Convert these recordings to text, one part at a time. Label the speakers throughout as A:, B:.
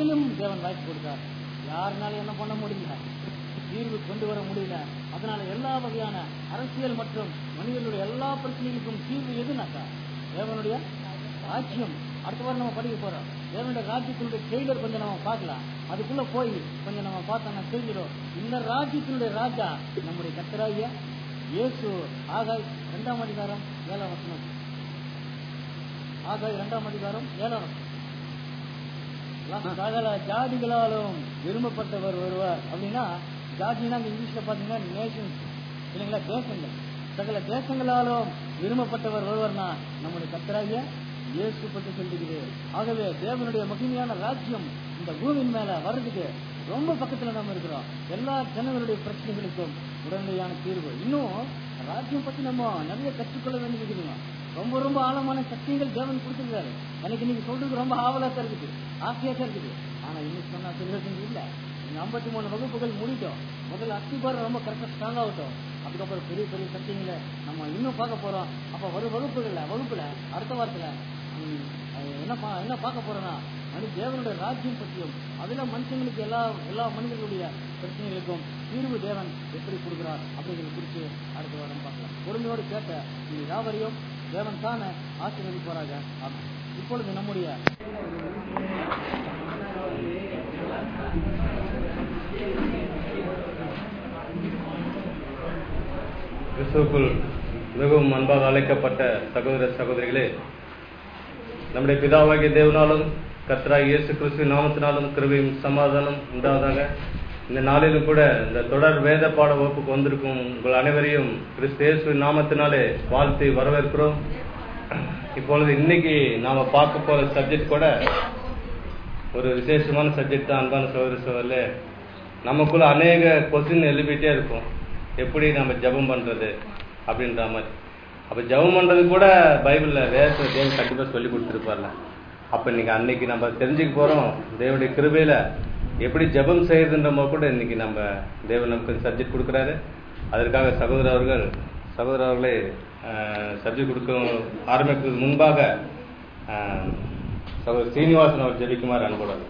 A: நாளிலும் தேவன் வாய்ப்பு கொடுத்தார் யாருனாலும் என்ன பண்ண முடியல தீர்வு கொண்டு வர முடியல அதனால எல்லா வகையான அரசியல் மற்றும் மனிதர்களுடைய எல்லா பிரச்சனைகளுக்கும் தீர்வு எதுனாக்கா தேவனுடைய ராஜ்யம் அடுத்த வாரம் நம்ம படிக்க போறோம் தேவனுடைய ராஜ்யத்தினுடைய ட்ரெய்லர் கொஞ்சம் நம்ம பார்க்கலாம் அதுக்குள்ள போய் கொஞ்சம் நம்ம பார்த்தோம்னா தெரிஞ்சிடும் இந்த ராஜ்யத்தினுடைய ராஜா நம்முடைய கத்தராகிய இயேசு ஆகாய் இரண்டாம் அதிகாரம் ஏழாம் வசனம் ஆகாய் இரண்டாம் அதிகாரம் ஏழாம் வசனம் சகல ஜாதிகளாலும் விரும்பப்பட்டவர் ஒருவர் அப்படின்னா ஜாதினா அங்க இங்கிலீஷ்ல பாத்தீங்கன்னா நேஷன்ஸ் இல்லைங்களா தேசங்கள் சகல தேசங்களாலும் விரும்பப்பட்டவர் ஒருவர்னா நம்முடைய கத்தராகிய இயேசு பற்றி சொல்லுகிறது ஆகவே தேவனுடைய மகிமையான ராஜ்யம் இந்த பூமியின் மேல வர்றதுக்கு ரொம்ப பக்கத்துல நம்ம இருக்கிறோம் எல்லா ஜனங்களுடைய பிரச்சனைகளுக்கும் உடனடியான தீர்வு இன்னும் ராஜ்யம் பத்தி நம்ம நிறைய கற்றுக்கொள்ள வேண்டியது இருக்குதுங்க ரொம்ப ரொம்ப ஆழமான சக்திகள் தேவன் கொடுத்துருக்காரு எனக்கு நீங்க சொல்றது ரொம்ப ஆவலா தான் இருக்குது ஆசையா தான் இருக்குது ஆனா இன்னைக்கு சொன்னா சொல்லுறது இல்ல நீங்க ஐம்பத்தி மூணு வகுப்புகள் முடிட்டோம் முதல்ல அஸ்திபாரம் ரொம்ப கரெக்டா ஸ்ட்ராங் ஆகட்டும் அதுக்கப்புறம் பெரிய பெரிய சக்திகளை நம்ம இன்னும் பார்க்க போறோம் அப்ப வரும் வகுப்புகள்ல வகுப்புல அடுத்த வாரத்துல ம், அது என்ன பா- என்ன பார்க்க போறோம்னா மனு தேவனுடைய ராஜ்யம் பற்றியும் அதுல மனுஷங்களுக்கு எல்லா எல்லா மனிதர்களுடைய பிரச்சனைகளுக்கும் தீர்வு தேவன் எப்படி கொடுக்கிறார் அப்படிங்கிறத குறித்து அடுத்த வாரம் பார்க்கலாம் பொறுமையோடு கேட்ட இந்த யாவரையும் தேவன் தானே ஆசீர்வதிப்பாராக ஆமாம் இப்பொழுது நம்முடைய
B: கிறிஸ்துவுக்குள் மிகவும் அன்பாக அழைக்கப்பட்ட சகோதர சகோதரிகளே நம்முடைய பிதாவாகிய தேவனாலும் கர்த்தராகிய இயேசு கிறிஸ்துவின் நாமத்தினாலும் கிருபையும் சமாதானம் உண்டாவதாக இந்த நாளிலும் கூட இந்த தொடர் வேத பாட வகுப்புக்கு வந்திருக்கும் உங்கள் அனைவரையும் கிறிஸ்து இயேசுவின் நாமத்தினாலே வாழ்த்தி வரவேற்கிறோம் இப்பொழுது இன்னைக்கு நாம பார்க்க போற சப்ஜெக்ட் கூட ஒரு விசேஷமான சப்ஜெக்ட் தான் அன்பான சகோதர சகோதரர்களே நமக்குள்ள அநேக கொஸ்டின் எழுப்பிட்டே இருக்கும் எப்படி நம்ம ஜெபம் பண்றது அப்படின்ற மாதிரி அப்ப ஜெபம் பண்றது கூட பைபிள்ல வேதத்துல தேவன் கண்டிப்பா சொல்லி கொடுத்துருப்பார்ல அப்ப இன்னைக்கு அன்னைக்கு நம்ம தெரிஞ்சுக்க போறோம் தேவனுடைய கிருபையில எப்படி ஜெபம் செய்யறதுன்ற கூட இன்னைக்கு நம்ம தேவன் நமக்கு சப்ஜெக்ட் கொடுக்குறாரு அதற்காக சகோதரர் அவர்கள் சகோதரர் அவர்களே சப்ஜெக்ட் கொடுக்க ஆரம்பிக்கிறதுக்கு முன்பாக ஆஹ், சகோதரர் சீனிவாசன் அவர் ஜெபிக்குமாறு அனுப்புறாரு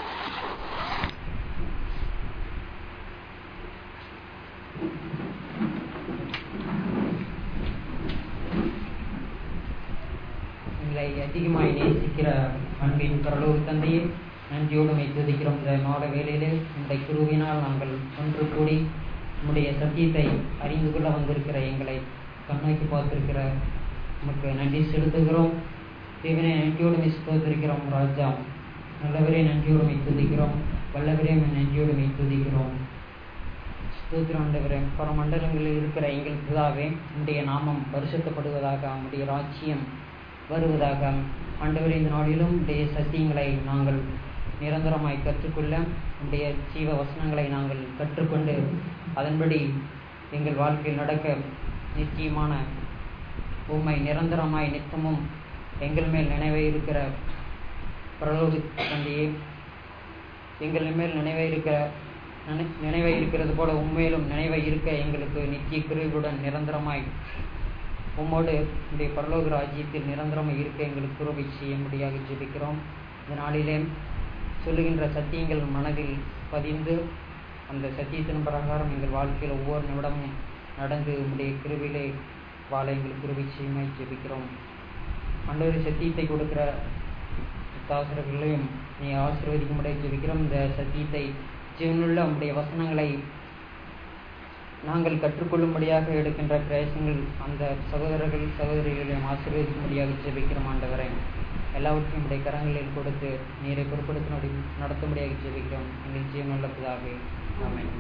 C: எங்களை அதிகமாய் நேசிக்கிற அன்பின் பரலோக தந்தையே நன்றியோடு மை துதிக்கிறோம் இந்த மாத வேளையிலே இந்த குருவினால் நாங்கள் ஒன்று கூடி உம்முடைய சத்தியத்தை அறிந்து கொள்ள வந்திருக்கிற எங்களை கண்ணோக்கி பார்த்திருக்கிற உமக்கு நன்றி செலுத்துகிறோம் தேவனை நன்றியோடு மை ஸ்தோத்திருக்கிறோம் ராஜா நல்லவரே நன்றியோடு மை துதிக்கிறோம் வல்லவரே உம்மை நன்றியோடு மை துதிக்கிறோம் ஸ்தோத்திரம் ஆண்டவரே பரமண்டலங்களில் இருக்கிற எங்கள் பிதாவே உம்முடைய நாமம் பரிசுத்தப்படுவதாக உம்முடைய ராஜ்யம் வருவதாக ஆண்டவரே இந்த நாளிலும் உடைய சத்தியங்களை நாங்கள் நிரந்தரமாய் கற்றுக்கொள்ள உடைய ஜீவ வசனங்களை நாங்கள் கற்றுக்கொண்டு அதன்படி எங்கள் வாழ்க்கையில் நடக்க நிச்சயமான உண்மை நிரந்தரமாய் நித்தமும் எங்கள் மேல் நினைவே இருக்கிற பிரலோக தந்தையே எங்கள் மேல் நினைவே இருக்கிற நினை- நினைவை இருக்கிறது போல உண்மையிலும் நினைவை இருக்க எங்களுக்கு நித்திய கிருபையுடன் நிரந்தரமாய் உம்மோடு உடைய பரலோக ராஜ்யத்தில் நிரந்தரமாக இருக்க எங்களுக்கு கிருபை செய்யும்படியாக ஜெபிக்கிறோம் இந்த நாளிலே சொல்லுகின்ற சத்தியங்கள் மனதில் பதிந்து அந்த சத்தியத்தின் பிரகாரம் எங்கள் வாழ்க்கையில் ஒவ்வொரு நிமிடமும் நடந்து உம்முடைய கிருபையிலே வாழ எங்களுக்கு கிருபை செய்யுமாய் ஜெபிக்கிறோம் ஆண்டவர் சத்தியத்தை கொடுக்கிற தாசர்களையும் நீ ஆசீர்வதிக்கும்படியாக ஜெபிக்கிறோம் இந்த சத்தியத்தை ஜீவனுள்ள உம்முடைய வசனங்களை நாங்கள் கற்றுக்கொள்ளும்படியாக எடுக்கின்ற பிரயாசங்கள் அந்த சகோதரர்கள் சகோதரிகளையும் ஆசீர்வதிக்கும்படியாக ஜெபிக்கிறோம் ஆண்டவரை எல்லாவற்றையும் உடைய கரங்களில் கொடுத்து நீரை பொறுப்படுத்தி நடத்தும்படியாக ஜெபிக்கிறோம் எங்கள் ஜீவனுள்ள பிதாவே ஆமென்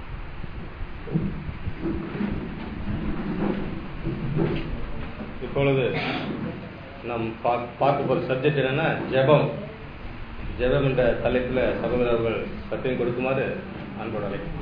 B: இப்பொழுது நாம் பா- பார்க்க போற சப்ஜெக்ட் என்னன்னா ஜெபம் ஜெபம் என்ற தலைப்புல சகோதரர்கள் சத்தியம் கொடுக்குமாறு அன்போடு அழைக்கிறேன்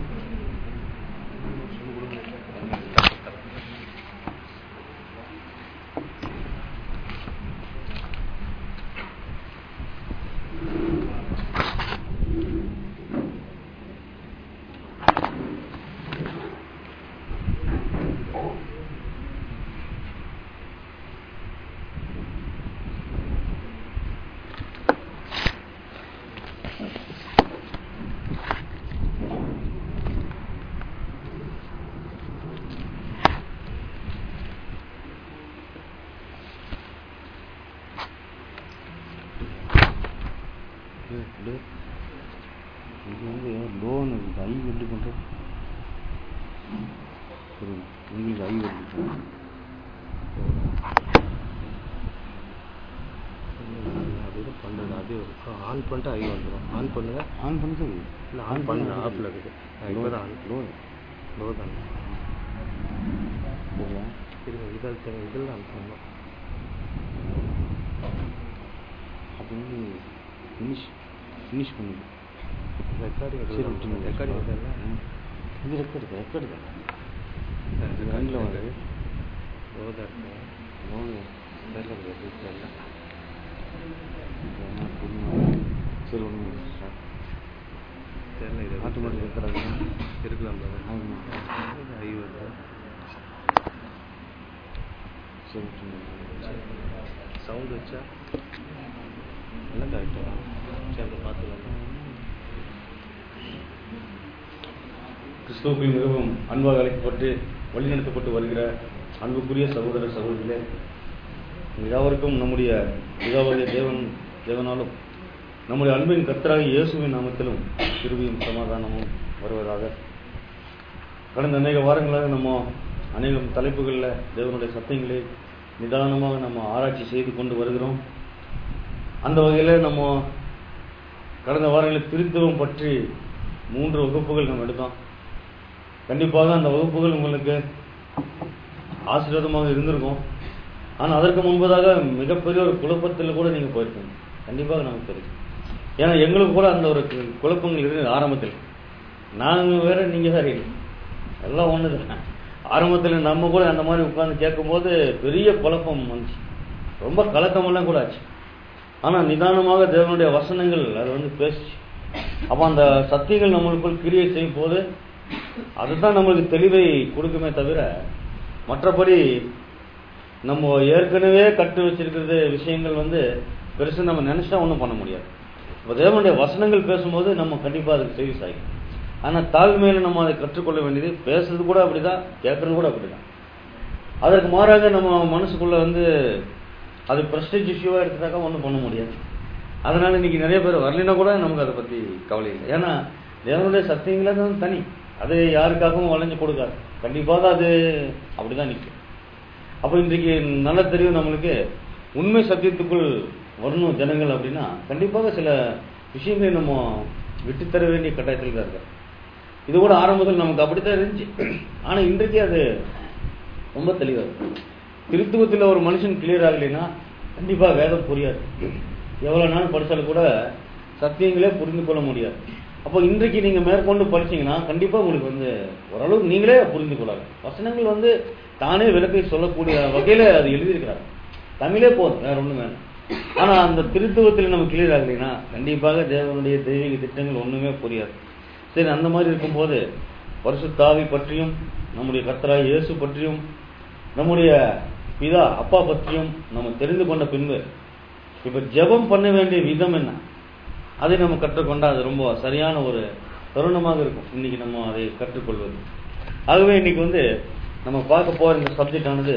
D: அப்படியே இது வந்து லோன் ஐ எப்படி பண்ணுறோம் உங்களுக்கு ஐ எப்படி
B: அது பண்ணுறது அது ஆன் பண்ணிட்டு ஐ வந்துடும் ஆன் பண்ணுங்க
D: ஆன் பண்ணுறது
B: இல்லை ஆன் பண்ண ஆப்பில் இருக்குது இப்போ தான் ஆன்
D: லோன்
B: லோ தான்
D: சரியா
B: இருங்க இதில் தே- இதில் ஆன் பண்ணணும்
D: அப்போ வந்து ஃபினிஷ் ஃபினிஷ் பண்ணுது
B: ரெக்கார்டிங்
D: சரி விட்டுருங்க
B: ரெக்கார்டிங் இல்லை
D: ம். இது ரெக்கார்டு ரெக்கார்டு தான் கண்ணில் வருது
B: லோ தான் இருக்கு
D: லோன்
B: தெரியல வீட்டில் இல்லை
D: சரி ஒன்று
B: தெரியல இது
D: ஆட்டோமேட்டிக் ரெக்கார்ட் ஆகுது
B: இருக்கலாம் brother.
D: ஆகுமா
B: ஐ வருது
D: சரி விட்டுருங்க
B: சவுண்ட் வச்சா எல்லாம் கரெக்டாக சரி அப்போ பார்த்துக்கலாம்
D: கிறிஸ்துவுக்குள் மிகவும் அன்பாக அழைக்கப்பட்டு வழிநடத்தப்பட்டு வருகிற அன்புக்குரிய சகோதர சகோதரிகளே யாவருக்கும் நம்முடைய பிதாவாகிய தேவன் தேவனாலும் நம்முடைய அன்பின் கர்த்தராகிய இயேசுவின் நாமத்திலும் கிருபையும் சமாதானமும் வருவதாக கடந்த அநேக வாரங்களாக நம்ம அநேகம் தலைப்புகளில் தேவனுடைய சத்தியங்களை நிதானமாக நம்ம ஆராய்ச்சி செய்து கொண்டு வருகிறோம் அந்த வகையில் நம்ம கடந்த வாரங்களில் திருத்துவம் பற்றி மூன்று வகுப்புகள் நம்ம எடுத்தோம் கண்டிப்பாக அந்த வகுப்புகள் உங்களுக்கு ஆசீர்வாதமாக இருந்திருக்கும் ஆனால் அதற்கு முன்பதாக மிகப்பெரிய ஒரு குழப்பத்தில் கூட நீங்கள் போயிருக்கீங்க கண்டிப்பாக நமக்கு தெரியும் ஏன்னா எங்களுக்கு கூட அந்த ஒரு கு- குழப்பங்கள் இருந்தது ஆரம்பத்தில் நாங்கள் வேற நீங்கள் வேற இல்லை எல்லாம் ஒன்று தான் ஆரம்பத்தில் நம்ம கூட அந்த மாதிரி உட்கார்ந்து கேட்கும்போது பெரிய குழப்பம் வந்துச்சு ரொம்ப கலக்கமெல்லாம் கூட ஆச்சு ஆனால் நிதானமாக தேவனுடைய வசனங்கள் அது வந்து பேசுச்சு அப்போ அந்த சத்தியங்கள் நம்மளுக்குள் கிரியை செய்யும் போது அதுதான் நம்மளுக்கு தெளிவை கொடுக்குமே தவிர மற்றபடி நம்ம ஏற்கனவே கட்டு வச்சிருக்கிறது விஷயங்கள் வந்து பெருசு நம்ம நினைச்சா ஒன்றும் பண்ண முடியாது இப்போ தேவனுடைய வசனங்கள் பேசும்போது நம்ம கண்டிப்பாக அதுக்கு செவி சாய்க்கும் ஆனால் தாழ்மையில நம்ம அதை கற்றுக்கொள்ள வேண்டியது பேசுறது கூட அப்படிதான் கேட்கறது கூட அப்படிதான் அதற்கு மாறாக நம்ம மனசுக்குள்ள வந்து அது பிரஸ்டேஜ் இஷ்யூவாக எடுத்துட்டாக்கா ஒன்றும் பண்ண முடியாது அதனால இன்னைக்கு நிறைய பேர் வரலைன்னா கூட நமக்கு அதை பற்றி கவலை இல்லை ஏன்னா தேவனுடைய சத்தியங்களே தான் தனி அது யாருக்காகவும் வளைஞ்சு கொடுக்காது கண்டிப்பாக அது அப்படிதான் நிற்கும் அப்போ இன்றைக்கு நல்லா தெரியும் நம்மளுக்கு உண்மை சத்தியத்துக்குள் வரணும் ஜனங்கள் அப்படின்னா கண்டிப்பாக சில விஷயங்களை நம்ம விட்டுத்தர வேண்டிய கட்டாயத்தில் தான் இருக்கு இது கூட ஆரம்பத்தில் நமக்கு அப்படித்தான் இருந்துச்சு ஆனால் இன்றைக்கு அது ரொம்ப தெளிவாக இருக்கு திருத்துவத்தில் ஒரு மனுஷன் கிளியர் ஆகலைன்னா கண்டிப்பாக வேதம் புரியாது எவ்வளோ நாள் படித்தாலும் கூட சத்தியங்களே புரிந்து கொள்ள முடியாது அப்போ இன்றைக்கு நீங்கள் மேற்கொண்டு படிச்சீங்கன்னா கண்டிப்பாக உங்களுக்கு வந்து ஓரளவுக்கு நீங்களே புரிந்து கொள்ளலாம் வசனங்கள் வந்து தானே விளக்கை சொல்லக்கூடிய வகையில் அது எழுதியிருக்கிறாங்க தமிழே போதும் வேற ஒன்றும் வேணும் ஆனால் அந்த திருத்துவத்தில் நம்ம கிளியர் ஆகலைன்னா கண்டிப்பாக தேவனுடைய தெய்வீக திட்டங்கள் ஒன்றுமே புரியாது சரி அந்த மாதிரி இருக்கும்போது பரிசுத்தாவி பற்றியும் நம்முடைய கர்த்தராய் இயேசு பற்றியும் நம்முடைய பிதா அப்பா பற்றியும் நம்ம தெரிந்து கொண்ட பின்பு இப்ப ஜெபம் பண்ண வேண்டிய விதம் என்ன அதை நம்ம கற்றுக்கொண்டா அது ரொம்ப சரியான ஒரு தருணமாக இருக்கும் இன்னைக்கு நம்ம அதை கற்றுக்கொள்வது ஆகவே இன்னைக்கு வந்து நம்ம பார்க்க போற இந்த சப்ஜெக்ட் ஆனது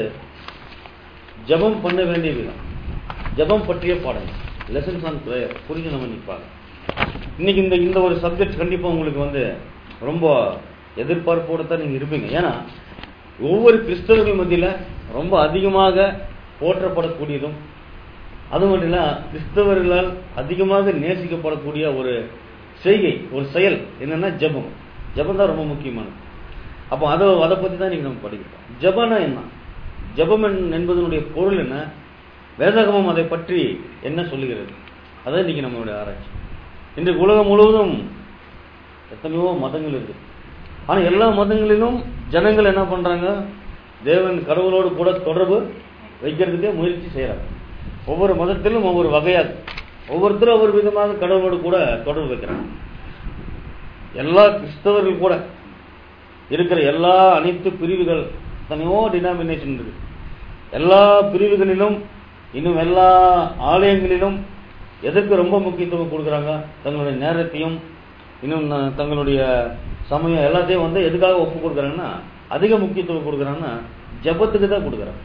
D: ஜெபம் பண்ண வேண்டிய விதம் ஜெபம் பற்றிய பாடங்கள் லெசன்ஸ் ஆன் ப்ரேயர் புரிஞ்சு நம்ம இன்னைக்கு பார்க்கலாம் இன்னைக்கு இந்த இந்த ஒரு சப்ஜெக்ட் கண்டிப்பா உங்களுக்கு வந்து ரொம்ப எதிர்பார்ப்போட தான் நீங்க இருப்பீங்க ஏன்னா ஒவ்வொரு கிறிஸ்தவர்கள் மத்தியில ரொம்ப அதிகமாக போற்றப்படக்கூடியதும் அது மட்டும் இல்ல கிறிஸ்தவர்களால் அதிகமாக நேசிக்கப்படக்கூடிய ஒரு செய்கை ஒரு செயல் என்னன்னா ஜெபம் ஜெபம் தான் ரொம்ப முக்கியமானது அப்போ அதை அதை பத்தி தான் நீங்க நம்ம படிக்கிறோம் ஜெபம்னா என்ன ஜெபம் என்- என்பதனுடைய பொருள் என்ன வேதாகமம் அதை பற்றி என்ன சொல்லுகிறது அதான் இன்னைக்கு நம்மளுடைய ஆராய்ச்சி இன்றைக்கு உலகம் முழுவதும் எத்தனையோ மதங்கள் இருக்கு ஆனா எல்லா மதங்களிலும் ஜனங்கள் என்ன பண்றாங்க தேவன் கடவுளோடு கூட தொடர்பு வைக்கிறதுக்கே முயற்சி செய்யறாங்க ஒவ்வொரு மதத்திலும் ஒவ்வொரு வகையாக ஒவ்வொருத்தரும் ஒவ்வொரு விதமாக கடவுளோடு கூட தொடர்பு வைக்கிறாங்க எல்லா கிறிஸ்தவர்கள் கூட இருக்கிற எல்லா அனைத்து பிரிவுகள் எத்தனையோ டினாமினேஷன் இருக்கு எல்லா பிரிவுகளிலும் இன்னும் எல்லா ஆலயங்களிலும் எதற்கு ரொம்ப முக்கியத்துவம் கொடுக்குறாங்க தங்களுடைய நேரத்தையும் இன்னும் ந- தங்களுடைய சமயம் எல்லாத்தையும் வந்து எதுக்காக ஒப்பு கொடுக்குறாங்கன்னா அதிக முக்கியத்துவம் கொடுக்குறாங்கன்னா ஜெபத்துக்கு தான் கொடுக்குறாங்க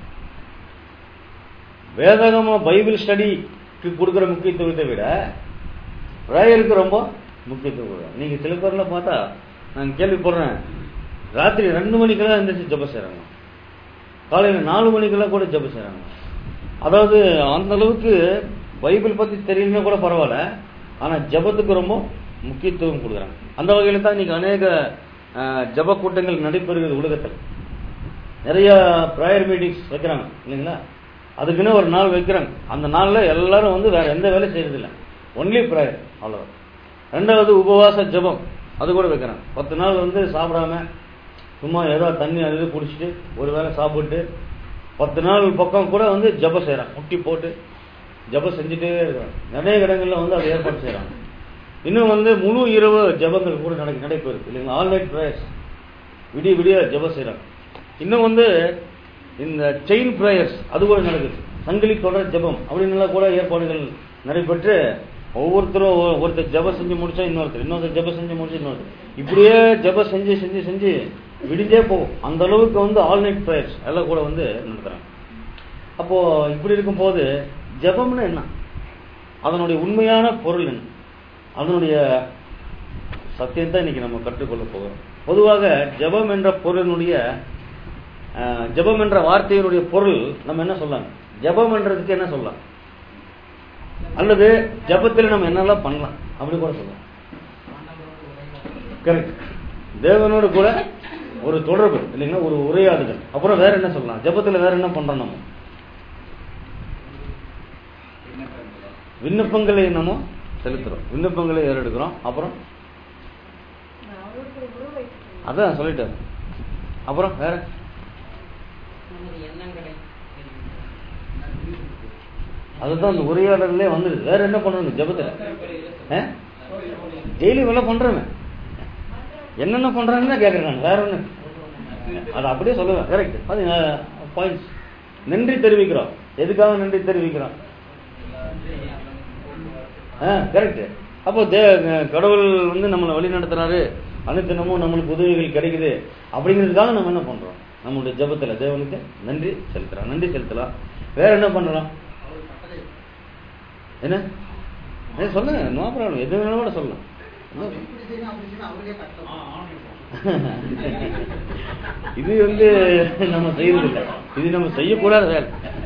D: வேதாகம பைபிள் ஸ்டடிக்கு கொடுக்குற முக்கியத்துவத்தை விட ப்ரேயருக்கு ரொம்ப முக்கியத்துவம் கொடுக்குறாங்க நீங்க சில பேர்லாம் பார்த்தா நான் கேள்விப்படுறேன் ராத்திரி ரெண்டு மணிக்கெல்லாம் எழுந்திரிச்சு ஜெபம் செய்றாங்க காலையில நாலு மணிக்கெல்லாம் கூட ஜெபம் செய்றாங்க அதாவது அந்த அளவுக்கு பைபிள் பத்தி தெரியலன்னா கூட பரவாயில்ல ஆனா ஜெபத்துக்கு ரொம்ப முக்கியத்துவம் கொடுக்குறாங்க அந்த வகையில தான் இன்னைக்கு அநேக அஹ், ஜெப கூட்டங்கள் நடைபெறுகிறது உலகத்தில் நிறைய ப்ரேயர் மீட்டிங்ஸ் வைக்கிறாங்க இல்லைங்களா அதுக்குன்னு ஒரு நாள் வைக்கிறாங்க அந்த நாள்ல எல்லாரும் வந்து வேற எந்த வேலையும் செய்யறதில்ல ஒன்லி ப்ரேயர் அவ்வளோ ரெண்டாவது உபவாச ஜெபம் அது கூட வைக்கிறாங்க பத்து நாள் வந்து சாப்பிடாம சும்மா ஏதோ தண்ணி அது குடிச்சிட்டு ஒரு வேளை சாப்பிட்டு பத்து நாள் பக்கம் கூட வந்து ஜெபம் செய்கிறாங்க முட்டி போட்டு ஜெபம் செஞ்சுட்டே இருக்கிறாங்க நிறைய இடங்கள்ல வந்து அதை ஏற்பாடு செய்கிறாங்க இன்னும் வந்து முழு இரவு ஜெபங்கள் கூட நடக்க நடைபெறுது இல்லைங்களா ஆல் நைட் ப்ரேயர்ஸ் விடிய விடிய ஜெபம் செய்கிறாங்க இன்னும் வந்து இந்த செயின் ப்ரேயர்ஸ் அது கூட நடக்குது சங்கிலி தொடர் ஜெபம் அப்படின்னுலாம் கூட ஏற்பாடுகள் நடைபெற்று ஒவ்வொருத்தரும் ஒ- ஒருத்தர் ஜெபம் செஞ்சு முடிச்சா இன்னொருத்தர் இன்னொருத்தர் ஜெபம் செஞ்சு முடிச்சா இன்னொருத்தர் இப்படியே ஜெபம் செஞ்சு செஞ்சு செஞ்சு விடிஞ்சே போகும் அந்த அளவுக்கு வந்து ஆல் நைட் ப்ரேயர்ஸ் எல்லாம் கூட வந்து நடத்துறாங்க அப்போ இப்படி இருக்கும்போது ஜெபம்னா என்ன அதனுடைய உண்மையான பொருள் என்ன அதனுடைய சத்தியத்தை இன்னைக்கு நம்ம கற்றுக்கொள்ள போகிறோம் பொதுவாக ஜெபம் என்ற பொருளினுடைய அஹ், ஜெபம் என்ற வார்த்தையினுடைய பொருள் நம்ம என்ன சொல்லலாம் ஜெபம் என்றதுக்கு என்ன சொல்லலாம் அல்லது ஜெபத்தில் நம்ம என்னெல்லாம் பண்ணலாம் அப்படி கூட சொல்லலாம் கரெக்ட் தேவனோடு கூட ஒரு தொடர்பு இல்லைங்களா ஒரு உரையாடுதல் அப்புறம் வேற என்ன சொல்லலாம் ஜெபத்துல வேற என்ன பண்றோம் நம்ம விண்ணப்பங்களை நம்ம செலுத்துறோம் விண்ணப்பங்களை ஏறெடுக்கிறோம் அப்புறம் அதான் சொல்லிட்டேன் அப்புறம் வேற
C: நமது எண்ணங்களை
D: அதுதான் அந்த உரையாடலே வந்துடுது வேற என்ன பண்றோம் ஜெபத்துல டெய்லி வேலை பண்றவன் என்னென்ன பண்றான்னு தான் கேட்கறாங்க வேற ஒண்ணு அது அப்படியே சொல்லுவேன் கரெக்ட் அது பாயிண்ட்ஸ் நன்றி தெரிவிக்கிறோம் எதுக்காக நன்றி தெரிவிக்கிறோம் கரெக்ட் அப்போ தே கடவுள் வந்து நம்மளை வழி நடத்துறாரு அனுத்தினமும் நம்மளுக்கு உதவிகள் கிடைக்குது அப்படிங்கிறதுக்காக நம்ம என்ன பண்றோம் நம்மளுடைய ஜெபத்துல தேவனுக்கு நன்றி செலுத்துறோம் நன்றி செலுத்தலாம் வேற என்ன பண்ணலாம் என்ன ஏ, சொல்லுங்க நோ ப்ராப்ளம் எது வேணாலும் கூட சொல்லலாம் இது வந்து நம்ம செய்யறதில்லை இது நம்ம செய்யக்கூடாத வேலை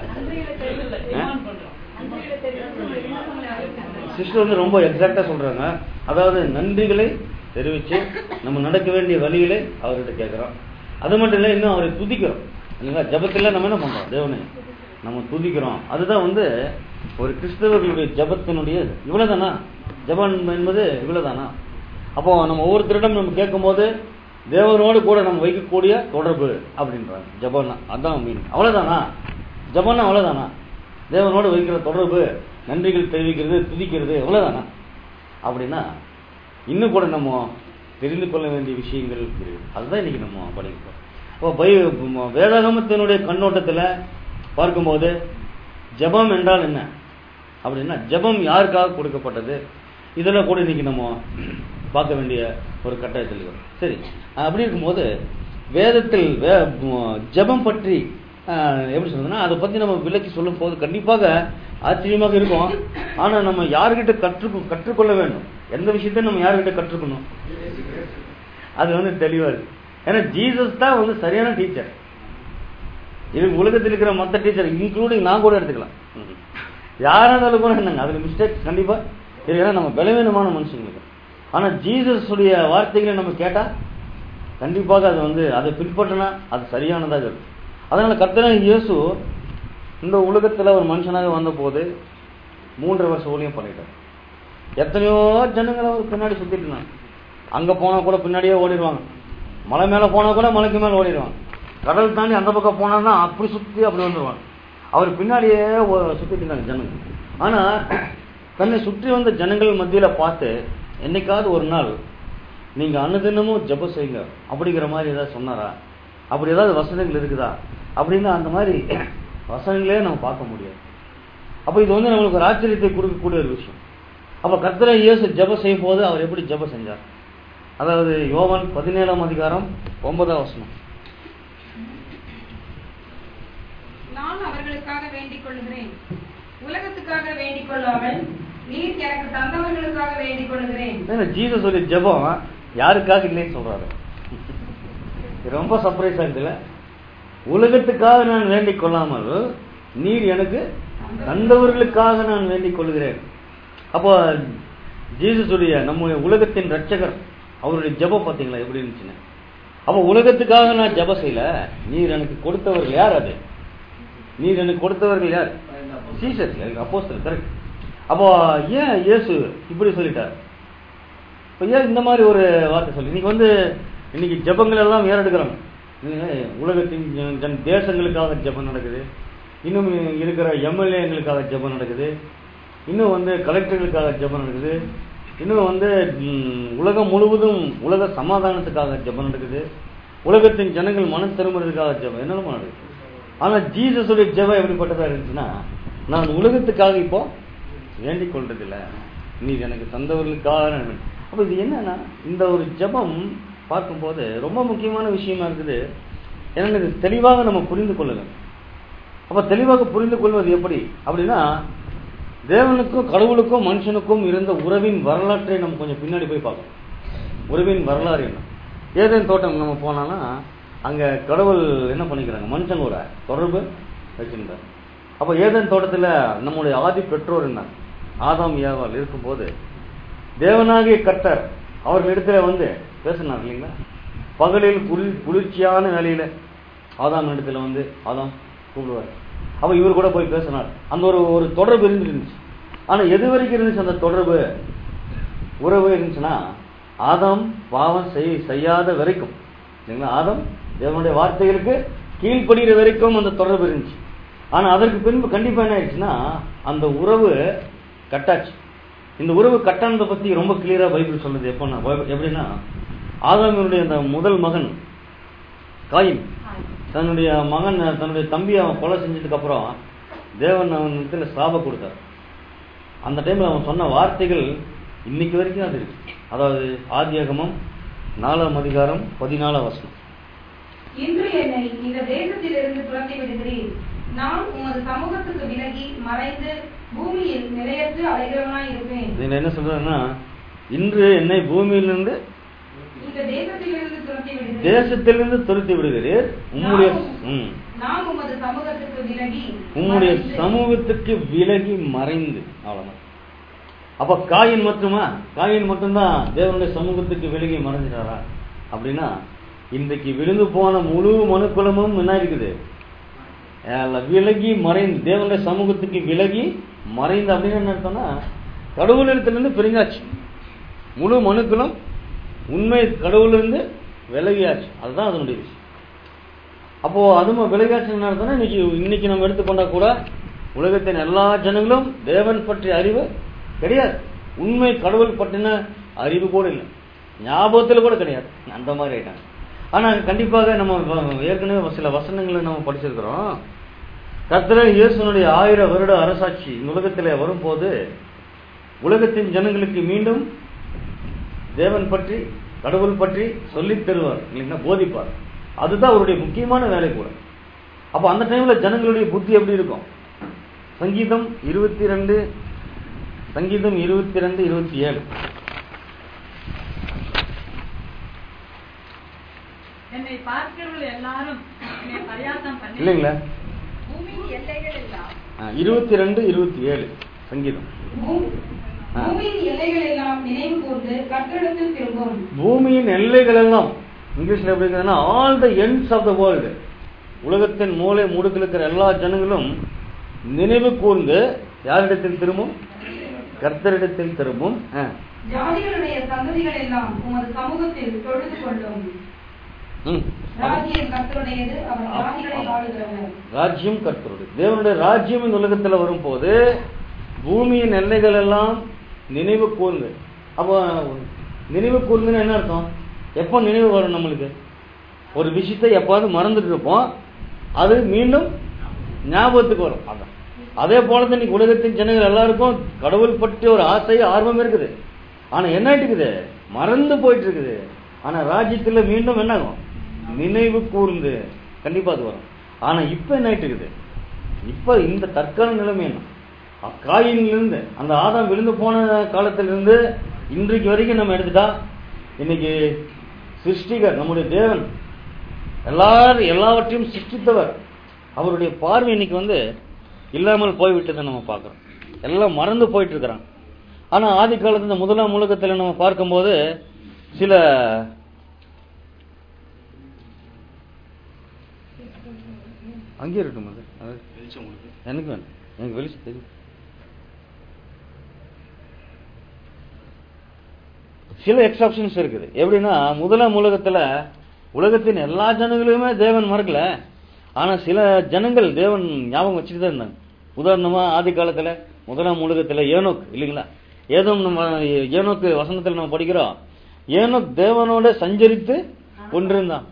D: சிஸ்டர் வந்து ரொம்ப எக்ஸாக்டா சொல்றாங்க அதாவது நன்றிகளை தெரிவிச்சு நம்ம நடக்க வேண்டிய வழிகளை அவர்கிட்ட கேட்கிறோம் அது மட்டும் இல்லை இன்னும் அவரை துதிக்கிறோம் இல்லைங்களா ஜபத்துல நம்ம என்ன பண்றோம் தேவனை நம்ம துதிக்கிறோம் அதுதான் வந்து ஒரு கிறிஸ்தவர்களுடைய ஜபத்தினுடைய இது. இவ்வளவுதானா ஜபம் என்பது இவ்வளவுதானா அப்போ நம்ம ஒவ்வொருத்தரிடம் நம்ம கேட்கும்போது தேவனோடு கூட நம்ம வைக்கக்கூடிய தொடர்பு அப்படின்றாங்க ஜபம்னா அதான் மீன் அவ்வளவுதானா ஜபம்னா அவ்வளவுதானா தேவனோடு வைக்கிற தொடர்பு நன்றிகள் தெரிவிக்கிறது துதிக்கிறது எவ்வளவுதானா அப்படின்னா இன்னும் கூட நம்ம தெரிந்து கொள்ள வேண்டிய விஷயங்கள் இருக்குது அதுதான் இன்னைக்கு நம்ம படிக்கிறோம் இப்போ பை ம- வேதாகமத்தினுடைய கண்ணோட்டத்துல பார்க்கும்போது ஜெபம் என்றால் என்ன அப்படின்னா ஜெபம் யாருக்காக கொடுக்கப்பட்டது இதெல்லாம் கூட இன்னைக்கு நம்ம பார்க்க வேண்டிய ஒரு கட்டாயத்தில் இருக்கிறோம் சரி அப்படி இருக்கும்போது வேதத்தில் வே ம- ஜெபம் பற்றி ஆஹ், எப்படி சொல்றதுன்னா அதை பத்தி நம்ம விளக்கி சொல்லும் போது கண்டிப்பாக ஆச்சரியமாக இருக்கும் ஆனா நம்ம யார்கிட்ட கற்று கற்றுக்கொள்ள வேண்டும் எந்த விஷயத்தையும் நம்ம யார்கிட்ட கற்றுக்கணும் அது வந்து தெளிவா இருக்கு ஏன்னா ஜீசஸ் தான் வந்து சரியான டீச்சர் இது உலகத்தில் இருக்கிற மற்ற டீச்சர் இன்க்ளூடிங் நான் கூட எடுத்துக்கலாம் யாரா இருந்தாலும் கூட என்னங்க அதுல மிஸ்டேக் கண்டிப்பா இது ஏன்னா நம்ம பலவீனமான மனுஷங்களுக்கு ஆனா ஜீசஸ் உடைய வார்த்தைகளை நம்ம கேட்டா கண்டிப்பாக அது வந்து அதை பின்பற்றினா அது சரியானதாக இருக்கும் அதனால கர்த்தனாக இயேசு இந்த உலகத்துல ஒரு மனுஷனாக வந்த போது மூன்றரை வருஷம் ஊழியம் பண்ணிட்டார் எத்தனையோ ஜனங்களை அவர் பின்னாடி சுத்திட்டு இருந்தாங்க அங்க போனா கூட பின்னாடியே ஓடிடுவாங்க மலை மேல போனா கூட மலைக்கு மேல ஓடிடுவாங்க கடல் தாண்டி அந்த பக்கம் போனான்னா அப்படி சுத்தி அப்படி வந்துருவாங்க அவர் பின்னாடியே ஓ- சுத்திட்டு இருந்தாங்க ஜனங்க ஆனா தன்னை சுற்றி வந்த ஜனங்கள் மத்தியில பார்த்து என்னைக்காவது ஒரு நாள் நீங்க அன்னதினமும் ஜெபம் செய்யுங்க அப்படிங்கிற மாதிரி ஏதாவது சொன்னாரா அப்படி ஏதாவது வசனங்கள் இருக்குதா அப்படின்னா அந்த மாதிரி வசனங்களே நம்ம பார்க்க முடியாது அப்ப இது வந்து நம்மளுக்கு ஒரு ஆச்சரியத்தை கொடுக்கக்கூடிய ஒரு விஷயம் அப்ப கர்த்தரை இயேசு ஜெபம் செய்யும் போது அவர் எப்படி ஜெபம் செஞ்சார் அதாவது யோவான் பதினேழாம் அதிகாரம் ஒன்பதாம் வசனம்
E: நான் அவர்களுக்காக வேண்டிக் கொள்கிறேன் உலகத்துக்காக வேண்டிக் கொள்ளாமல் நீர் எனக்கு தந்தவர்களுக்காக வேண்டிக் கொள்கிறேன்
D: என்ன ஜீசஸ் சொல்லி ஜெபம் யாருக்காக இல்லைன்னு சொல்றாரு இது ரொம்ப சர்ப்ரைஸா இருக்குல்ல உலகத்துக்காக நான் வேண்டிக் கொள்ளாமல் நீர் எனக்கு தந்தவர்களுக்காக நான் வேண்டிக் கொள்கிறேன் அப்போ ஜீசஸுடைய நம்முடைய உலகத்தின் ரட்சகர் அவருடைய ஜெபம் பார்த்தீங்களா எப்படி இருந்துச்சுன்னு அப்போ உலகத்துக்காக நான் ஜெபம் செய்யல நீர் எனக்கு கொடுத்தவர்கள் யார் அது நீர் எனக்கு கொடுத்தவர்கள் யார் சீசர் அப்போஸ்தலர் கரெக்ட் அப்போ ஏன் இயேசு இப்படி சொல்லிட்டார் இப்போ ஏன் இந்த மாதிரி ஒரு வார்த்தை சொல்லி இன்னைக்கு வந்து இன்னைக்கு ஜெபங்கள் எல்லாம் ஏறெடுக்கிறாங்க இல்லைங்க, உலகத்தின் ஜன- ஜன தேசங்களுக்காக ஜெபம் நடக்குது இன்னும் இருக்கிற எம்எல்ஏங்களுக்காக ஜெபம் நடக்குது இன்னும் வந்து கலெக்டர்களுக்காக ஜெபம் நடக்குது இன்னும் வந்து ம், உலகம் முழுவதும் உலக சமாதானத்துக்காக ஜெபம் நடக்குது உலகத்தின் ஜனங்கள் மனம் திரும்புறதுக்காக ஜெபம் என்னென்னமோ நடக்குது ஆனா ஜீசஸுடைய ஜெபம் எப்படிப்பட்டதா இருந்துச்சுன்னா நான் உலகத்துக்காக இப்போ வேண்டிக் கொள்றதில்ல நீ எனக்கு தந்தவர்களுக்காக நான் வேண்டி- அப்ப இது என்னன்னா இந்த ஒரு ஜெபம் பார்க்கும்போது ரொம்ப முக்கியமான விஷயமா இருக்குது ஏன்னா இது தெளிவாக நம்ம புரிந்து கொள்ளணும் அப்ப தெளிவாக புரிந்து கொள்வது எப்படி அப்படின்னா தேவனுக்கும் கடவுளுக்கும் மனுஷனுக்கும் இருந்த உறவின் வரலாற்றை நம்ம கொஞ்சம் பின்னாடி போய் பார்க்கணும் உறவின் வரலாறு என்ன ஏதேன் தோட்டம் நம்ம போனோம்னா அங்க கடவுள் என்ன பண்ணிக்கிறாங்க மனுஷங்களோட தொடர்பு வச்சிருந்தார் அப்ப ஏதேன் தோட்டத்துல நம்முடைய ஆதி பெற்றோர் இருந்தாங்க ஆதாம் ஏவாள் இருக்கும்போது தேவனாகிய கர்த்தர் அவர்களிடத்துல வந்து பேசினார் இல்லைங்களா பகலில் குளிர் குளிர்ச்சியான வேலையில ஆதாம் இடத்துல வந்து ஆதாம் கூப்பிடுவார் அப்ப இவர் கூட போய் பேசினார் அந்த ஒரு ஒரு தொடர்பு இருந்துருந்துச்சு ஆனா எது வரைக்கும் இருந்துச்சு அந்த தொடர்பு உறவு இருந்துச்சுன்னா ஆதாம் பாவம் செய் செய்யாத வரைக்கும் இல்லைங்களா ஆதாம் தேவனுடைய வார்த்தைகளுக்கு கீழ்ப்படுகிற வரைக்கும் அந்த தொடர்பு இருந்துச்சு ஆனா அதற்கு பின்பு கண்டிப்பா என்ன ஆயிடுச்சுன்னா அந்த உறவு கட்டாச்சு இந்த உறவு கட்டானதை பத்தி ரொம்ப கிளியரா பைபிள் சொல்லுது எப்போன்னா பைபிள் எப்படின்னா ஆதாமினுடைய அந்த முதல் மகன் காயின் தன்னுடைய மகன் தன்னுடைய தம்பியை அவன் கொலை செஞ்சதுக்கு அப்புறம் தேவன் அவனுக்கு சாப கொடுத்தார் அந்த டைம்ல அவன் சொன்ன வார்த்தைகள் இன்னைக்கு வரைக்கும் அது இருக்கு அதாவது ஆதியாகமம் நாலாம் அதிகாரம் பதினாலாம் வசனம்
E: இன்று என்னை இந்த தேசத்திலிருந்து துரத்தி விடுகிறீர் நான் உமது சமூகத்துக்கு விலகி மறைந்து பூமியில் நிலையற்று அலைகிறவனாய் இருப்பேன்
D: இதுல என்ன சொல்றாருன்னா இன்று என்னை பூமியிலிருந்து
E: இந்த தேசத்திலிருந்து துரத்தி விடுகிறீர்
D: தேசத்திலிருந்து துரத்தி விடுகிறீர் உம்முடைய ம்,
E: நான் உமது சமூகத்துக்கு விலகி
D: உம்முடைய
E: மறைந்து
D: சமூகத்துக்கு விலகி மறைந்து அவ்வளவுதான் அப்ப காயின் மட்டுமா காயின் மட்டும்தான் தேவனுடைய சமூகத்துக்கு விலகி மறைஞ்சிட்டாரா அப்படின்னா இன்றைக்கு விழுந்து போன முழு மனுக்குலமும் என்ன இருக்குது எல்லாம் விலகி மறைந்து தேவனுடைய சமூகத்துக்கு விலகி மறைந்து அப்படின்னு என்ன அர்த்தம்னா கடவுளிடத்திலிருந்து பிரிஞ்சாச்சு முழு மனுக்களும் உண்மை கடவுளிலிருந்து விலகியாச்சு அதுதான் அதனுடைய விஷயம் அப்போ அதுவும் விலகியாச்சு என்ன அர்த்தம்னா இன்னைக்கு இன்னைக்கு நம்ம எடுத்துக்கொண்டா கூட உலகத்தின் எல்லா ஜனங்களும் தேவன் பற்றிய அறிவு கிடையாது உண்மை கடவுள் பற்றின அறிவு கூட இல்லை ஞாபகத்துல கூட கிடையாது அந்த மாதிரி ஆயிட்டாங்க ஆனா கண்டிப்பாக நம்ம வ- ஏற்கனவே சில வசனங்களை நம்ம படிச்சிருக்கிறோம் கர்த்தர் இயேசுனுடைய ஆயிரம் வருட அரசாட்சி இந்த உலகத்திலே வரும்போது உலகத்தின் ஜனங்களுக்கு மீண்டும் தேவன் பற்றி கடவுள் பற்றி சொல்லித் தருவார் இல்லைங்களா போதிப்பார் அதுதான் அவருடைய முக்கியமான வேலை கூட அப்போ அந்த டைம்ல ஜனங்களுடைய புத்தி எப்படி இருக்கும் சங்கீதம் இருபத்தி ரெண்டு சங்கீதம் இருபத்தி ரெண்டு இருபத்தி ஏழு
F: என்னை பார்க்கிறவர்கள் எல்லாரும் என்னை பரியாசம் பண்ணி
D: இல்லைங்களா
F: பூமியின் எல்லைகள் எல்லாம்
D: இருபத்தி ரெண்டு இருபத்தி ஏழு சங்கீதம்
E: பூ-
D: ஆ.
E: பூமியின் எல்லைகள் எல்லாம் நினைவு கூர்ந்து கர்த்தரிடத்தில் திரும்பும்
D: பூமியின் எல்லைகள் எல்லாம் இங்கிலீஷ்ல எப்படி இருக்குதுன்னா all the ends of the world உலகத்தின் மூலை முடுக்கில் இருக்கிற எல்லா ஜனங்களும் நினைவு கூர்ந்து யாரிடத்தில் திரும்பும் கர்த்தரிடத்தில் திரும்பும் ஆ.
E: ஜாதிகளுடைய சந்ததிகள் எல்லாம் உமது சமூகத்தில் தொழுது கொள்ளும்
D: ம்.
E: ராஜ்யம் கர்த்தருடையது அவர் ஜாதிகளை ஆளுகிறவர்
D: ராஜ்யம் கர்த்தருடைய தேவனுடைய ராஜ்யம் இந்த உலகத்துல வரும்போது பூமியின் எல்லைகள் எல்லாம் நினைவு கூர்ந்து அப்போ நினைவு கூர்ந்துன்னு என்ன அர்த்தம் எப்போ நினைவு வரும் நம்மளுக்கு ஒரு விஷயத்தை எப்பாவது மறந்துட்டு இருப்போம் அது மீண்டும் ஞாபகத்துக்கு வரும் அதான் அதே போல தான் இன்னைக்கு உலகத்தின் ஜனங்கள் எல்லாருக்கும் கடவுள் பற்றி ஒரு ஆசை ஆர்வம் இருக்குது ஆனா என்ன ஆயிட்டு இருக்குது மறந்து போயிட்டு இருக்குது ஆனா ராஜ்யத்துல மீண்டும் என்ன ஆகும் நினைவு கூர்ந்து கண்டிப்பா அது வரும் ஆனா இப்ப என்ன ஆயிட்டு இருக்குது இப்ப இந்த தற்கால நிலைமை என்ன காயினிலிருந்து அந்த ஆதாம் விழுந்து போன காலத்திலிருந்து இன்றைக்கு வரைக்கும் நம்ம எடுத்துட்டா இன்னைக்கு சிருஷ்டிகர் நம்முடைய தேவன் எல்லாரும் எல்லாவற்றையும் சிருஷ்டித்தவர் அவருடைய பார்வை இன்னைக்கு வந்து இல்லாமல் போய்விட்டதை நம்ம பார்க்கிறோம் எல்லாம் மறந்து போயிட்டு இருக்கிறாங்க ஆனா ஆதி காலத்துல இந்த முதலாம் உலகத்துல நம்ம பார்க்கும்போது சில அங்கே இருக்கட்டும் அது. அது எனக்கு வேணும் எனக்கு வெளிச்சம் தெரியும் சில எக்ஸப்ஷன்ஸ் இருக்குது எப்படின்னா முதலாம் உலகத்துல உலகத்தின் எல்லா ஜனங்களுமே தேவன் மறக்கல ஆனா சில ஜனங்கள் தேவன் ஞாபகம் வச்சுட்டு தான் இருந்தாங்க உதாரணமா ஆதி காலத்துல முதலாம் உலகத்துல ஏனோக் இல்லைங்களா ஏதோ நம்ம ஏனோக்கு வசனத்துல நம்ம படிக்கிறோம் ஏனோக் தேவனோட சஞ்சரித்து கொண்டிருந்தான்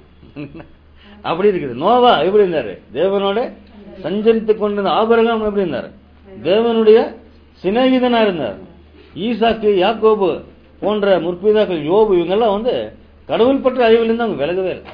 D: அப்படி இருக்குது நோவா எப்படி இருந்தாரு தேவனோட சஞ்சரித்து கொண்டிருந்த ஆபரகம் எப்படி இருந்தாரு தேவனுடைய சிநேகிதனா இருந்தார் ஈசாக்கு யாக்கோபு போன்ற முற்பிதாக்கள் யோபு இவங்கெல்லாம் வந்து கடவுள் பற்ற அறிவிலிருந்து அவங்க விலகவே இல்லை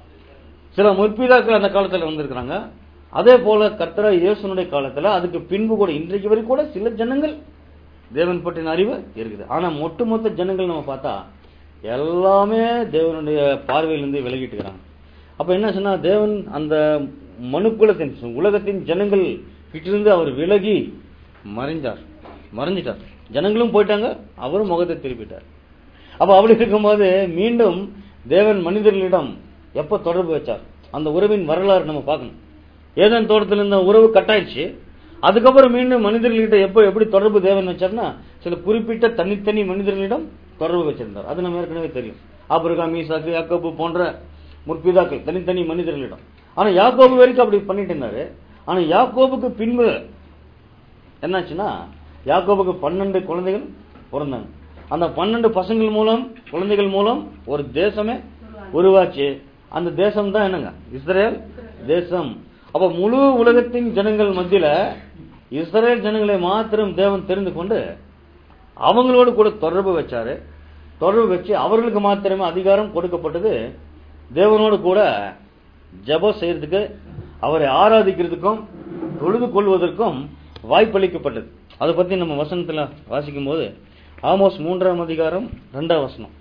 D: சில முற்பிதாக்கள் அந்த காலத்துல வந்திருக்கிறாங்க அதே போல கர்த்தரா இயேசுனுடைய காலத்துல அதுக்கு பின்பு கூட இன்றைக்கு வரைக்கும் கூட சில ஜனங்கள் தேவன் பற்றின அறிவு இருக்குது ஆனா ஒட்டுமொத்த ஜனங்கள் நம்ம பார்த்தா எல்லாமே தேவனுடைய பார்வையிலிருந்து விலகிட்டு இருக்கிறாங்க அப்ப என்ன சொன்னா தேவன் அந்த மனுக்குலத்தின் உலகத்தின் ஜனங்கள் கிட்டிருந்து அவர் விலகி மறைஞ்சார் மறைஞ்சிட்டார் ஜனங்களும் போயிட்டாங்க அவரும் முகத்தை திருப்பிட்டார் அப்ப அப்படி இருக்கும்போது மீண்டும் தேவன் மனிதர்களிடம் எப்ப தொடர்பு வச்சார் அந்த உறவின் வரலாறு நம்ம பார்க்கணும் ஏதன் தோட்டத்தில் இருந்த உறவு கட்டாயிடுச்சு அதுக்கப்புறம் மீண்டும் மனிதர்களிட்ட எப்போ எப்படி தொடர்பு தேவன் வச்சார்னா சில குறிப்பிட்ட தனித்தனி மனிதர்களிடம் தொடர்பு வச்சிருந்தார் அது நம்ம ஏற்கனவே தெரியும் ஆபிரகாம் ஈசாக்கு யாக்கோபு போன்ற முற்பிதாக்கள் தனித்தனி மனிதர்களிடம் ஆனா யாக்கோபு வரைக்கும் அப்படி பண்ணிட்டு இருந்தாரு ஆனா யாக்கோபுக்கு பின்பு என்னாச்சுன்னா யாக்கோபுக்கு பன்னெண்டு குழந்தைகள் பிறந்தாங்க அந்த பன்னெண்டு பசங்கள் மூலம் குழந்தைகள் மூலம் ஒரு தேசமே உருவாச்சு அந்த தேசம் தான் என்னங்க இஸ்ரேல் தேசம் அப்ப முழு உலகத்தின் ஜனங்கள் மத்தியில இஸ்ரேல் ஜனங்களை மாத்திரம் தேவன் தெரிந்து கொண்டு அவங்களோடு கூட தொடர்பு வச்சாரு தொடர்பு வச்சு அவர்களுக்கு மாத்திரமே அதிகாரம் கொடுக்கப்பட்டது தேவனோடு கூட ஜெபம் செய்யறதுக்கு அவரை ஆராதிக்கிறதுக்கும் தொழுது கொள்வதற்கும் வாய்ப்பளிக்கப்பட்டது அதை பத்தி நம்ம வசனத்துல வாசிக்கும் போது ஆமோஸ் மூன்றாம் அதிகாரம் ரெண்டாம் வசனம்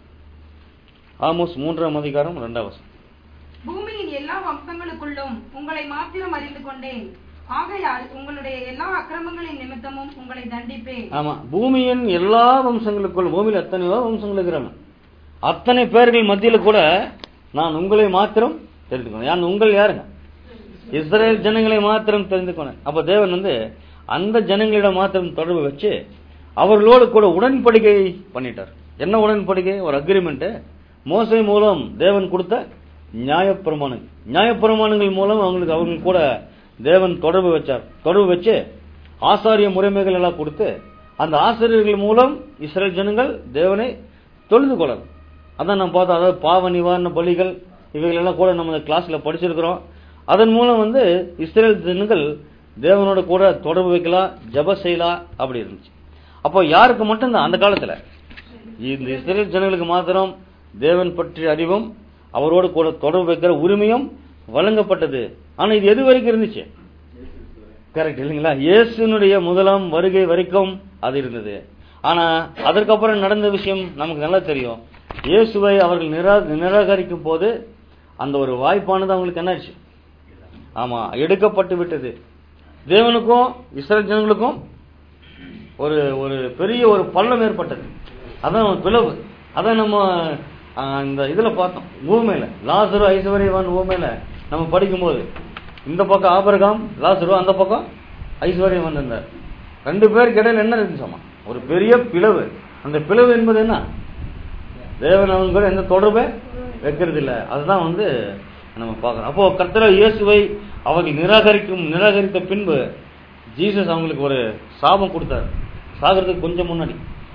D: ஆமோஸ் மூன்றாம் அதிகாரம் ரெண்டாம் வசனம்
E: பூமியின் எல்லா வம்சங்களுக்குள்ளும் உங்களை மாத்திரம் அறிந்து கொண்டேன் ஆகையால் உங்களுடைய எல்லா அக்கிரமங்களின் நிமித்தமும் உங்களை தண்டிப்பேன்
D: ஆமா பூமியின் எல்லா வம்சங்களுக்குள் பூமியில் எத்தனையோ வம்சங்கள் இருக்கிறாங்க அத்தனை பேர்கள் மத்தியில கூட நான் உங்களை மாத்திரம் தெரிந்து கொண்டேன் நான் உங்கள் யாருங்க இஸ்ரேல் ஜனங்களை மாத்திரம் தெரிந்து கொண்டேன் அப்ப தேவன் வந்து அந்த ஜனங்களிடம் மாத்திரம் தொடர்பு வச்சு அவர்களோடு கூட உடன்படிக்கை பண்ணிட்டார் என்ன உடன்படிக்கை ஒரு அக்ரிமெண்ட் மோசை மூலம் தேவன் கொடுத்த நியாயப்பிரமாணங்கள் நியாயப்பிரமாணங்கள் மூலம் அவங்களுக்கு அவங்களுக்கு கூட தேவன் தொடர்பு வச்சார் தொடர்பு வச்சு ஆசாரிய முறைமைகள் எல்லாம் கொடுத்து அந்த ஆசிரியர்கள் மூலம் இஸ்ரேல் ஜனங்கள் தேவனை தொழுது கொள்ளலாம் அதான் நம்ம பார்த்தோம் அதாவது பாவ நிவாரண பலிகள் இவைகள் எல்லாம் கூட நம்ம கிளாஸ்ல படிச்சிருக்கிறோம் அதன் மூலம் வந்து இஸ்ரேல் ஜனங்கள் தேவனோட கூட தொடர்பு வைக்கலாம் ஜெப செய்யலாம் அப்படி இருந்துச்சு அப்போ யாருக்கு மட்டும்தான் அந்த காலத்துல இந்த இஸ்ரேல் ஜனங்களுக்கு மாத்திரம் தேவன் பற்றிய அறிவும் அவரோடு கூட தொடர்பு வைக்கிற உரிமையும் வழங்கப்பட்டது ஆனா இது எது வரைக்கும் இருந்துச்சு கரெக்ட் இல்லைங்களா இயேசுனுடைய முதலாம் வருகை வரைக்கும் அது இருந்தது ஆனா அதற்கப்புறம் நடந்த விஷயம் நமக்கு நல்லா தெரியும் இயேசுவை அவர்கள் நிரா- நிராகரிக்கும் போது அந்த ஒரு வாய்ப்பானது அவங்களுக்கு என்னாச்சு ஆமா எடுக்கப்பட்டு விட்டது தேவனுக்கும் இஸ்ரேல் ஜனங்களுக்கும் ஒரு ஒரு பெரிய ஒரு பள்ளம் ஏற்பட்டது அதான் ஒரு பிளவு அதான் நம்ம ஆ, இந்த இதுல பார்த்தோம் ஊமையில லாசரு ஐஸ்வர்யவான் ஊமையில நம்ம படிக்கும்போது இந்த பக்கம் ஆபரகாம் லாசரு அந்த பக்கம் ஐஸ்வர்யவான் இருந்தார் ரெண்டு பேருக்கு இடையில என்ன இருந்துச்சாமா ஒரு பெரிய பிளவு அந்த பிளவு என்பது என்ன தேவன் அவங்க கூட எந்த தொடர்பே வைக்கிறது இல்ல அதுதான் வந்து நம்ம பார்க்கறோம் அப்போ கர்த்தர இயேசுவை அவர்கள் நிராகரிக்கும் நிராகரித்த பின்பு ஜீசஸ் அவங்களுக்கு ஒரு சாபம் கொடுத்தார் சாகிறதுக்கு கொஞ்சம் முன்னாடி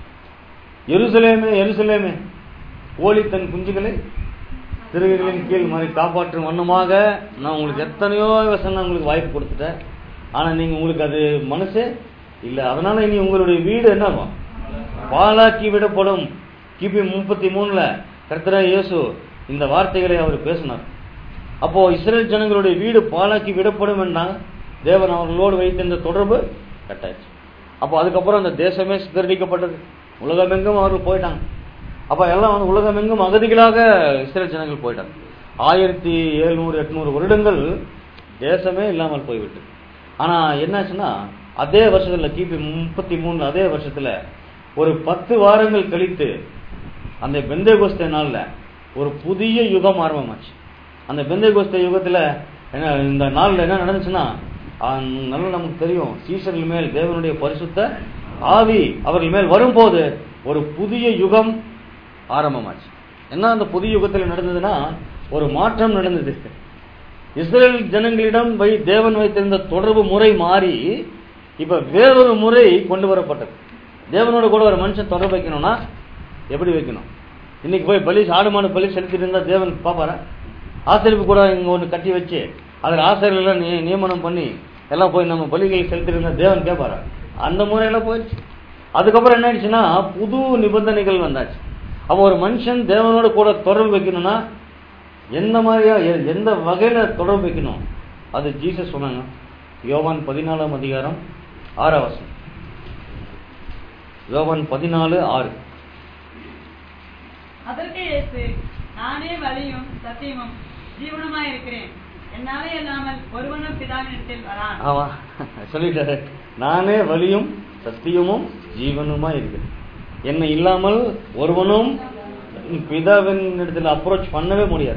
D: எருசலேமே எருசலேமே கோழி தன் குஞ்சுகளை சிறுகைகளின் கீழ் மாதிரி காப்பாற்றும் வண்ணமாக நான் உங்களுக்கு எத்தனையோ வசனம் நான் உங்களுக்கு வாய்ப்பு கொடுத்துட்டேன் ஆனா நீங்க உங்களுக்கு அது மனசே இல்ல அதனால இனி உங்களுடைய வீடு என்ன ஆகும் பாலாக்கி விடப்படும் கிபி முப்பத்தி மூணுல கர்த்தரா இயேசு இந்த வார்த்தைகளை அவர் பேசினார் அப்போ இஸ்ரேல் ஜனங்களுடைய வீடு பாலாக்கி விடப்படும் என்றால் தேவன் அவர்களோடு வைத்திருந்த தொடர்பு கட் ஆயிடுச்சு அப்போ அதுக்கப்புறம் அந்த தேசமே சிதறடிக்கப்பட்டது உலகமெங்கும் அவர்கள் போயிட்டாங்க அப்ப எல்லாம் வந்து உலகமெங்கும் அகதிகளாக இஸ்ரேல் ஜனங்கள் போயிட்டாங்க ஆயிரத்தி எழுநூறு எட்நூறு வருடங்கள் தேசமே இல்லாமல் போய்விட்டு ஆனா என்னாச்சுன்னா அதே வருஷத்துல கிபி முப்பத்தி மூணு அதே வருஷத்துல ஒரு பத்து வாரங்கள் கழித்து அந்த பெந்தேகோஸ்தே நாள்ல ஒரு புதிய யுகம் ஆரம்பமாச்சு அந்த பெந்தேகோஸ்தே யுகத்துல என்ன இந்த நாள்ல என்ன நடந்துச்சுன்னா ஆஹ், நல்லா நமக்கு தெரியும் சீசர்கள் மேல் தேவனுடைய பரிசுத்த ஆவி அவர்கள் மேல் வரும்போது ஒரு புதிய யுகம் ஆரம்பமாச்சு என்ன அந்த புதிய யுகத்தில் நடந்ததுன்னா ஒரு மாற்றம் நடந்தது இஸ்ரேல் ஜனங்களிடம் வை தேவன் வைத்திருந்த தொடர்பு முறை மாறி இப்ப வேறொரு முறை கொண்டு வரப்பட்டது தேவனோட கூட ஒரு மனுஷன் தொடர்பு வைக்கணும்னா எப்படி வைக்கணும் இன்னைக்கு போய் பலி ஆடு மாடு பலி செலுத்திட்டு இருந்தா தேவன் பாப்பாரா ஆசிரியப்பு கூட இங்க ஒன்று கட்டி வச்சு அதில் ஆசிரியர்கள் நிய நியமனம் பண்ணி எல்லாம் போய் நம்ம பலிகள் செலுத்திட்டு இருந்தா தேவன் கேட்பாரா அந்த முறையெல்லாம் போயிடுச்சு அதுக்கப்புறம் என்ன ஆயிடுச்சுன்னா புது நிபந்தனைகள் வந்தாச்சு அப்போ ஒரு மனுஷன் தேவனோட கூட தொடர்பு வைக்கணும்னா எந்த மாதிரியா எ- எந்த வகையில தொடர்பு வைக்கணும் அது ஜீசஸ் சொன்னாங்க யோவான் பதினாலாம் அதிகாரம் ஆறாம் வசனம் யோவான் பதினாலு ஆறு
F: அதற்கு இயேசு நானே வழியும் சத்தியமும் ஜீவனுமாய் இருக்கிறேன் என்னாலே இல்லாமல் ஒருவனும் பிதாவினிடத்தில் வரான்
D: ஆமா சொல்லிட்டாரு நானே வழியும் சத்தியமும் ஜீவனுமா இருக்கிறேன் என்னை இல்லாமல் ஒருவனும் பிதாவின் இடத்துல அப்ரோச் பண்ணவே முடியாது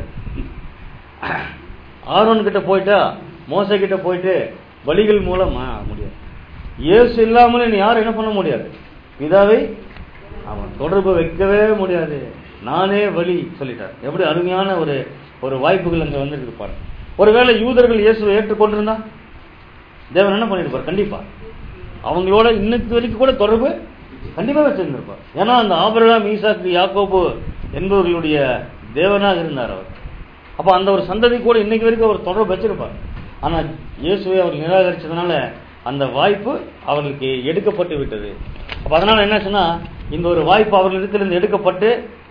D: ஆரோன் கிட்ட போயிட்டா மோச கிட்ட போயிட்டு வழிகள் மூலம் ஆ, முடியாது இயேசு இல்லாமல் நீ யாரும் என்ன பண்ண முடியாது பிதாவை அவன் தொடர்பு வைக்கவே முடியாது நானே வழி சொல்லிட்டார் எப்படி அருமையான ஒரு ஒரு வாய்ப்புகள் அங்க வந்துருக்கு பாரு ஒருவேளை யூதர்கள் இயேசுவை ஏற்றுக்கொண்டிருந்தா தேவன் என்ன பண்ணிருப்பார் கண்டிப்பா அவங்களோட இன்னைக்கு வரைக்கும் கூட தொடர்பு கண்டிப்பா வச்சிருந்திருப்பார் ஏன்னா அந்த ஆபிரகாம் ஈசாக்கு யாக்கோபு என்பவர்களுடைய தேவனாக இருந்தார் அவர் அப்ப அந்த ஒரு சந்ததி கூட இன்னைக்கு வரைக்கும் அவர் தொடர்பு வச்சிருப்பார் ஆனா இயேசுவை அவர் நிராகரிச்சதுனால அந்த வாய்ப்பு அவர்களுக்கு எடுக்கப்பட்டு விட்டது அப்ப அதனால என்னாச்சுன்னா இந்த ஒரு வாய்ப்பு அவர்களிடத்திலிருந்து எடுக்கப்பட்டு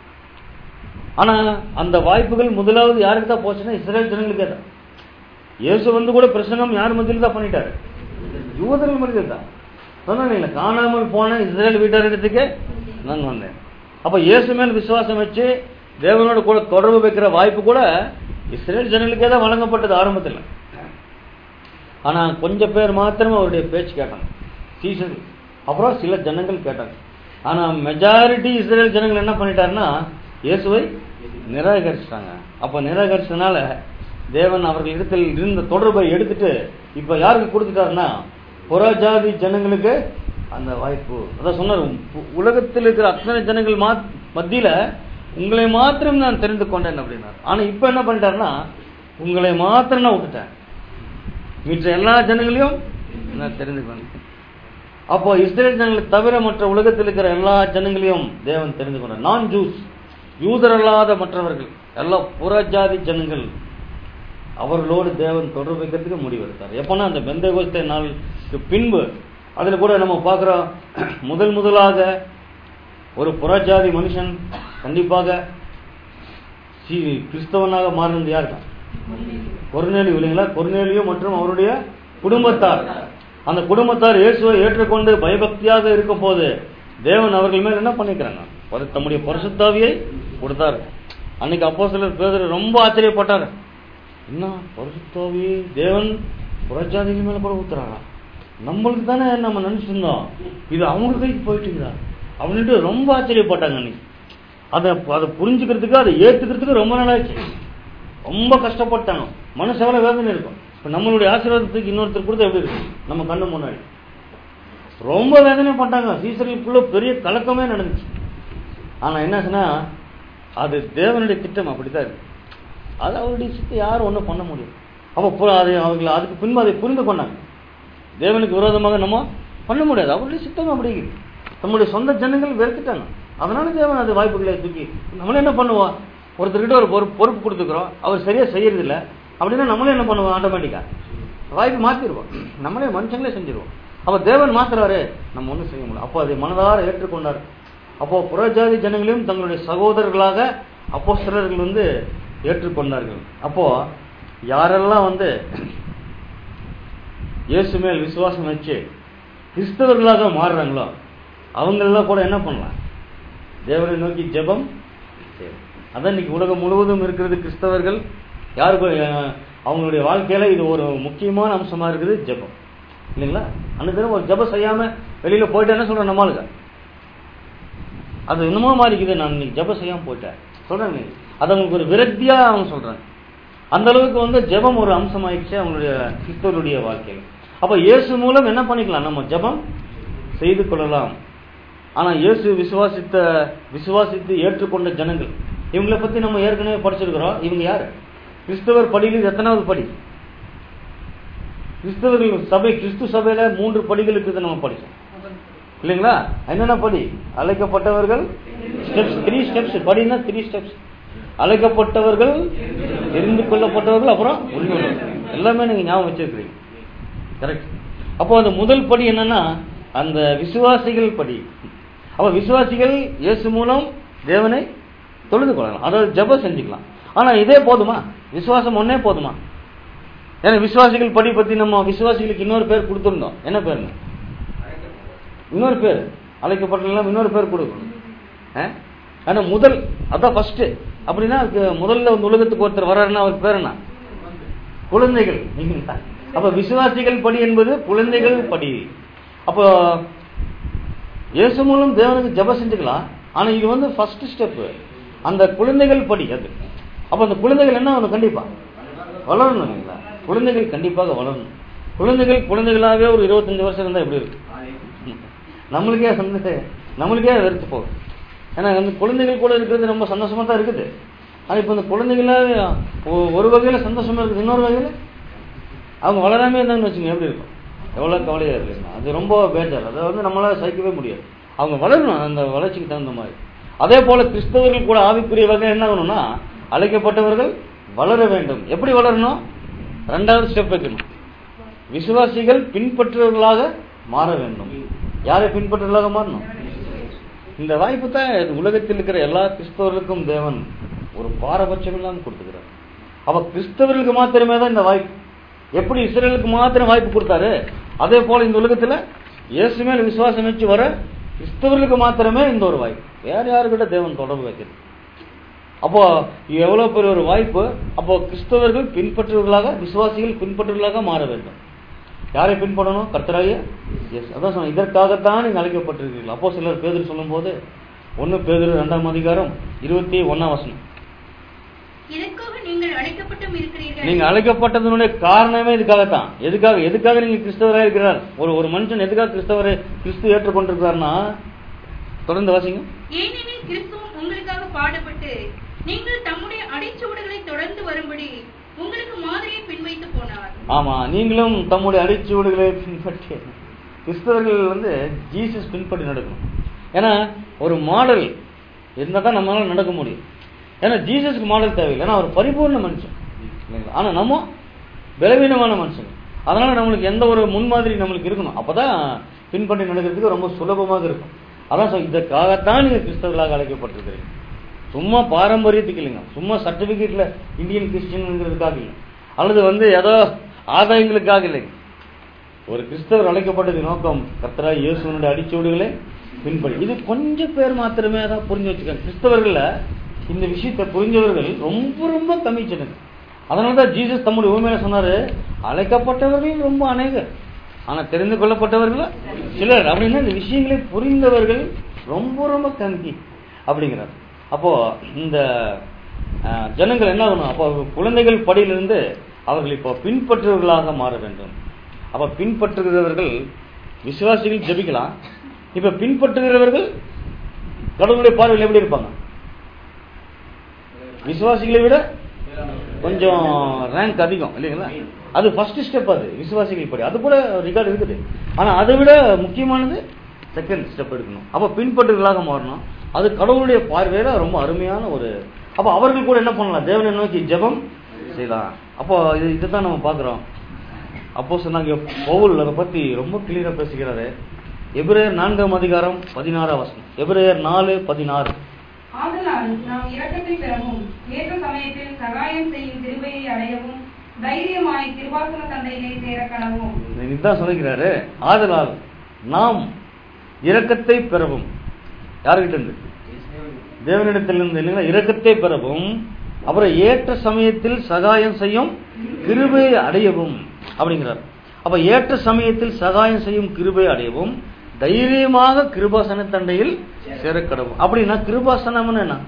D: ஆனா அந்த வாய்ப்புகள் முதலாவது யாருக்கு தான் போச்சுன்னா இஸ்ரேல் ஜனங்களுக்கே தான் இயேசு வந்து கூட பிரசங்கம் யார் மத்தியில் தான் பண்ணிட்டாரு யூதர்கள் மத்தியில் தான் சொன்னீங்களா காணாமல் போன இஸ்ரேல் வீட்டாரிடத்துக்கு நான் வந்தேன் அப்ப இயேசு மேல் விசுவாசம் வச்சு தேவனோட கூட தொடர்பு வைக்கிற வாய்ப்பு கூட இஸ்ரேல் ஜனங்களுக்கே தான் வழங்கப்பட்டது ஆரம்பத்தில் ஆனா கொஞ்சம் பேர் மாத்திரம் அவருடைய பேச்சு கேட்டாங்க சீசர்கள் அப்புறம் சில ஜனங்கள் கேட்டாங்க ஆனா மெஜாரிட்டி இஸ்ரேல் ஜனங்கள் என்ன பண்ணிட்டாருன்னா இயேசுவை நிராகரிச்சிட்டாங்க அப்ப நிராகரிச்சதுனால தேவன் அவர்கள் இடத்தில் இருந்த தொடர்பை எடுத்துட்டு இப்ப யாருக்கு கொடுத்துட்டாருன்னா புறஜாதி ஜனங்களுக்கு அந்த வாய்ப்பு அதான் சொன்னார் உ- உலகத்தில் இருக்கிற அத்தனை ஜனங்கள் மா மத்தியில உங்களை மாத்திரம் நான் தெரிந்து கொண்டேன் அப்படின்னாரு ஆனா இப்ப என்ன பண்ணிட்டாருன்னா உங்களை மாத்திரம் நான் விட்டுட்டேன் மிச்ச எல்லா ஜனங்களையும் நான் தெரிந்து கொண்டேன் அப்போ இஸ்ரேல் ஜனங்களை தவிர மற்ற உலகத்தில் இருக்கிற எல்லா ஜனங்களையும் தேவன் தெரிந்து கொண்டார் நான் ஜூஸ் யூதரல்லாத மற்றவர்கள் எல்லா புறஜாதி ஜனங்கள் அவர்களோடு தேவன் தொடர்பு வைக்கிறதுக்கு முடிவெடுத்தார் எப்போனா அந்த பெந்தகோஸ்தே நாளுக்கு பின்பு அதில் கூட நம்ம பார்க்குறோம் முதல் முதலாக ஒரு புறஜாதி மனுஷன் கண்டிப்பாக சி கிறிஸ்தவனாக மாறினது யார் தான் கொர்நேலியு இல்லைங்களா கொர்நேலியு மற்றும் அவருடைய குடும்பத்தார் அந்த குடும்பத்தார் இயேசுவை ஏற்றுக்கொண்டு பயபக்தியாக இருக்கும் போது தேவன் அவர்கள் மேல் என்ன பண்ணிக்கிறாங்க பரி- தம்முடைய பரிசுத்தாவியை கொடுத்தார் அன்னைக்கு அப்போ சிலர் பேதர் ரொம்ப ஆச்சரியப்பட்டார் என்ன பரிசுத்தாவி தேவன் புறஜாதிகள் மேல கூட ஊத்துறாரா நம்மளுக்கு தானே நம்ம நினைச்சிட்டு இருந்தோம் இது அவங்க கைக்கு போயிட்டுங்களா அப்படின்ட்டு ரொம்ப ஆச்சரியப்பட்டாங்க அன்னைக்கு அதை அதை புரிஞ்சுக்கிறதுக்கு அதை ஏத்துக்கிறதுக்கு ரொம்ப நாளாச்சு ரொம்ப கஷ்டப்பட்டாங்க மனசு எவ்வளவு வேதனை இருக்கும் இப்ப நம்மளுடைய ஆசீர்வாதத்துக்கு இன்னொருத்தர் கொடுத்தா எப்படி இருக்கும் நம்ம கண்ணு முன்னாடி ரொம்ப வேதனைப்பட்டாங்க சீசர்களுக்குள்ள பெரிய கலக்கமே நடந்துச்சு ஆனா என்னாச்சுன்னா அது தேவனுடைய திட்டம் அப்படித்தான் இருக்கு அது அவருடைய சித்தை யாரும் ஒன்றும் பண்ண முடியும் அப்போ பு- அது அவர்கள் அதுக்கு பின்பு அதை புரிந்து கொண்டாங்க தேவனுக்கு விரோதமாக நம்ம பண்ண முடியாது அவருடைய சித்தம் அப்படி இருக்கு. நம்முடைய சொந்த ஜனங்கள் வெறுத்துட்டாங்க அதனால தேவன் அது வாய்ப்புகளை தூக்கி நம்மள என்ன பண்ணுவோம் ஒருத்தர்கிட்ட ஒரு பொறுப்பு பொறுப்பு கொடுத்துக்கிறோம் அவர் சரியா செய்யறது இல்ல அப்படின்னா நம்மளே என்ன பண்ணுவோம் ஆட்டோமேட்டிக்கா வாய்ப்பு மாத்திடுவோம் நம்மளே மனுஷங்களே செஞ்சிருவோம் அப்ப தேவன் மாத்துறாரு நம்ம ஒன்றும் செய்ய முடியும் அப்போ அதை மனதார ஏற்றுக்கொண்டார் அப்போ புறஜாதி ஜனங்களையும் தங்களுடைய சகோதரர்களாக அப்போஸ்தலர்கள் வந்து ஏற்றுக்கொண்டார்கள் அப்போ யாரெல்லாம் வந்து இயேசு மேல் விசுவாசம் வச்சு கிறிஸ்தவர்களாக மாறுறாங்களோ அவங்களெல்லாம் கூட என்ன பண்ணலாம் தேவனை நோக்கி ஜெபம் செய்யணும். அதான் இன்னைக்கு உலகம் முழுவதும் இருக்கிறது கிறிஸ்தவர்கள் யாருக்கும் அஹ், அவங்களுடைய வாழ்க்கையில இது ஒரு முக்கியமான அம்சமா இருக்குது ஜெபம் இல்லைங்களா அந்த தினம் ஒரு ஜெபம் செய்யாம வெளியில போயிட்டு என்ன சொல்றேன் நம்மளுக்கு அது என்னமோ மாறிக்குது நான் இன்னைக்கு ஜெபம் செய்யாம போயிட்டேன் சொல்றேன் அது அவங்களுக்கு ஒரு விரக்தியா அவங்க சொல்றாங்க அந்த அளவுக்கு வந்து ஜெபம் ஒரு அம்சமாயிடுச்சு அவங்களுடைய கிறிஸ்தவருடைய வாழ்க்கையில அப்ப இயேசு மூலம் என்ன பண்ணிக்கலாம் நம்ம ஜெபம் செய்து கொள்ளலாம் ஆனா இயேசு விசுவாசித்த விசுவாசித்து ஏற்றுக்கொண்ட ஜனங்கள் இவங்களை பத்தி நம்ம ஏற்கனவே படிச்சிருக்கிறோம் இவங்க யாரு கிறிஸ்தவர் படியில் இது எத்தனாவது படி கிறிஸ்தவர்கள் சபை கிறிஸ்து சபையில மூன்று படிகள் இருக்குது நம்ம படிச்சோம் இல்லைங்களா என்னென்ன படி அழைக்கப்பட்டவர்கள் ஸ்டெப்ஸ் த்ரீ ஸ்டெப்ஸ் படினா த்ரீ ஸ்டெப்ஸ் அழைக்கப்பட்டவர்கள் தெரிந்து கொள்ளப்பட்டவர்கள் அப்புறம் உள்ளவர்கள் எல்லாமே நீங்க ஞாபகம் வச்சிருக்கிறீங்க கரெக்ட் அப்போ அந்த முதல் படி என்னன்னா அந்த விசுவாசிகள் படி அப்ப விசுவாசிகள் இயேசு மூலம் தேவனை தொழுது கொள்ளலாம் அதாவது ஜெபம் செஞ்சுக்கலாம் ஆனா இதே போதுமா விசுவாசம் ஒன்னே போதுமா ஏன்னா விசுவாசிகள் படி பத்தி நம்ம விசுவாசிகளுக்கு இன்னொரு பேர் கொடுத்துருந்தோம் என்ன பேருங்க இன்னொரு பேர் அழைக்கப்பட்டெல்லாம் இன்னொரு பேர் கொடுக்கணும் ஆ? ஆனா முதல் அதான் ஃபர்ஸ்ட் அப்படின்னா அதுக்கு முதல்ல வந்து உலகத்துக்கு ஒருத்தர் வர்றாருன்னா அவர் பேர் என்ன குழந்தைகள் இல்லைங்களா? அப்ப விசுவாசிகள் படி என்பது குழந்தைகள் படி அப்போ இயேசு மூலம் தேவனுக்கு ஜெபம் செஞ்சுக்கலாம் ஆனா இது வந்து ஃபர்ஸ்ட் ஸ்டெப் அந்த குழந்தைகள் படி அது அப்ப அந்த குழந்தைகள் என்ன ஆகணும் கண்டிப்பா வளரணும் இல்லைங்களா குழந்தைகள் கண்டிப்பாக வளரணும் குழந்தைகள் குழந்தைகளாகவே ஒரு இருபத்தஞ்சு வருஷம் இருந்தா எப்படி இருக்கு நம்மளுக்கே வந்து நம்மளுக்கே வெறுத்து போகும் ஏன்னா அந்த குழந்தைகள் கூட இருக்கிறது ரொம்ப சந்தோஷமா தான் இருக்குது ஆனா இப்போ இந்த குழந்தைகளாவே ஒ- ஒரு வகையில சந்தோஷமா இருக்குது இன்னொரு வகையில அவங்க வளராமே இருந்தாங்கன்னு வச்சுங்க எப்படி இருக்கும் எவ்வளவு கவலையா இருக்குங்க அது ரொம்ப பேஜார் அதை வந்து நம்மளால சகிக்கவே முடியாது அவங்க வளரணும் அந்த வளர்ச்சிக்கு தகுந்த மாதிரி அதே போல கிறிஸ்தவர்கள் கூட ஆவிக்குரிய வகை என்ன ஆகணும்னா அழைக்கப்பட்டவர்கள் வளர வேண்டும் எப்படி வளரணும் ரெண்டாவது ஸ்டெப் வைக்கணும் விசுவாசிகள் பின்பற்றுவர்களாக மாற வேண்டும் யாரை பின்பற்றுவர்களாக மாறணும் இந்த வாய்ப்பு தான் இது உலகத்தில் இருக்கிற எல்லா கிறிஸ்தவர்களுக்கும் தேவன் ஒரு பாரபட்சம் இல்லாமல் கொடுத்துக்கிறார் அப்ப கிறிஸ்தவர்களுக்கு மாத்திரமே தான் இந்த வாய்ப்பு எப்படி இஸ்ரேலுக்கு மாத்திரம் வாய்ப்பு கொடுத்தாரு அதே போல இந்த உலகத்துல இயேசு மேல விசுவாசம் வச்சு வர கிறிஸ்தவர்களுக்கு மாத்திரமே இந்த ஒரு வாய்ப்பு வேற யாருக்கிட்ட தேவன் தொடர்பு வைக்கிறது அப்போ இது எவ்வளவு பெரிய ஒரு வாய்ப்பு அப்போ கிறிஸ்தவர்கள் பின்பற்றுவர்களாக விசுவாசிகள் பின்பற்றுவர்களாக மாற வேண்டும் யாரை பின்பற்றணும் கர்த்தராகிய எஸ் அதான் சொன்னேன் இதற்காகத்தான் நீங்க அழைக்கப்பட்டிருக்கிறீர்கள் அப்போ சிலர் பேதர் சொல்லும்போது ஒன்னு பேதர் ரெண்டாம் அதிகாரம் இருபத்தி ஒன்னாம் வசனம்
G: இதற்காக நீங்கள் அழைக்கப்பட்டும் இருக்கிறீர்கள்
D: நீங்க அழைக்கப்பட்டதனுடைய காரணமே இதுக்காகத்தான் எதுக்காக எதுக்காக நீங்க கிறிஸ்தவராக இருக்கிறார் ஒரு ஒரு மனுஷன் எதுக்காக கிறிஸ்தவரை கிறிஸ்து ஏற்றுக்கொண்டிருக்கிறார்னா தொடர்ந்து வாசிங்க
G: ஏனெனில் கிறிஸ்துவும் உங்களுக்காக பாடுபட்டு நீங்கள் தம்முடைய அடிச்சுவடுகளை தொடர்ந்து வரும்படி உங்களுக்கு மாதிரியை பின்வைத்து போனார்
D: ஆமா நீங்களும் தம்முடைய அடிச்சுவடுகளை பின்பற்றி கிறிஸ்தவர்கள் வந்து ஜீசஸ் பின்பற்றி நடக்கணும் ஏன்னா ஒரு மாடல் இருந்தால் தான் நம்மளால நடக்க முடியும் ஏன்னா ஜீசஸ்க்கு மாடல் தேவையில்லை ஏன்னா அவர் பரிபூர்ண மனுஷன் இல்லைங்களா? ஆனா நம்ம பலவீனமான மனுஷன் அதனால நம்மளுக்கு எந்த ஒரு முன்மாதிரி நம்மளுக்கு இருக்கணும் அப்பதான் பின்பற்றி நடக்கிறதுக்கு ரொம்ப சுலபமாக இருக்கும் அதான் சொல் இதற்காகத்தான் நீங்க கிறிஸ்தவர்களாக அழைக்கப்பட்டிருக்கிறீங்க சும்மா பாரம்பரியத்துக்கு இல்லைங்க சும்மா சர்டிபிகேட்ல இந்தியன் கிறிஸ்டியன்ங்கிறதுக்காக இல்லை அல்லது வந்து ஏதோ ஆதாயங்களுக்காக இல்லைங்க ஒரு கிறிஸ்தவர் அழைக்கப்பட்டது நோக்கம் கர்த்தரா இயேசுனுடைய அடிச்சோடுகளே பின்படி இது கொஞ்சம் பேர் மாத்திரமே தான் புரிஞ்சு வச்சுக்காங்க கிறிஸ்தவர்கள்ல இந்த விஷயத்தை புரிஞ்சவர்கள் ரொம்ப ரொம்ப கம்மி ஜனங்க அதனாலதான் ஜீசஸ் தம்முடைய உண்மையில சொன்னாரு அழைக்கப்பட்டவர்கள் ரொம்ப அநேகர் ஆனா தெரிந்து கொள்ளப்பட்டவர்கள் சிலர் அப்படின்னா இந்த விஷயங்களை புரிந்தவர்கள் ரொம்ப ரொம்ப கம்மி அப்படிங்கிறார் அப்போ இந்த அஹ், ஜனங்கள் என்ன ஆகணும் அப்போ குழந்தைகள் படியிலிருந்து அவர்கள் இப்போ பின்பற்றுவர்களாக மாற வேண்டும் அப்ப பின்பற்றுகிறவர்கள் விசுவாசிகள் ஜெபிக்கலாம் இப்ப பின்பற்றுகிறவர்கள் கடவுளுடைய பார்வையில் எப்படி இருப்பாங்க விசுவாசிகளை விட கொஞ்சம் ரேங்க் அதிகம் இல்லைங்களா அது ஃபர்ஸ்ட் ஸ்டெப் அது விசுவாசிகள் படி அது கூட ரிகார்டு இருக்குது ஆனா அதை விட முக்கியமானது செகண்ட் ஸ்டெப் எடுக்கணும் அப்ப பின்பற்றுகளாக மாறணும் அது கடவுளுடைய பார்வையில ரொம்ப அருமையான ஒரு அப்ப அவர்கள் கூட என்ன பண்ணலாம் தேவனை நோக்கி ஜெபம் செய்யலாம் அப்போ இது இதுதான் நம்ம பார்க்கிறோம் அப்போ சொன்னாங்க பவுல் அதை பத்தி ரொம்ப கிளியரா பேசுகிறாரு எபிரேயர் நான்காம் அதிகாரம் பதினாறாம் வசனம் எபிரேயர் நாலு பதினாறு
E: ஆதலால் நாம் இரக்கத்தை பெறவும் ஏற்ற சமயத்தில் சகாயம் செய்யும் கிருபையை அடையவும் தைரியமாய் கிருபாசன தந்தையிலே சேர கனவும்
D: இதுதான் சொல்லுகிறாரு ஆதலால் நாம் இரக்கத்தை பெறவும் யாருகிட்ட இருந்து தேவனிடத்திலிருந்து இல்லைங்களா இரக்கத்தை பெறவும் அப்புறம் ஏற்ற சமயத்தில் சகாயம் செய்யும் கிருபை அடையவும் அப்படிங்கிறார் அப்ப ஏற்ற சமயத்தில் சகாயம் செய்யும் கிருபை அடையவும் தைரியமாக கிருபாசன தண்டையில் சேரக்கடவும் அப்படின்னா கிருபாசனம்னு என்ன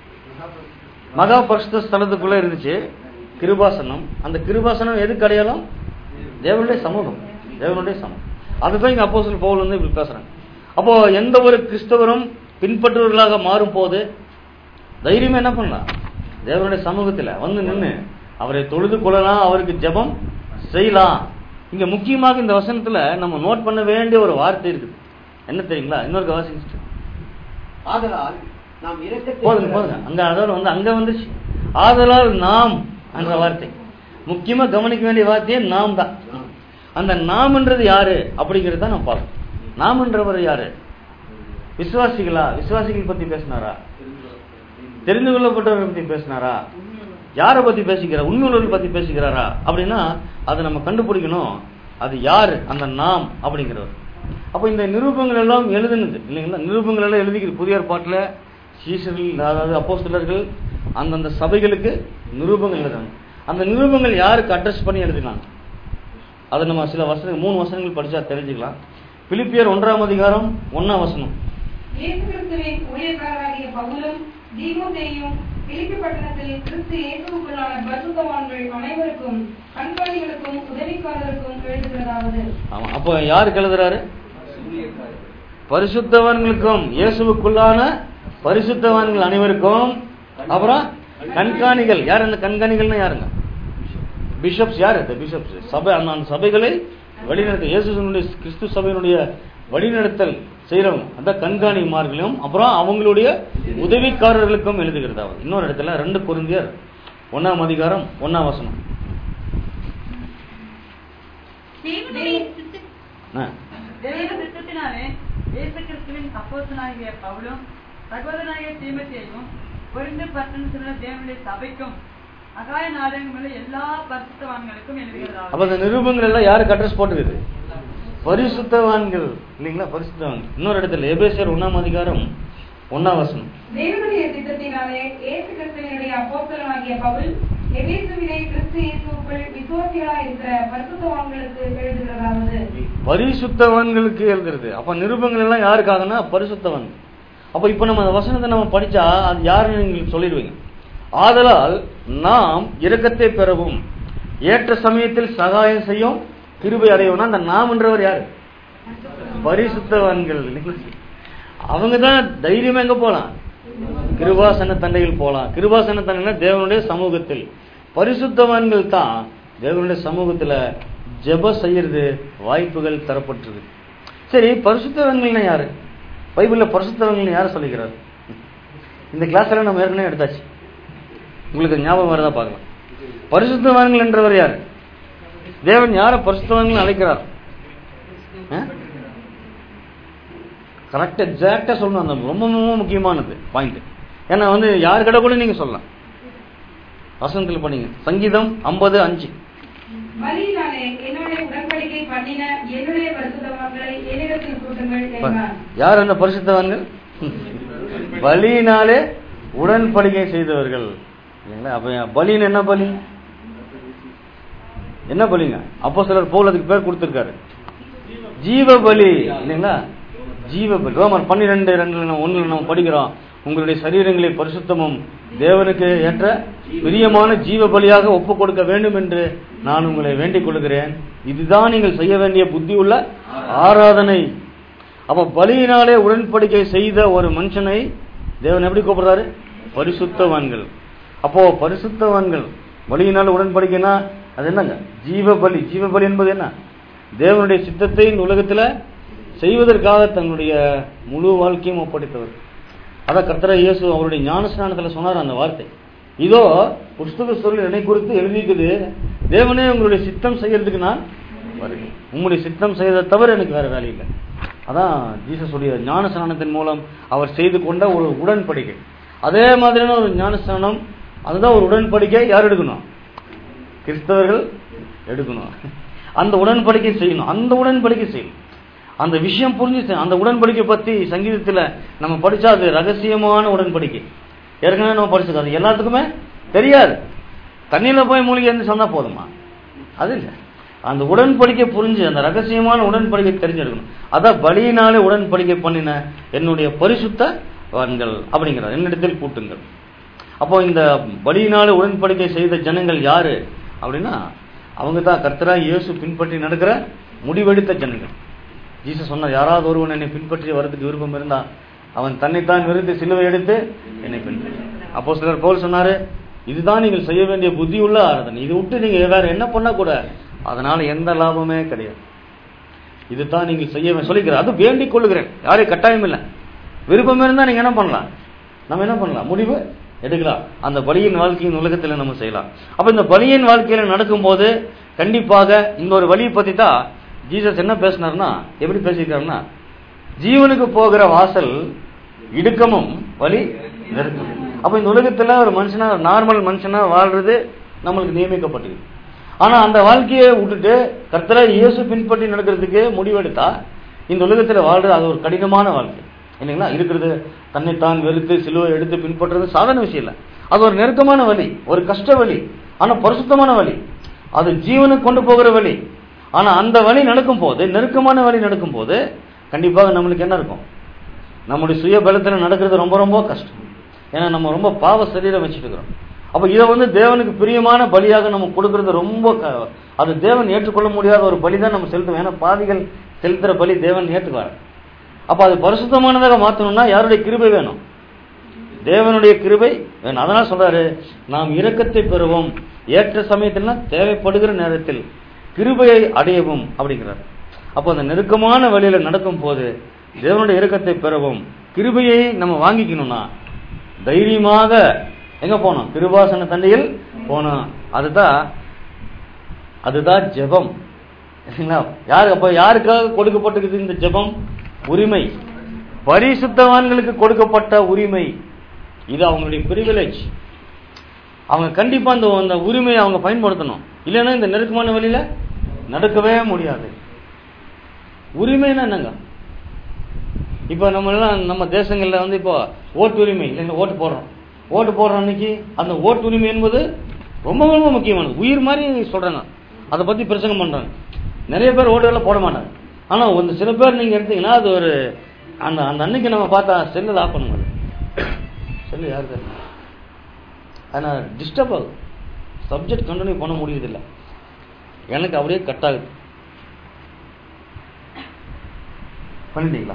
D: மகா பரிசுத்த ஸ்தலத்துக்குள்ள இருந்துச்சு கிருபாசனம் அந்த கிருபாசனம் எதுக்கு அடையாளம் தேவனுடைய சமூகம் தேவனுடைய சமூகம் அதுதான் இங்க அப்போ பவுல் வந்து இப்படி பேசுறாங்க அப்போ எந்த ஒரு கிறிஸ்தவரும் பின்பற்றுவர்களாக மாறும் போது தைரியமா என்ன பண்ணலாம் தேவனுடைய சமூகத்துல வந்து நின்று அவரை தொழுது கொள்ளலாம் அவருக்கு ஜெபம் செய்யலாம் இங்க முக்கியமாக இந்த வசனத்துல நம்ம நோட் பண்ண வேண்டிய ஒரு வார்த்தை இருக்குது என்ன தெரியுங்களா இன்னொரு வாசிச்சு
H: ஆதலால் நாம் இரக்கத்தை
D: போதுங்க போதுங்க அங்க அதோட வந்து அங்க வந்துச்சு ஆதலால் நாம் என்ற வார்த்தை முக்கியமா கவனிக்க வேண்டிய வார்த்தையே நாம் தான் அந்த நாம்ன்றது யாரு அப்படிங்கறத நம்ம பார்க்கணும் நாம்ன்றவர் யாரு விசுவாசிகளா விசுவாசிகள் பத்தி பேசினாரா தெரிந்து கொள்ளப்பட்டவரை பத்தி பேசினாரா யாரை பத்தி பேசிக்கிறார் உண்மையுள்ளவர்கள் பத்தி பேசிக்கிறாரா அப்படின்னா அதை நம்ம கண்டுபிடிக்கணும் அது யாரு அந்த நாம் அப்படிங்கிறவர் அப்ப இந்த நிரூபங்கள் எல்லாம் எழுதுனது இல்லைங்களா நிரூபங்கள் எல்லாம் எழுதிக்கிறது புதிய ஏற்பாட்டுல சீசர்கள் அதாவது அப்போஸ்தலர்கள் அந்தந்த சபைகளுக்கு நிரூபங்கள் எழுதுறாங்க அந்த நிரூபங்கள் யாருக்கு அட்ரஸ் பண்ணி எழுதினாங்க அதை நம்ம சில வசனங்கள் மூணு வசனங்கள் படிச்சா தெரிஞ்சுக்கலாம் பிலிப்பியர் ஒன்றாம் அதிகாரம் ஒன்னாம் வசனம்
E: இயேசு கிறிஸ்துவின் ஊழியக்காரராகிய பவுலும் தீமோத்தேயும் பிலிப்பி பட்டணத்தில் கிறிஸ்து இயேசுவுக்குள்ளான பரிசுத்தவான்கள் அனைவருக்கும் கண்காணிகளுக்கும் உதவிக்காரருக்கும் எழுதுகிறதாவது
D: ஆமா அப்போ யாருக்கு எழுதுறாரு பரிசுத்தவான்களுக்கும் இயேசுவுக்குள்ளான பரிசுத்தவான்கள் அனைவருக்கும் அப்புறம் கண்காணிகள் யார் அந்த கண்காணிகள்னா யாருங்க பிஷப்ஸ் யார் இந்த பிஷப்ஸ் சபை அந்த அந்த சபைகளை வழிநடத்த இயேசுனுடைய கிறிஸ்து சபையினுடைய வழிநடத்தல் செய்யறவங்க அந்த கண்காணிமார்களும் அப்புறம் அவங்களுடைய உதவிக்காரர்களுக்கும் எழுதுகிறதா இன்னொரு இடத்துல ரெண்டு குருந்தியர் ஒன்னாம் அதிகாரம் ஒன்னாம் வசனம்
G: தேவனுடைய சித்த-
D: ஆ.
F: தேவனுடைய சித்தத்தினாலே இயேசு கிறிஸ்துவின் அப்போஸ்தலனாகிய பவுலும் சகோதரனாகிய தீமோத்தேயும் பொருந்து பட்டணத்தில் தேவனுடைய சபைக்கும் அகாய நாடகமுள்ள எல்லா பரிசுத்தவான்களுக்கும்
D: அப்ப
F: எழுதுகிறதாவது
D: இந்த நிருபங்கள் எல்லாம் யாருக்கு அட்ரஸ் போட்டுக்குது பரிசுத்தவான்கள் இல்லைங்களா பரிசுத்தவான்கள் இன்னொரு இடத்துல எபேசியர் ஒன்னாம் அதிகாரம் ஒன்னாம் வசனம்
E: தேவனுடைய சித்தத்தினாலே இயேசு கிறிஸ்துவினுடைய அப்போஸ்தலனாகிய பவுல் எபேசுவிலே கிறிஸ்து இயேசுவுக்குள் விசுவாசிகளாய் இருக்கிற பரிசுத்தவான்களுக்கு எழுதுகிறதாவது
D: பரிசுத்தவான்களுக்கு எழுதுறது அப்ப நிருபங்கள் எல்லாம் யாருக்காகனா பரிசுத்தவான் அப்ப இப்ப நம்ம அந்த வசனத்தை நம்ம படிச்சா அது யாருன்னு நீங்க சொல்லிடுவீங்க ஆதலால் நாம் இரக்கத்தை பெறவும் ஏற்ற சமயத்தில் சகாயம் செய்யும் கிருபை அடையவும்னா அந்த நாம்ன்றவர் யாரு பரிசுத்தவான்கள் அவங்க தான் தைரியமா எங்க போலாம் கிருபாசன தண்டையில் போலாம் கிருபாசன தண்டைனா தேவனுடைய சமூகத்தில் பரிசுத்தவான்கள் தான் தேவனுடைய சமூகத்துல ஜெப செய்யறது வாய்ப்புகள் தரப்பட்டிருக்கு சரி பரிசுத்தவான்கள்னா யாரு பைபிள்ல பரிசுத்தவான்கள் யாரை சொல்லிக்கிறார் இந்த கிளாஸ்ல நம்ம ஏற்கனவே எடுத்தாச்சு உங்களுக்கு ஞாபகம் வரதா பார்க்கலாம் பரிசுத்தவான்கள் என்றவர் யார் தேவன் யாரை பரிசுத்தவான்கள் அழைக்கிறார் கரெக்ட் எக்ஸாக்டா சொல்லணும் அந்த ரொம்ப ரொம்ப முக்கியமானது பாயிண்ட் ஏன்னா வந்து யார் கடை கூட நீங்க சொல்லலாம் வசனத்தில் பண்ணீங்க சங்கீதம் ஐம்பது அஞ்சு
E: பலியினாலே என்னுடைய உடன்படிக்கை பண்ணின என்னுடைய பரிசுத்தவான்களை என்னிடத்தில் கூட்டுங்கள் என்றார்
D: யார் அந்த பரிசுத்தவான்கள் பலியினாலே உடன்படிக்கை செய்தவர்கள் இல்லைங்களா அப்ப பலின்னு என்ன பலி என்ன பலிங்க அப்போ சிலர் போல் அதுக்கு பேர் கொடுத்திருக்காரு ஜீவ பலி இல்லைங்களா ஜீவ பலி ரோமர் பன்னிரெண்டு ரெண்டுல ஒண்ணுல நம்ம படிக்கிறோம் உங்களுடைய சரீரங்களை பரிசுத்தமும் தேவனுக்கு ஏற்ற பிரியமான ஜீவ பலியாக ஒப்பு கொடுக்க வேண்டும் என்று நான் உங்களை வேண்டிக் கொள்கிறேன் இதுதான் நீங்கள் செய்ய வேண்டிய புத்தி உள்ள ஆராதனை அப்ப பலியினாலே உடன்படிக்கை செய்த ஒரு மனுஷனை தேவன் எப்படி கூப்பிடுறாரு பரிசுத்தவான்கள் அப்போ பரிசுத்தவான்கள் பலியினால் உடன்படிக்கைனா அது என்னங்க ஜீவ பலி ஜீவ பலி என்பது என்ன தேவனுடைய சித்தத்தை இந்த உலகத்துல செய்வதற்காக தன்னுடைய முழு வாழ்க்கையும் ஒப்படைத்தவர் அதான் கர்த்தர இயேசு அவருடைய ஞானஸ்நானத்துல சொன்னார் அந்த வார்த்தை இதோ புஸ்தக சொல்லி என்னை குறித்து எழுதிக்குது தேவனே உங்களுடைய சித்தம் செய்யறதுக்கு நான் வருகிறேன் உங்களுடைய சித்தம் செய்யறதை தவிர எனக்கு வேற வேலை இல்லை அதான் ஜீசஸ் உடைய ஞானஸ்நானத்தின் மூலம் அவர் செய்து கொண்ட ஒரு உடன்படிக்கை அதே மாதிரியான ஒரு ஞானஸ்நானம் அதுதான் ஒரு உடன்படிக்கை யார் எடுக்கணும் கிறிஸ்தவர்கள் எடுக்கணும் அந்த உடன்படிக்கை செய்யணும் அந்த உடன்படிக்கை செய்யணும் அந்த விஷயம் புரிஞ்சுச்சு அந்த உடன்படிக்கை பத்தி சங்கீதத்துல நம்ம படிச்சா அது ரகசியமான உடன்படிக்கை ஏற்கனவே நம்ம படிச்சது அது எல்லாத்துக்குமே தெரியாது தண்ணியில போய் மூலிகை இருந்து சொன்னா போதுமா அது இல்ல அந்த உடன்படிக்கை புரிஞ்சு அந்த ரகசியமான உடன்படிக்கை தெரிஞ்சிருக்கணும் அதான் பலியினாலே உடன்படிக்கை பண்ணின என்னுடைய பரிசுத்த வான்கள் அப்படிங்கிறார் என்னிடத்தில் கூட்டுங்கள் அப்போ இந்த பலியினாலே உடன்படிக்கை செய்த ஜனங்கள் யாரு அப்படின்னா அவங்க தான் கர்த்தரா இயேசு பின்பற்றி நடக்கிற முடிவெடுத்த ஜனங்கள் ஜீசஸ் சொன்னார் யாராவது ஒருவன் என்னை பின்பற்றி வரதுக்கு விருப்பம் இருந்தா அவன் தன்னைத்தான் வெறுத்து சிலுவை எடுத்து என்னை பின்பற்றி அப்போ சிலர் போல் சொன்னாரு இதுதான் நீங்கள் செய்ய வேண்டிய புத்தியுள்ள ஆராதனை இதை விட்டு நீங்க வேற என்ன பண்ண கூட அதனால எந்த லாபமே கிடையாது இதுதான் நீங்கள் செய்ய வே- சொல்லிக்கிறேன் அது வேண்டிக் கொள்ளுகிறேன் யாரையும் கட்டாயம் இல்லை விருப்பம் இருந்தா நீங்க என்ன பண்ணலாம் நம்ம என்ன பண்ணலாம் முடிவு எடுக்கலாம் அந்த பலியின் வாழ்க்கையின் உலகத்துல நம்ம செய்யலாம் அப்ப இந்த பலியின் வாழ்க்கையில நடக்கும்போது கண்டிப்பாக இந்த ஒரு வழியை பத்தி தான் ஜீசஸ் என்ன பேசினார்னா எப்படி பேசியிருக்காருன்னா ஜீவனுக்கு போகிற வாசல் இடுக்கமும் வழி நெருக்கமும் அப்ப இந்த உலகத்துல ஒரு மனுஷனா நார்மல் மனுஷனா வாழ்றது நம்மளுக்கு நியமிக்கப்பட்டிருக்கு ஆனா அந்த வாழ்க்கையை விட்டுட்டு கர்த்தரை இயேசு பின்பற்றி நடக்கிறதுக்கு முடிவெடுத்தா இந்த உலகத்துல வாழ்றது அது ஒரு கடினமான வாழ்க்கை இல்லைங்களா இருக்கிறது தன்னைத்தான் வெறுத்து சிலுவை எடுத்து பின்பற்றுறது சாதாரண விஷயம் இல்லை அது ஒரு நெருக்கமான வழி ஒரு கஷ்ட வழி ஆனா பரிசுத்தமான வழி அது ஜீவனுக்கு கொண்டு போகிற வழி ஆனா அந்த வழி நடக்கும் போது நெருக்கமான வழி நடக்கும் போது கண்டிப்பாக நம்மளுக்கு என்ன இருக்கும் நம்முடைய சுய பலத்துல நடக்கிறது ரொம்ப ரொம்ப கஷ்டம் ஏன்னா நம்ம ரொம்ப பாவ சரீரம் வச்சுட்டு இருக்கிறோம் அப்ப இதை வந்து தேவனுக்கு பிரியமான பலியாக நம்ம கொடுக்கறது ரொம்ப க- அது தேவன் ஏற்றுக்கொள்ள முடியாத ஒரு பலி தான் நம்ம செலுத்துவோம் ஏன்னா பாதிகள் செலுத்துற பலி தேவன் ஏற்றுக்குவார் அப்ப அது பரிசுத்தமானதாக மாத்தணும்னா யாருடைய கிருபை வேணும் தேவனுடைய கிருபை வேணும் அதனால சொல்றாரு நாம் இரக்கத்தை பெறுவோம் ஏற்ற சமயத்துல தேவைப்படுகிற நேரத்தில் கிருபையை அடையவும் அப்படிங்கிறார் அப்போ அந்த நெருக்கமான வழியில நடக்கும் போது தேவனுடைய இரக்கத்தை பெறவும் கிருபையை நம்ம வாங்கிக்கணும்னா தைரியமாக எங்க போனோம் கிருபாசன தண்டையில் போனோம் அதுதான் அதுதான் ஜெபம் சரிங்களா யாரு அப்ப யாருக்காக கொடுக்கப்பட்டிருக்குது இந்த ஜெபம் உரிமை பரிசுத்தவான்களுக்கு கொடுக்கப்பட்ட உரிமை இது அவங்களுடைய பிரிவிலேஜ் அவங்க கண்டிப்பா அந்த அந்த உரிமையை அவங்க பயன்படுத்தணும் இல்லைன்னா இந்த நெருக்கமான வழியில நடக்கவே முடியாது உரிமைன்னா என்னங்க இப்போ நம்ம எல்லாம் நம்ம தேசங்கள்ல வந்து இப்போ ஓட்டு உரிமை இல்லைங்க ஓட்டு போடுறோம் ஓட்டு போடுற அன்னைக்கு அந்த ஓட்டு உரிமை என்பது ரொம்ப ரொம்ப முக்கியமானது உயிர் மாதிரி சொல்றாங்க அதை பத்தி பிரசங்கம் பண்றாங்க நிறைய பேர் ஓட்டுகளை போட மாட்டாங்க ஆனா ஒரு சில பேர் நீங்க எடுத்தீங்கன்னா அது ஒரு அந்த அந்த அன்னைக்கு நம்ம பார்த்தா செல்லில் ஆஃப் பண்ணுங்க செல்லு யாரு தெரியும் ஆனால் டிஸ்டர்ப் ஆகுது சப்ஜெக்ட் கண்டினியூ பண்ண முடியுதில்ல எனக்கு அப்படியே கட் ஆகுது பண்ணிட்டீங்களா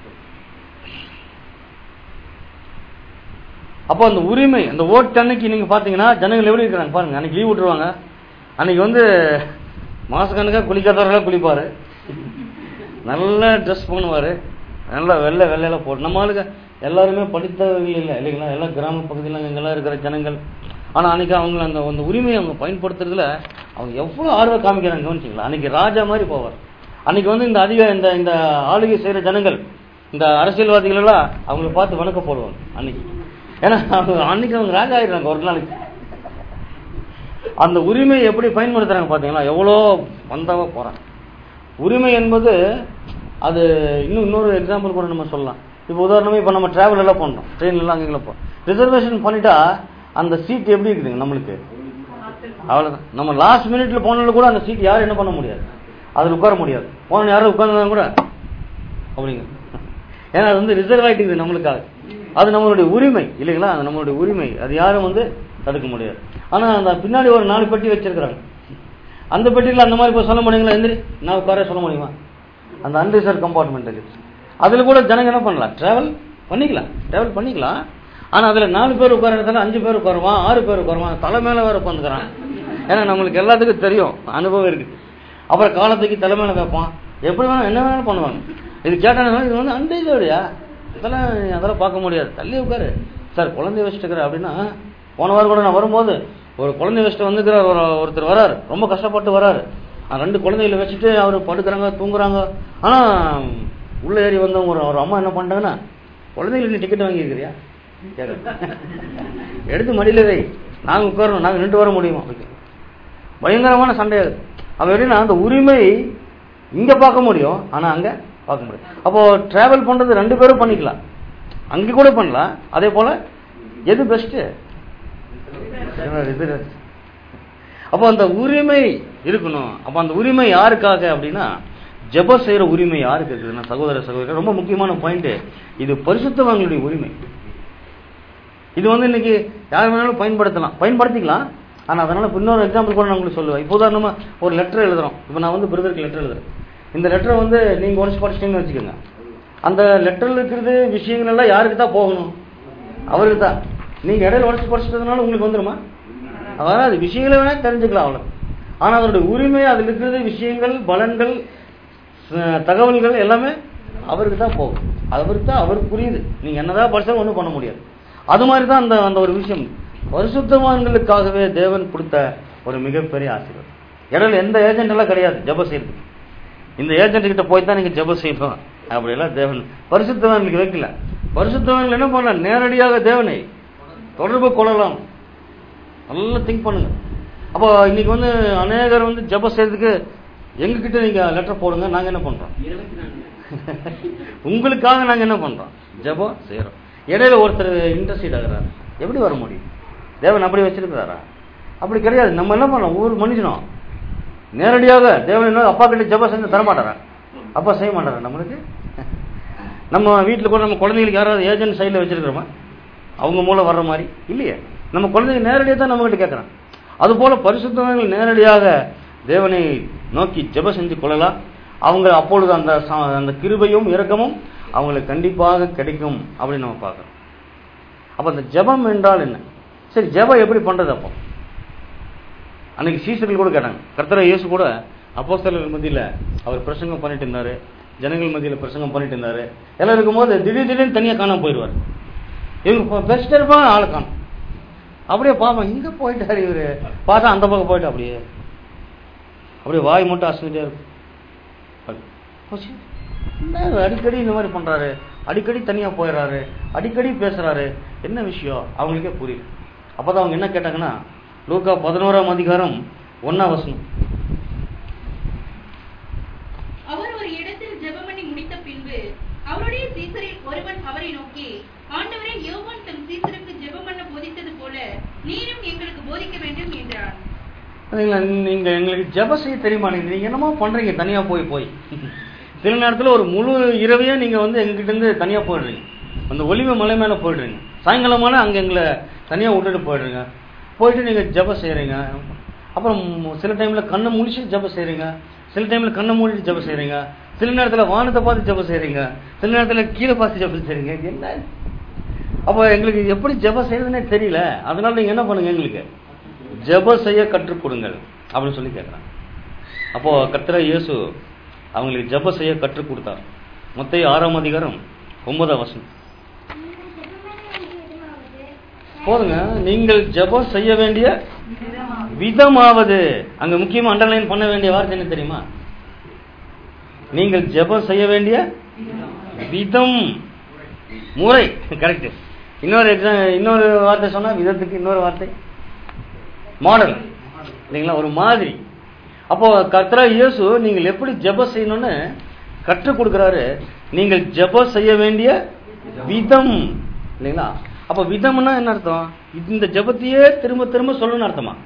D: அப்போ அந்த உரிமை அந்த ஓட்டு அன்னைக்கு நீங்க பாத்தீங்கன்னா ஜனங்கள் எப்படி இருக்கிறாங்க பாருங்க அன்னைக்கு லீவ் விட்டுருவாங்க அன்னைக்கு வந்து மாசக்கணக்காக குளிக்காதவர்களாக குளிப்பாரு நல்லா ட்ரெஸ் பண்ணுவாரு நல்லா வெள்ளை வெள்ளையில போட்டு நம்ம ஆளுங்க எல்லாருமே படித்தவர்கள் இல்லை இல்லைங்களா எல்லாம் கிராம பகுதியில் இங்கெல்லாம் இருக்கிற ஜனங்கள் ஆனா அன்னைக்கு அவங்க அந்த அந்த உரிமையை அவங்க பயன்படுத்துறதுல அவங்க எவ்வளவு ஆர்வம் காமிக்கிறாங்க கவனிச்சிங்களா அன்னைக்கு ராஜா மாதிரி போவார் அன்னைக்கு வந்து இந்த அதிக இந்த இந்த ஆளுகை செய்யற ஜனங்கள் இந்த அரசியல்வாதிகள் எல்லாம் அவங்கள பார்த்து வணக்க போடுவாங்க அன்னைக்கு ஏன்னா அவங்க அன்னைக்கு அவங்க ராஜா ஆயிடுறாங்க ஒரு நாளைக்கு அந்த உரிமையை எப்படி பயன்படுத்துறாங்க பாத்தீங்களா எவ்வளோ வந்தவ போறாங்க உரிமை என்பது அது இன்னும் இன்னொரு எக்ஸாம்பிள் கூட நம்ம சொல்லலாம் இப்போ உதாரணமா இப்போ நம்ம டிராவல் எல்லாம் பண்றோம் ட்ரெயின் எல்லாம் அங்கே போ ரிசர்வேஷன் பண்ணிட்டா அந்த சீட் எப்படி இருக்குதுங்க நம்மளுக்கு அவ்வளவுதான் நம்ம லாஸ்ட் மினிட்ல போனாலும் கூட அந்த சீட் யாரும் என்ன பண்ண முடியாது அதில் உட்கார முடியாது போன யாரும் உட்கார்ந்தா கூட அப்படிங்க ஏன்னா அது வந்து ரிசர்வ் ஆயிட்டு நம்மளுக்காக அது நம்மளுடைய உரிமை இல்லைங்களா அது நம்மளுடைய உரிமை அது யாரும் வந்து தடுக்க முடியாது ஆனா அந்த பின்னாடி ஒரு நாலு பெட்டி வச்சிருக்கிறாங்க அந்த பெட்டியில் அந்த மாதிரி இப்போ சொல்ல முடியுங்களா எந்திரி நான் உட்கார சொல்ல முடியுமா அந்த அன்ரிசர்வ் கம்பார்ட்மெண்ட் இருக்கு அதுல கூட ஜனங்க என்ன பண்ணலாம் டிராவல் பண்ணிக்கலாம் டிராவல் பண்ணிக்கலாம் ஆனா அதுல நாலு பேர் உட்கார இடத்துல அஞ்சு பேர் உட்காருவான் ஆறு பேர் உட்காருவான் தலை மேல வேற உட்காந்துக்கிறான் ஏன்னா நம்மளுக்கு எல்லாத்துக்கும் தெரியும் அனுபவம் இருக்கு அப்புறம் காலத்துக்கு தலை மேல வைப்பான் எப்படி வேணாலும் என்ன வேணாலும் பண்ணுவாங்க இது கேட்டாங்க இது வந்து அன்றையோடையா இதெல்லாம் அதெல்லாம் பார்க்க முடியாது தள்ளி உட்காரு சார் குழந்தை வச்சுட்டு அப்படின்னா போன வாரம் கூட நான் வரும்போது ஒரு குழந்தை வச்சுட்டு வந்துக்கிறார் ஒரு ஒருத்தர் வராரு ரொம்ப கஷ்டப்பட்டு வராரு ஆ, ரெண்டு குழந்தைகளை வச்சுட்டு அவர் படுக்கிறாங்க தூங்குறாங்க ஆனா உள்ள ஏறி வந்தவங்க ஒரு ஒரு அம்மா என்ன பண்ணிட்டாங்கன்னா குழந்தைகளுக்கு நீ டிக்கெட் வாங்கியிருக்கிறியா கேக்குறாங்க. எடுத்து மடியில வை நாங்க உட்காரணும் நாங்க நின்று வர முடியுமா அப்படி பயங்கரமான சண்டை அது அவன் எப்படின்னா அந்த உரிமை இங்க பார்க்க முடியும் ஆனா அங்க பார்க்க முடியும் அப்போ டிராவல் பண்றது ரெண்டு பேரும் பண்ணிக்கலாம் அங்க கூட பண்ணலாம் அதே போல எது பெஸ்ட் இது அப்போ அந்த உரிமை இருக்கணும் அப்போ அந்த உரிமை யாருக்காக அப்படின்னா ஜெப செய்யற உரிமை யாருக்கு இருக்குதுன்னா சகோதர சகோதரர் ரொம்ப முக்கியமான பாயிண்ட் இது பரிசுத்தவான்களுடைய உரிமை இது வந்து இன்னைக்கு யார் வேணாலும் பயன்படுத்தலாம் பயன்படுத்திக்கலாம் ஆனா அதனால இப்ப இன்னொரு எக்ஸாம்பிள் கூட நான் உங்களுக்கு சொல்லுவேன் இப்போ உதாரணமா ஒரு லெட்டர் எழுதுறோம் இப்போ நான் வந்து பிரதருக்கு லெட்டர் எழுதுறேன் இந்த லெட்டரை வந்து நீங்க ஒன்ஸ் படிச்சிட்டீங்கன்னு வச்சுக்கோங்க அந்த லெட்டர்ல இருக்கிறது விஷயங்கள் எல்லாம் யாருக்கு தான் போகணும் அவருக்கு தான் நீங்க இடையில உடச்சு படிச்சதுனால உங்களுக்கு வந்துருமா வராது விஷயங்களை வேணா தெரிஞ்சுக்கலாம் அவ்வளவு ஆனா அதனுடைய உரிமை அதுல இருக்கிறது விஷயங்கள் பலன்கள் ச- தகவல்கள் எல்லாமே அவருக்கு தான் போகும் அவருக்கு தான் அவருக்கு புரியுது நீங்க என்னதான் படிச்சாலும் ஒன்றும் பண்ண முடியாது அது மாதிரி தான் அந்த அந்த ஒரு விஷயம் பரிசுத்தவான்களுக்காகவே தேவன் கொடுத்த ஒரு மிகப்பெரிய ஆசீர்வாதம் இடையில எந்த ஏஜென்ட் எல்லாம் கிடையாது ஜெப செய்யறதுக்கு இந்த ஏஜென்ட் கிட்ட போய் தான் நீங்க ஜெப செய்யணும் அப்படியெல்லாம் தேவன் பரிசுத்தவான்களுக்கு வைக்கல பரிசுத்தவான்கள் என்ன பண்ணலாம் நேரடியாக தேவனை தொடர்பு கொள்ளலாம் நல்லா திங்க் பண்ணுங்க அப்போ இன்னைக்கு வந்து அநேகர் வந்து ஜெப செய்யறதுக்கு எங்க கிட்ட நீங்க லெட்டர் போடுங்க நாங்க என்ன பண்றோம் உங்களுக்காக நாங்க என்ன பண்றோம் ஜெபம் செய்யறோம் இடையில ஒருத்தர் இன்ட்ரெஸ்ட் ஆகுறாரு எப்படி வர முடியும் தேவன் அப்படி வச்சிருக்கிறாரா அப்படி கிடையாது நம்ம என்ன பண்ணோம் ஒவ்வொரு மனுஷனும் நேரடியாக தேவன் என்ன அப்பா கிட்ட ஜெபம் செஞ்சு தர மாட்டாரா அப்பா செய்ய மாட்டாரா நம்மளுக்கு நம்ம வீட்டில் கூட நம்ம குழந்தைங்களுக்கு யாராவது ஏஜென்ட் சைடில் வச்சிருக்கிறோமா அவங்க மூலம் வர்ற மாதிரி இல்லையே நம்ம குழந்தைங்க நேரடியாக தான் நம்மகிட்ட கேட்குறான் அதுபோல பரிசுத்தவர்கள் நேரடியாக தேவனை நோக்கி ஜெப செஞ்சு கொள்ளலாம் அவங்க அப்பொழுது அந்த ச- அந்த கிருபையும் இரக்கமும் அவங்களுக்கு கண்டிப்பாக கிடைக்கும் அப்படின்னு நம்ம பார்க்குறோம் அப்போ அந்த ஜெபம் என்றால் என்ன சரி ஜெபம் எப்படி பண்றது அப்போ அன்னைக்கு சீசர்கள் கூட கேட்டாங்க கர்த்தரை இயேசு கூட அப்போஸ்தலர்கள் மத்தியில அவர் பிரசங்கம் பண்ணிட்டு இருந்தாரு ஜனங்கள் மத்தியில பிரசங்கம் பண்ணிட்டு இருந்தாரு எல்லாம் இருக்கும்போது திடீர் திடீர்னு தனியா காணாம போயிடுவார் இவங்க பெஸ்ட் இருப்பாங்க ஆளை காணும் அப்படியே பாப்போம் இங்க போயிட்டாரு இவரு பார்த்தா அந்த பக்கம் போயிட்டு அப்படியே அப்படியே வாய் மட்டும் அசைஞ்சிட்டே இருக்கும் அது, போச்சு. என்ன இவர் அடிக்கடி இந்த மாதிரி பண்றாரு அடிக்கடி தனியா போயிடுறாரு அடிக்கடி பேசுறாரு என்ன விஷயம் அவங்களுக்கே புரியல அப்பதான் அவங்க என்ன கேட்டாங்கன்னா லூக்கா பதினோராம் அதிகாரம் ஒன்னா வசனம்
G: அவர் ஒரு இடத்தில் ஜெபம் பண்ணி முடித்த பின்பு அவருடைய சீசரில் ஒருவன் அவரை நோக்கி ஆண்டவரே யோவான் தம் சீசருக்கு ஜெபம் பண்ண போதித்தது போல நீரும் எங்களுக்கு போதிக்க வேண்டும் என்றான்
D: அதுங்களா, நீங்க எங்களுக்கு ஜெப செய்ய தெரியுமா நீங்க நீங்க என்னமோ பண்றீங்க தனியா போய் போய் சில நேரத்துல ஒரு முழு இரவையே நீங்க வந்து எங்ககிட்ட இருந்து தனியா போயிடுறீங்க அந்த ஒளிவு மலை மேல போயிடுறீங்க சாயங்காலமான அங்க எங்களை தனியா விட்டுட்டு போயிடுறீங்க போயிட்டு நீங்க ஜெப செய்றீங்க அப்புறம் சில டைம்ல கண்ணை முழிச்சு ஜெப செய்றீங்க சில டைம்ல கண்ணை மூடிட்டு ஜெப செய்றீங்க சில நேரத்துல வானத்தை பார்த்து ஜெப செய்றீங்க சில நேரத்துல கீழே பார்த்து ஜெப செய்றீங்க இது என்ன அப்ப எங்களுக்கு எப்படி ஜெப செய்யறதுன்னே தெரியல அதனால நீங்க என்ன பண்ணுங்க எங்களுக்கு ஜெப செய்ய கற்றுக் கொடுங்கள் அப்படின்னு சொல்லி கேட்குறாங்க அப்போ கர்த்தர இயேசு அவங்களுக்கு ஜெப செய்ய கற்றுக் கொடுத்தார் மொத்த ஆறாம் அதிகாரம் ஒன்பதாம் வசனம் போதுங்க நீங்கள் ஜெபம் செய்ய வேண்டிய விதமாவது அங்க முக்கியமா அண்டர்லைன் பண்ண வேண்டிய வார்த்தை என்ன தெரியுமா நீங்கள் ஜெபம் செய்ய வேண்டிய விதம் முறை கரெக்ட் இன்னொரு எக்ஸாம் இன்னொரு வார்த்தை சொன்னா விதத்துக்கு இன்னொரு வார்த்தை மாடல் இல்லைங்களா ஒரு மாதிரி அப்போ கர்த்தரா இயேசு நீங்கள் எப்படி ஜெப செய்யணும்னு கற்றுக் கொடுக்குறாரு நீங்கள் ஜெப செய்ய வேண்டிய விதம் இல்லைங்களா அப்ப விதம்னா என்ன அர்த்தம் இந்த ஜெபத்தையே திரும்ப திரும்ப சொல்லணும்னு அர்த்தமா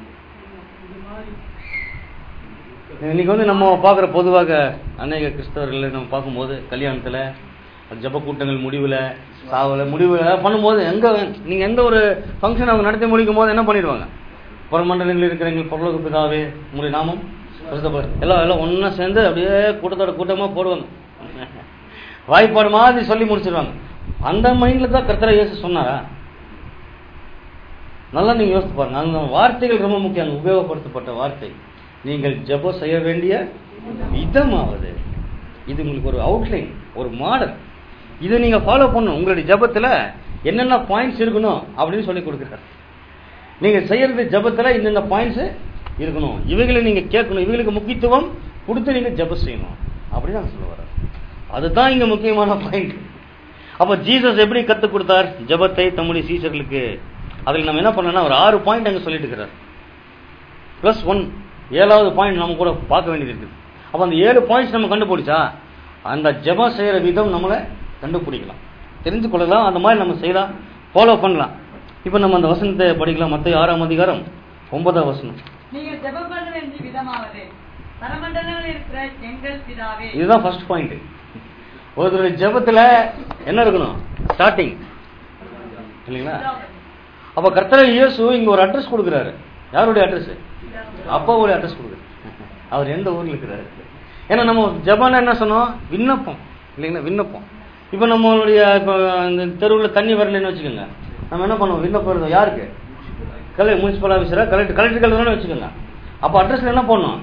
D: இன்னைக்கு வந்து நம்ம பார்க்குற பொதுவாக அநேக கிறிஸ்தவர்களை நம்ம பார்க்கும்போது கல்யாணத்துல ஜெப கூட்டங்கள் முடிவுல சாவுல முடிவுல பண்ணும்போது எங்க நீங்க எந்த ஒரு ஃபங்க்ஷன் அவங்க நடத்தி முடிக்கும் போது என்ன பண்ணிடுவாங்க புறமண்டலங்களில் இருக்கிற எங்கள் பரலோக பிதாவே உங்களுடைய நாமம் பரிசுத்தப்படு. எல்லாம் எல்லாம் ஒண்ணா சேர்ந்து அப்படியே கூட்டத்தோட கூட்டமா போடுவாங்க வாய்ப்பாடு மாதிரி சொல்லி முடிச்சிருவாங்க அந்த மைண்ட்ல தான் கர்த்தரை இயேசு சொன்னாரா நல்லா நீங்க யோசித்து பாருங்க அந்த வார்த்தைகள் ரொம்ப முக்கியம் அங்க உபயோகப்படுத்தப்பட்ட வார்த்தை நீங்கள் ஜெபம் செய்ய வேண்டிய விதமாவது இது உங்களுக்கு ஒரு அவுட்லைன் ஒரு மாடல் இதை நீங்க ஃபாலோ பண்ணணும் உங்களுடைய ஜெபத்துல என்னென்ன பாயிண்ட்ஸ் இருக்கணும் அப்படின்னு சொல்லி கொடுக்குறாரு நீங்க செய்யறது ஜெபத்துல இந்தந்த பாயிண்ட்ஸ் இருக்கணும் இவைகளை நீங்க கேட்கணும் இவைகளுக்கு முக்கியத்துவம் கொடுத்து நீங்க ஜெபம் செய்யணும் அப்படின்னு சொல்ல வர்றாரு அதுதான் இங்க முக்கியமான பாயிண்ட் அப்ப ஜீசஸ் எப்படி கத்துக் கொடுத்தார் ஜெபத்தை தம்முடைய சீசர்களுக்கு அதில் நம்ம என்ன பண்ணோம்னா ஒரு ஆறு பாயிண்ட் அங்க சொல்லிட்டு இருக்கிறார் பிளஸ் ஒன் ஏழாவது பாயிண்ட் நம்ம கூட பார்க்க வேண்டியது இருக்குது அப்ப அந்த ஏழு பாயிண்ட்ஸ் நம்ம கண்டுபிடிச்சா அந்த ஜெபம் செய்யற விதம் நம்மளை கண்டுபிடிக்கலாம் தெரிந்து கொள்ளலாம் அந்த மாதிரி நம்ம செய்யலாம் ஃபாலோ பண்ணலாம் இப்போ நம்ம அந்த வசனத்தை படிக்கலாம் மத்த ஆறாம் அதிகாரம் ஒன்பதாம் வசனம்
F: நீங்கள் ஜெபம் பண்ண வேண்டிய விதமாவது பரமண்டலங்களில் இருக்கிற எங்கள் பிதாவே
D: இதுதான் ஃபர்ஸ்ட் பாயிண்ட் ஒருத்தருடைய ஜெபத்துல என்ன இருக்கணும் ஸ்டார்டிங் இல்லைங்களா அப்ப கர்த்தர் இயேசு இங்க ஒரு அட்ரஸ் கொடுக்குறாரு யாருடைய அட்ரஸ் அப்பாவுடைய அட்ரஸ் கொடுக்குறாரு அவர் எந்த ஊர்ல இருக்கிறாரு ஏன்னா நம்ம ஜபான என்ன சொன்னோம் விண்ணப்பம் இல்லைங்களா விண்ணப்பம் இப்போ நம்மளுடைய இப்போ இந்த தெருவில் தண்ணி வரலன்னு வச்சுக்கோங்க நம்ம என்ன பண்ணுவோம் விண்ணப்பம் எழுதுவோம் யாருக்கு கலை முனிசிபல் ஆஃபீஸரா கலெக்டர் கலெக்டர் கலெக்டர்னு வச்சுக்கோங்க அப்போ அட்ரஸ்ல என்ன பண்ணணும்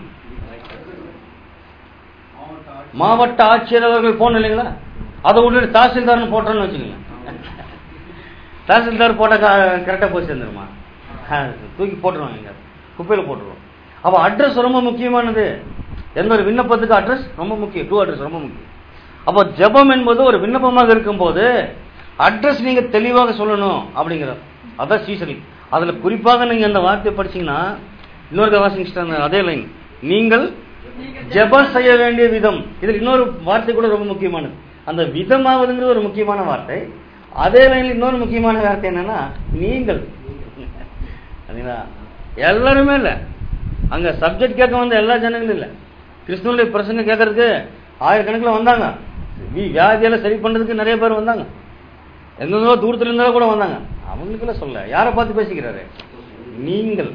D: மாவட்ட ஆட்சியர் அவர்கள் போகணும் இல்லைங்களா அதை விட்டுட்டு தாசில்தார்னு போட்டோன்னு வச்சுக்கோங்க தாசில்தார் போட்டால் கரெக்டாக போய் சேர்ந்துருமா தூக்கி போட்டுருவாங்க இங்க குப்பையில் போட்டுருவோம் அப்போ அட்ரஸ் ரொம்ப முக்கியமானது எந்த ஒரு விண்ணப்பத்துக்கு அட்ரஸ் ரொம்ப முக்கியம் டூ அட்ரஸ் ரொம்ப முக்கியம் அப்போ ஜெபம் என்பது ஒரு விண்ணப்பமாக இருக்கும்போது அட்ரஸ் நீங்க தெளிவாக சொல்லணும் அப்படிங்கிறார் அதான் சீசரி அதுல குறிப்பாக நீங்க அந்த வார்த்தையை படிச்சீங்கன்னா இன்னொரு வாசிங்க அதே லைன் நீங்கள் ஜெபம் செய்ய வேண்டிய விதம் இதில் இன்னொரு வார்த்தை கூட ரொம்ப முக்கியமானது அந்த விதமாவதுங்கிறது ஒரு முக்கியமான வார்த்தை அதே லைன்ல இன்னொரு முக்கியமான வார்த்தை என்னன்னா நீங்கள் சரிங்களா எல்லாருமே இல்ல அங்க சப்ஜெக்ட் கேட்க வந்த எல்லா ஜனங்களும் இல்ல கிறிஸ்துவனுடைய பிரசங்க கேட்கறதுக்கு ஆயிரக்கணக்கில் வந்தாங்க வி- வியாதியெல்லாம் சரி பண்றதுக்கு நிறைய பேர் வந்தாங்க எங்கெங்கோ தூரத்துல இருந்தாலும் கூட வந்தாங்க அவங்களுக்கெல்லாம் சொல்ல யாரை பார்த்து பேசிக்கிறாரு நீங்கள்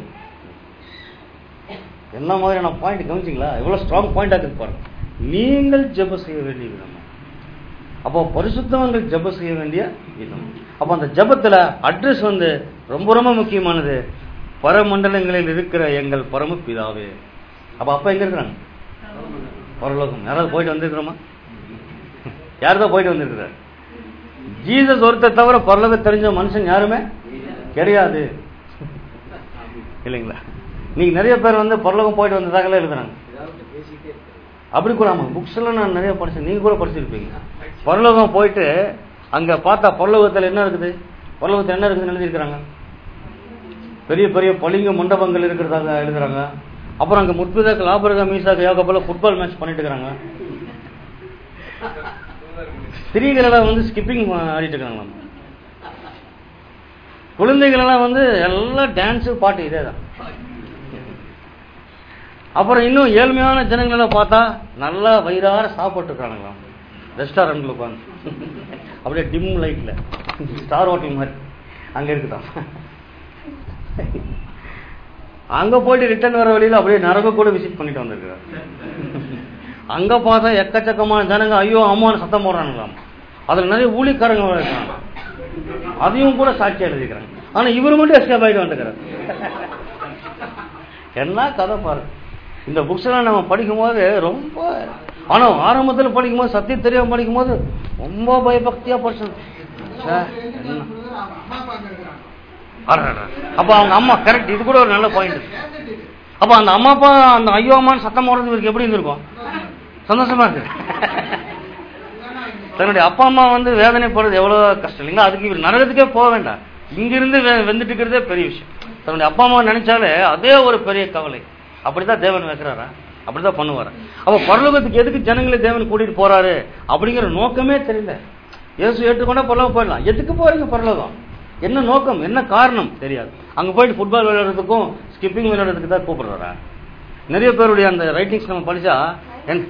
D: என்ன மாதிரியான பாயிண்ட் கவனிச்சிங்களா எவ்வளவு ஸ்ட்ராங் பாயிண்ட் ஆகுது பாருங்க நீங்கள் ஜெப செய்ய வேண்டிய விதம் அப்போ பரிசுத்தவங்கள் ஜெப செய்ய வேண்டிய விதம் அப்போ அந்த ஜெபத்துல அட்ரஸ் வந்து ரொம்ப ரொம்ப முக்கியமானது பரமண்டலங்களில் இருக்கிற எங்கள் பரம பிதாவே அப்ப அப்பா எங்க இருக்கிறாங்க பரலோகம் யாராவது போயிட்டு வந்திருக்கிறோமா யார் தான் போயிட்டு வந்திருக்கிறார் ஜீசஸ் ஒருத்தர் தவிர பரலோகம் தெரிஞ்ச மனுஷன் யாருமே கிடையாது இல்லைங்களா நீங்க நிறைய பேர் வந்து பரலோகம் போயிட்டு வந்ததாகலாம் எழுதுறாங்க அப்படி கூட ஆமா புக்ஸ் எல்லாம் நான் நிறைய படிச்சேன் நீங்க கூட படிச்சிருப்பீங்க பரலோகம் போயிட்டு அங்க பார்த்தா பரலோகத்துல என்ன இருக்குது பரலோகத்துல என்ன இருக்குதுன்னு எழுதியிருக்கிறாங்க பெரிய பெரிய பளிங்கு மண்டபங்கள் இருக்கிறதாக எழுதுறாங்க அப்புறம் அங்க முற்பிதாக்கு லாபரக மீசாக்கு யோகப்பல ஃபுட்பால் மேட்ச் பண்ணிட்டு இருக்காங்க ஸ்திரீகள் எல்லாம் வந்து ஸ்கிப்பிங் ஆடிட்டு இருக்காங்களாம் குழந்தைகள் எல்லாம் வந்து எல்லாம் டான்ஸ் பாட்டு இதே தான் அப்புறம் இன்னும் ஏழ்மையான ஜனங்கள் எல்லாம் பார்த்தா நல்லா வயிறார சாப்பிட்டு இருக்கானுங்களாம் ரெஸ்டாரண்ட்ல உட்காந்து அப்படியே டிம் லைட்ல ஸ்டார் ஹோட்டல் மாதிரி அங்க இருக்குதான் அங்க போயிட்டு ரிட்டர்ன் வர வழியில அப்படியே நரக கூட விசிட் பண்ணிட்டு வந்திருக்கிறார் அங்க பார்த்தா எக்கச்சக்கமான ஜனங்க ஐயோ அம்மான்னு சத்தம் போடுறானுங்களாம் அதுல நிறைய ஊழிக்காரங்க வேற இருக்காங்க அதையும் கூட சாட்சி எழுதிக்கிறாங்க ஆனா இவர் மட்டும் எஸ்கேப் ஆயிட்டு வந்துக்கிறார் என்ன கதை பாரு இந்த புக்ஸ் எல்லாம் நம்ம படிக்கும்போது ரொம்ப ஆனா ஆரம்பத்துல படிக்கும்போது சத்தியம் தெரியாம படிக்கும்போது ரொம்ப பயபக்தியா படிச்சோம் ச்சே, என்ன அடடட. அப்ப அவங்க அம்மா கரெக்ட் இது கூட ஒரு நல்ல பாயிண்ட் அப்ப அந்த அம்மா அப்பா அந்த ஐயோ அம்மான்னு சத்தம் போடுறது இவருக்கு எப்படி இருந்திருக்கும் சந்தோஷமா இருக்கு தன்னுடைய அப்பா அம்மா வந்து வேதனைப்படுறது எவ்வளவு கஷ்டம் இல்லைங்களா அதுக்கு இவர் நரகத்துக்கே போக வேண்டாம் இங்கிருந்து வெ- வெந்துட்டு இருக்கிறதே பெரிய விஷயம் தன்னுடைய அப்பா அம்மா நினைச்சாலே அதே ஒரு பெரிய கவலை அப்படிதான் தேவன் வைக்கிறாரா அப்படிதான் பண்ணுவாரு அப்ப பரலோகத்துக்கு எதுக்கு ஜனங்களை தேவன் கூட்டிட்டு போறாரு அப்படிங்கிற நோக்கமே தெரியல இயேசு ஏற்றுக்கொண்டா பரலோகம் போயிடலாம் எதுக்கு போறீங்க பரலோகம் என்ன நோக்கம் என்ன காரணம் தெரியாது அங்க போயிட்டு ஃபுட்பால் விளையாடுறதுக்கும் ஸ்கிப்பிங் விளையாடுறதுக்கு தான் கூப்பிடுறாரா நிறைய பேருடைய அந்த ரைட்டிங்ஸ் நம்ம படிச்சா என்-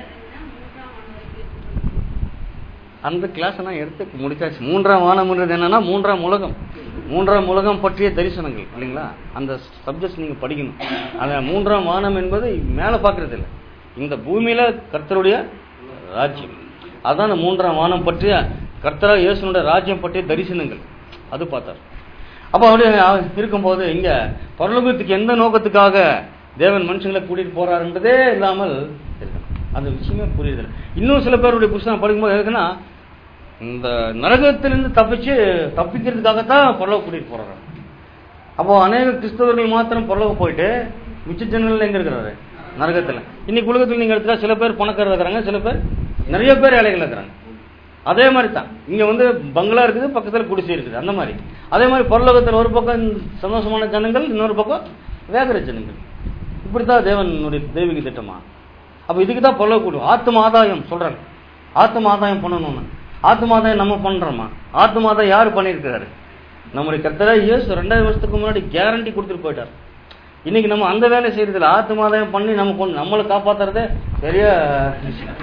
D: அந்த கிளாஸ் எல்லாம் எடுத்து முடிச்சாச்சு மூன்றாம் வானம்ன்றது என்னன்னா மூன்றாம் உலகம் மூன்றாம் உலகம் பற்றிய தரிசனங்கள் இல்லைங்களா அந்த சப்ஜெக்ட்ஸ் நீங்க படிக்கணும் அந்த மூன்றாம் வானம் என்பது மேல பாக்குறது இல்ல இந்த பூமியில கர்த்தருடைய ராஜ்யம் அதான் அந்த மூன்றாம் வானம் பற்றிய கர்த்தரா இயேசுனுடைய ராஜ்யம் பற்றிய தரிசனங்கள் அது பார்த்தார் அப்ப அப்படியே இருக்கும்போது இங்க பரலோகத்துக்கு எந்த நோக்கத்துக்காக தேவன் மனுஷங்களை கூட்டிட்டு போறாருன்றதே இல்லாமல் இருக்கணும் அந்த விஷயமே புரியுது இன்னும் சில பேருடைய புத்தகம் படிக்கும்போது எதுக்குன்னா இந்த நரகத்திலிருந்து தப்பிச்சு தப்பிக்கிறதுக்காகத்தான் பரலோகம் கூட்டிட்டு போறாரு அப்போ அநேக கிறிஸ்தவர்கள் மாத்திரம் பரலோகம் போயிட்டு மிச்ச ஜனங்கள் எங்க இருக்கிறாரு நரகத்துல இன்னைக்கு உலகத்துல நீங்க எடுத்துட்டா சில பேர் பணக்காரர் இருக்கிறாங்க சில பேர் நிறைய பேர் ஏழைகள் இருக்கிறாங்க அதே மாதிரி தான் இங்க வந்து பங்களா இருக்குது பக்கத்துல குடிசை இருக்குது அந்த மாதிரி அதே மாதிரி பரலோகத்துல ஒரு பக்கம் சந்தோஷமான ஜனங்கள் இன்னொரு பக்கம் வேகர ஜனங்கள் இப்படித்தான் தேவனுடைய தெய்வீக திட்டமா அப்ப இதுக்கு தான் பரலோக கூடும் ஆத்ம ஆதாயம் சொல்றாங்க ஆத்மாதாயம் பண்ணணும்னு ஆத்மாதாயம் நம்ம பண்றோமா ஆத்மாதாயம் யாரு பண்ணியிருக்கிறாரு நம்முடைய கர்த்தரா இயேசு ரெண்டாயிரம் வருஷத்துக்கு முன்னாடி கேரண்டி கொடுத்துட்டு போயிட்டார் இன்னைக்கு நம்ம அந்த வேலை செய்யறதில்ல ஆத்மாதாயம் பண்ணி நம்ம கொண்டு நம்மளை காப்பாத்துறதே பெரிய விஷயம்.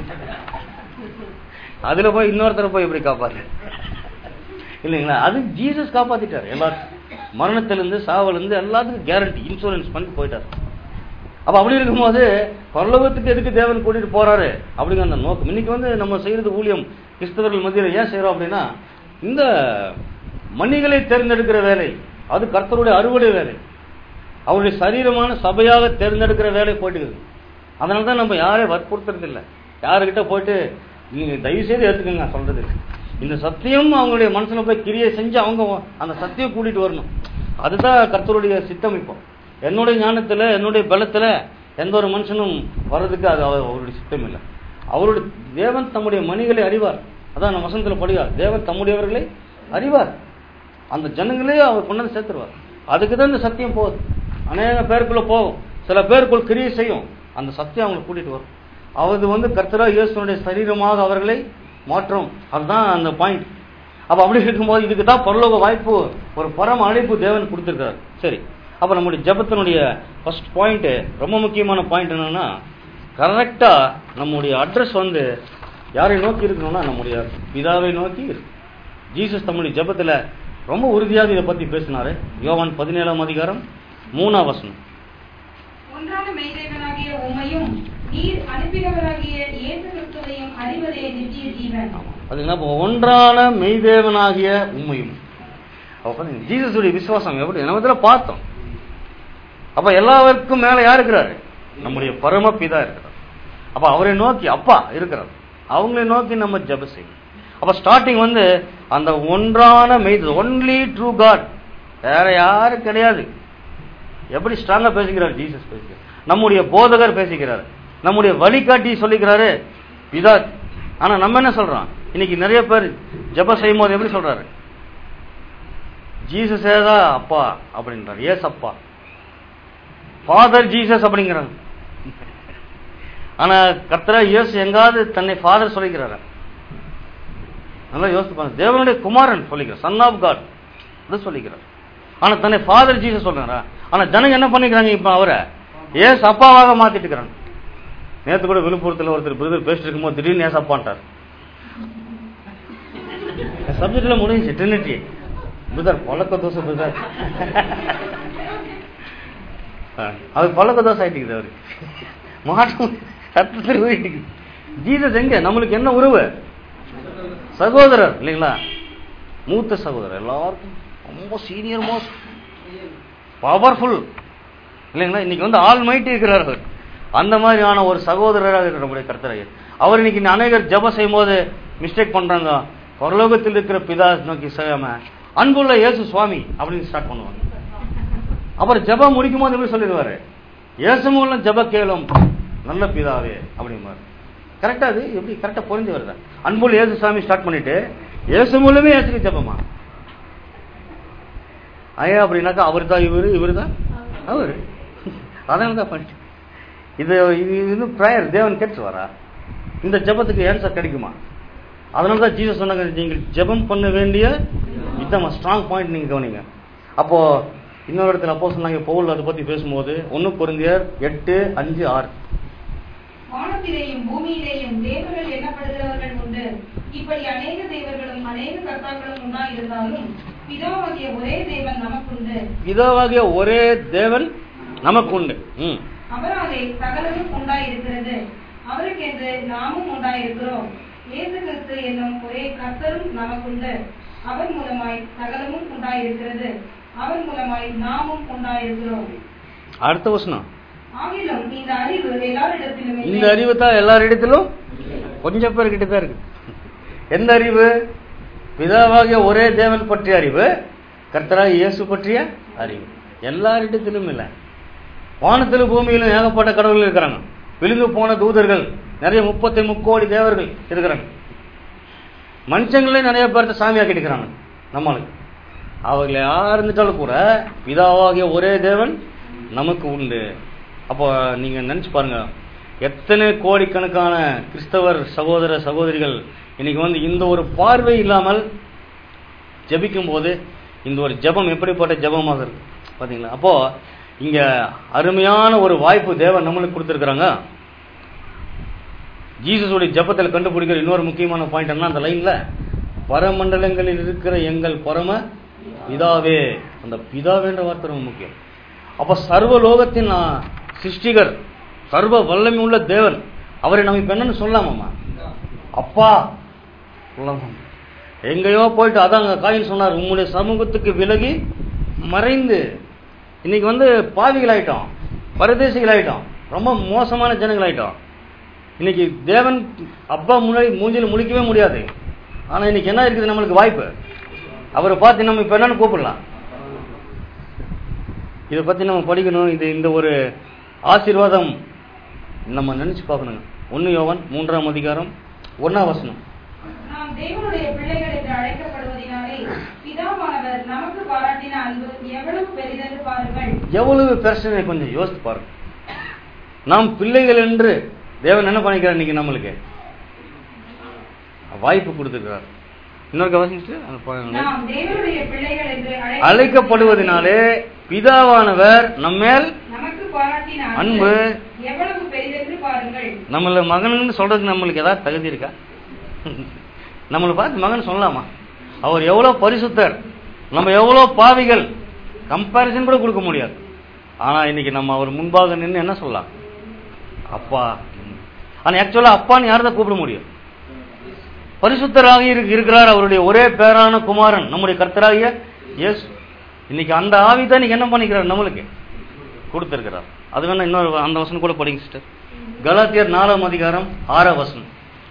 D: அதுல போய் இன்னொருத்தரை போய் எப்படி காப்பாத்து இல்லைங்களா அது ஜீசஸ் காப்பாத்திட்டார் எல்லாரும் மரணத்திலிருந்து சாவலிருந்து எல்லாத்துக்கும் கேரண்டி இன்சூரன்ஸ் பண்ணி போயிட்டார் அப்ப அப்படி இருக்கும்போது பரலோகத்துக்கு எதுக்கு தேவன் கூட்டிட்டு போறாரு அப்படிங்கிற அந்த நோக்கம் இன்னைக்கு வந்து நம்ம செய்யறது ஊழியம் கிறிஸ்தவர்கள் மத்தியில் ஏன் செய்யறோம் அப்படின்னா இந்த மணிகளை தேர்ந்தெடுக்கிற வேலை அது கர்த்தருடைய அறுவடை வேலை அவருடைய சரீரமான சபையாக தேர்ந்தெடுக்கிற வேலை போயிட்டு இருக்குது அதனால தான் நம்ம யாரையும் வற்புறுத்துறது இல்லை யாருக்கிட்ட போயிட்டு நீங்க தயவு செய்து ஏத்துக்கங்க நான் சொல்றது இல்லை. இந்த சத்தியம் அவங்களுடைய மனசுல போய் கிரியை செஞ்சு அவங்க அந்த சத்தியம் கூட்டிட்டு வரணும் அதுதான் கர்த்தருடைய சித்தம் இப்போ என்னுடைய ஞானத்துல என்னுடைய பலத்துல எந்த ஒரு மனுஷனும் வர்றதுக்கு அது அவர் அவருடைய சித்தம் இல்லை அவருடைய தேவன் தம்முடைய மணிகளை அறிவார் அதான் நம்ம வசனத்துல படிவார் தேவன் தம்முடையவர்களை அறிவார் அந்த ஜனங்களே அவர் கொண்டு வந்து சேர்த்துருவார் அதுக்கு தான் இந்த சத்தியம் போகுது அநேக பேருக்குள்ள போகும் சில பேருக்குள் கிரியை செய்யும் அந்த சத்தியம் அவங்களை கூட்டிட்டு வரும் அது வந்து கர்த்தரா இயேசுனுடைய சரீரமாக அவர்களை மாற்றும் அதுதான் அந்த பாயிண்ட் அப்ப அப்படி இருக்கும்போது இதுக்கு தான் பரலோக வாய்ப்பு ஒரு பரம அழைப்பு தேவன் கொடுத்திருக்காரு சரி அப்ப நம்முடைய ஜெபத்தினுடைய ஃபர்ஸ்ட் பாயிண்ட் ரொம்ப முக்கியமான பாயிண்ட் என்னன்னா கரெக்டா நம்முடைய அட்ரஸ் வந்து யாரை நோக்கி இருக்கணும்னா நம்முடைய பிதாவை நோக்கி இருக்கு ஜீசஸ் தம்முடைய ஜெபத்துல ரொம்ப உறுதியாக இதை பத்தி பேசினாரு யோவான் பதினேழாம் அதிகாரம் மூணாம் வசனம்
E: ஒன்றான மெய்தேவனாகிய உம்மையும் நீர் அனுப்பினவராகிய இயேசு கிறிஸ்துவையும் அறிவதே நித்திய ஜீவன்
D: அது என்ன அப்ப ஒன்றான மெய்தேவனாகிய உண்மையும் அப்ப பாத்தீங்க ஜீசஸுடைய விசுவாசம் எப்படி நம்ம இதுல பார்த்தோம் அப்ப எல்லாருக்கும் மேல யார் இருக்கிறாரு நம்முடைய பரம பிதா இருக்கிறார் அப்ப அவரை நோக்கி அப்பா இருக்கிறார் அவங்களை நோக்கி நம்ம ஜெப செய்யணும் அப்ப ஸ்டார்டிங் வந்து அந்த ஒன்றான மெய் ஒன்லி ட்ரூ காட் வேற யாரும் கிடையாது எப்படி ஸ்ட்ராங்கா பேசுகிறார் ஜீசஸ் பேசுகிறார் நம்முடைய போதகர் பேசுகிறார் நம்முடைய வழிகாட்டி சொல்லிக்கிறாரு பிதா ஆனா நம்ம என்ன சொல்றோம் இன்னைக்கு நிறைய பேர் ஜெபம் செய்யும் போது எப்படி சொல்றாரு ஜீசஸே தான் அப்பா அப்படின்றார் ஏஸ் அப்பா ஃபாதர் ஜீசஸ் அப்படிங்கிறாங்க ஆனா கர்த்தரா இயேசு எங்காவது தன்னை ஃபாதர் சொல்லிக்கிறாரு நல்லா யோசிச்சு பாருங்க தேவனுடைய குமாரன் சொல்லிக்கிறார் சன் ஆஃப் காட் அது சொல்லிக்கிறார் ஆனா தன்னை ஃபாதர் ஜீசஸ் சொல்றாரா ஆனா ஜனங்க என்ன பண்ணிக்கிறாங்க இப்ப அவரை ஏஸ் அப்பாவாக மாத்திட்டு இருக்கிறாங்க நேத்து கூட விழுப்புரத்துல ஒருத்தர் பிரதர் பேசிட்டு இருக்கும்போது திடீர்னு ஏஸ் அப்பான்ட்டார் சப்ஜெக்ட்ல முடிஞ்சு ட்ரினிட்டி பிரதர் பழக்க தோசை பிரதர் அது பழக்க தோசை ஆயிட்டுக்குது அவரு மாற்றம் சத்தத்தில் ஊறிட்டு ஜீசஸ் எங்க நம்மளுக்கு என்ன உறவு சகோதரர் இல்லைங்களா மூத்த சகோதரர் எல்லாருக்கும் ரொம்ப சீனியர் மோஸ்ட் பவர்ஃபுல் இல்லைங்களா இன்னைக்கு வந்து ஆல் மைட்டி இருக்கிறார் அவர் அந்த மாதிரியான ஒரு சகோதரராக இருக்கிற நம்முடைய கர்த்தரையர் அவர் இன்னைக்கு அநேகர் ஜெபம் செய்யும் போது மிஸ்டேக் பண்றாங்க பரலோகத்தில் இருக்கிற பிதா நோக்கி செய்யாம அன்புள்ள இயேசு சுவாமி அப்படின்னு ஸ்டார்ட் பண்ணுவாங்க அப்புறம் ஜெபம் முடிக்கும் போது எப்படி சொல்லிடுவாரு இயேசு மூலம் ஜெப கேளும் நல்ல பிதாவே அப்படிம்பாரு கரெக்டா அது எப்படி கரெக்டா புரிஞ்சு வருதா அன்புள்ள இயேசு சாமி ஸ்டார்ட் பண்ணிட்டு இயேசு மூலமே இயேசுக்கு ஜெபமா ஐயா அப்படின்னாக்கா அவர் தான் இவரு இவரு தான் அவரு அதனால தான் பண்ணிட்டு இது இது இது ப்ரேயர் தேவன் கேட்டுருவாரா இந்த ஜெபத்துக்கு ஆன்சர் கிடைக்குமா அதனால தான் ஜீசஸ் சொன்னாங்க நீங்கள் ஜெபம் பண்ண வேண்டிய இதான் ஸ்ட்ராங் பாயிண்ட் நீங்க கவனிங்க அப்போ இன்னொரு இடத்துல அப்போ சொன்னாங்க பவுல் அதை பத்தி பேசும்போது ஒன்னு குருந்தியர் எட்டு அஞ்சு ஆறு
E: வானத்திலேயும் பூமியிலேயும் தேவர்கள் எண்ணப்படுகிறவர்கள் உண்டு இப்படி அநேக தேவர்களும் அநேக கர்த்தாக்களும் உண்டாயிருந்தாலும் பிதாவாகிய ஒரே தேவன் நமக்குண்டு
D: பிதாவாகிய ஒரே தேவன் நமக்கு உண்டு ம்
E: அவராலே சகலமும் உண்டாயிருக்கிறது அவருக்கென்று நாமும் உண்டாயிருக்கிறோம் இயேசு கிறிஸ்து என்னும் ஒரே கர்த்தரும் நமக்குண்டு அவர் மூலமாய் சகலமும் உண்டாயிருக்கிறது அவர் மூலமாய் நாமும் உண்டாயிருக்கிறோம்
D: அடுத்த வசனம்
E: ஆகிலும் இந்த அறிவு எல்லாரிடத்திலும் இல்லை.
D: இந்த அறிவு தான் எல்லாரிடத்திலும் கொஞ்சம் பேர்கிட்ட தான் இருக்கு எந்த அறிவு பிதாவாகிய ஒரே தேவன் பற்றிய அறிவு கர்த்தராக இயேசு பற்றிய அறிவு எல்லாரிடத்திலும் இல்லை வானத்திலும் பூமியிலும் ஏகப்பட்ட கடவுள்கள் இருக்கிறாங்க விழுந்து போன தூதர்கள் நிறைய முப்பத்தி முக்கோடி தேவர்கள் இருக்கிறாங்க மனுஷங்களே நிறைய பேர்த்த சாமியாக்கிட்டு இருக்கிறாங்க நம்மளுக்கு அவர்கள் யார் இருந்துட்டாலும் கூட பிதாவாகிய ஒரே தேவன் நமக்கு உண்டு அப்போ நீங்க நினைச்சு பாருங்க எத்தனை கோடிக்கணக்கான கிறிஸ்தவர் சகோதர சகோதரிகள் இன்னைக்கு வந்து இந்த ஒரு பார்வை இல்லாமல் ஜெபிக்கும் போது இந்த ஒரு ஜெபம் எப்படிப்பட்ட ஜெபமாக இருக்கு பாத்தீங்களா அப்போ இங்க அருமையான ஒரு வாய்ப்பு தேவன் நம்மளுக்கு கொடுத்துருக்குறாங்க ஜீசஸுடைய ஜெபத்தில் கண்டுபிடிக்கிற இன்னொரு முக்கியமான பாயிண்ட் என்ன அந்த லைன்ல பரமண்டலங்களில் இருக்கிற எங்கள் பரம பிதாவே அந்த பிதாவேன்ற வார்த்தை ரொம்ப முக்கியம் அப்ப சர்வ லோகத்தின் ஆ, சிருஷ்டிகர் சர்வ வல்லமை உள்ள தேவன் அவரை நம்ம இப்ப என்னன்னு சொல்லலாமாமா அப்பா சொல்லலாமா எங்கேயோ போயிட்டு அதாங்க காயின் சொன்னார் உங்களுடைய சமூகத்துக்கு விலகி மறைந்து இன்னைக்கு வந்து பாவிகள் ஆயிட்டோம் பரதேசிகள் ஆயிட்டோம் ரொம்ப மோசமான ஜனங்கள் ஆயிட்டோம் இன்னைக்கு தேவன் அப்பா முன்னாடி மூஞ்சில முழிக்கவே முடியாது ஆனா இன்னைக்கு என்ன இருக்குது நம்மளுக்கு வாய்ப்பு அவரை பார்த்து நம்ம இப்ப என்னன்னு கூப்பிடலாம் இதை பத்தி நம்ம படிக்கணும் இது இந்த ஒரு ஆசீர்வாதம் நம்ம நினைச்சு பார்க்கணுங்க ஒன்னு யோவன் மூன்றாம் அதிகாரம் ஒன்னாம் வசனம்
E: நாம் தேவனுடைய பிள்ளைகள் என்று அழைக்கப்படுவதினாலே பிதாவானவர் நமக்கு பாராட்டின அன்பு எவ்வளவு பெரிதென்று பாருங்கள்
D: எவ்வளவு பிரச்சனை கொஞ்சம் யோசித்து பாருங்க நாம் பிள்ளைகள் என்று தேவன் என்ன பண்ணிக்கிறார் இன்னைக்கு நம்மளுக்கு வாய்ப்பு கொடுத்துருக்கிறார் இன்னொரு வாசிச்சுட்டு அந்த பாருங்க.
E: நாம் தேவனுடைய பிள்ளைகள் என்று
D: அழைக்கப்படுவதனாலே பிதாவானவர் நம்மேல்
E: நமக்கு பாராட்டின
D: அன்பு
E: எவ்வளவு பெரிதென்று பாருங்கள்
D: நம்மள மகன்னு சொல்றதுக்கு நம்மளுக்கு ஏதாவது தகுதி இருக்கா நம்மளை பார்த்து மகன் சொல்லலாமா அவர் எவ்வளவு பரிசுத்தர் நம்ம எவ்வளவு பாவிகள் கம்பாரிசன் கூட கொடுக்க முடியாது ஆனா இன்னைக்கு நம்ம அவர் முன்பாக நின்று என்ன சொல்லலாம் அப்பா ஆனா ஆக்சுவலா அப்பான்னு யாரை தான் கூப்பிட முடியும் பரிசுத்தராக இருக்கு- இருக்கிறார் அவருடைய ஒரே பேரான குமாரன் நம்முடைய கர்த்தராகிய இயேசு இன்னைக்கு அந்த ஆவி தான் இன்னைக்கு என்ன பண்ணிக்கிறார் நம்மளுக்கு கொடுத்திருக்கிறார் அது வேணா இன்னொரு அந்த வசனம் கூட படிங்க சிஸ்டர் கலாத்தியர் நாலாம் அதிகாரம் ஆறாம் வசனம்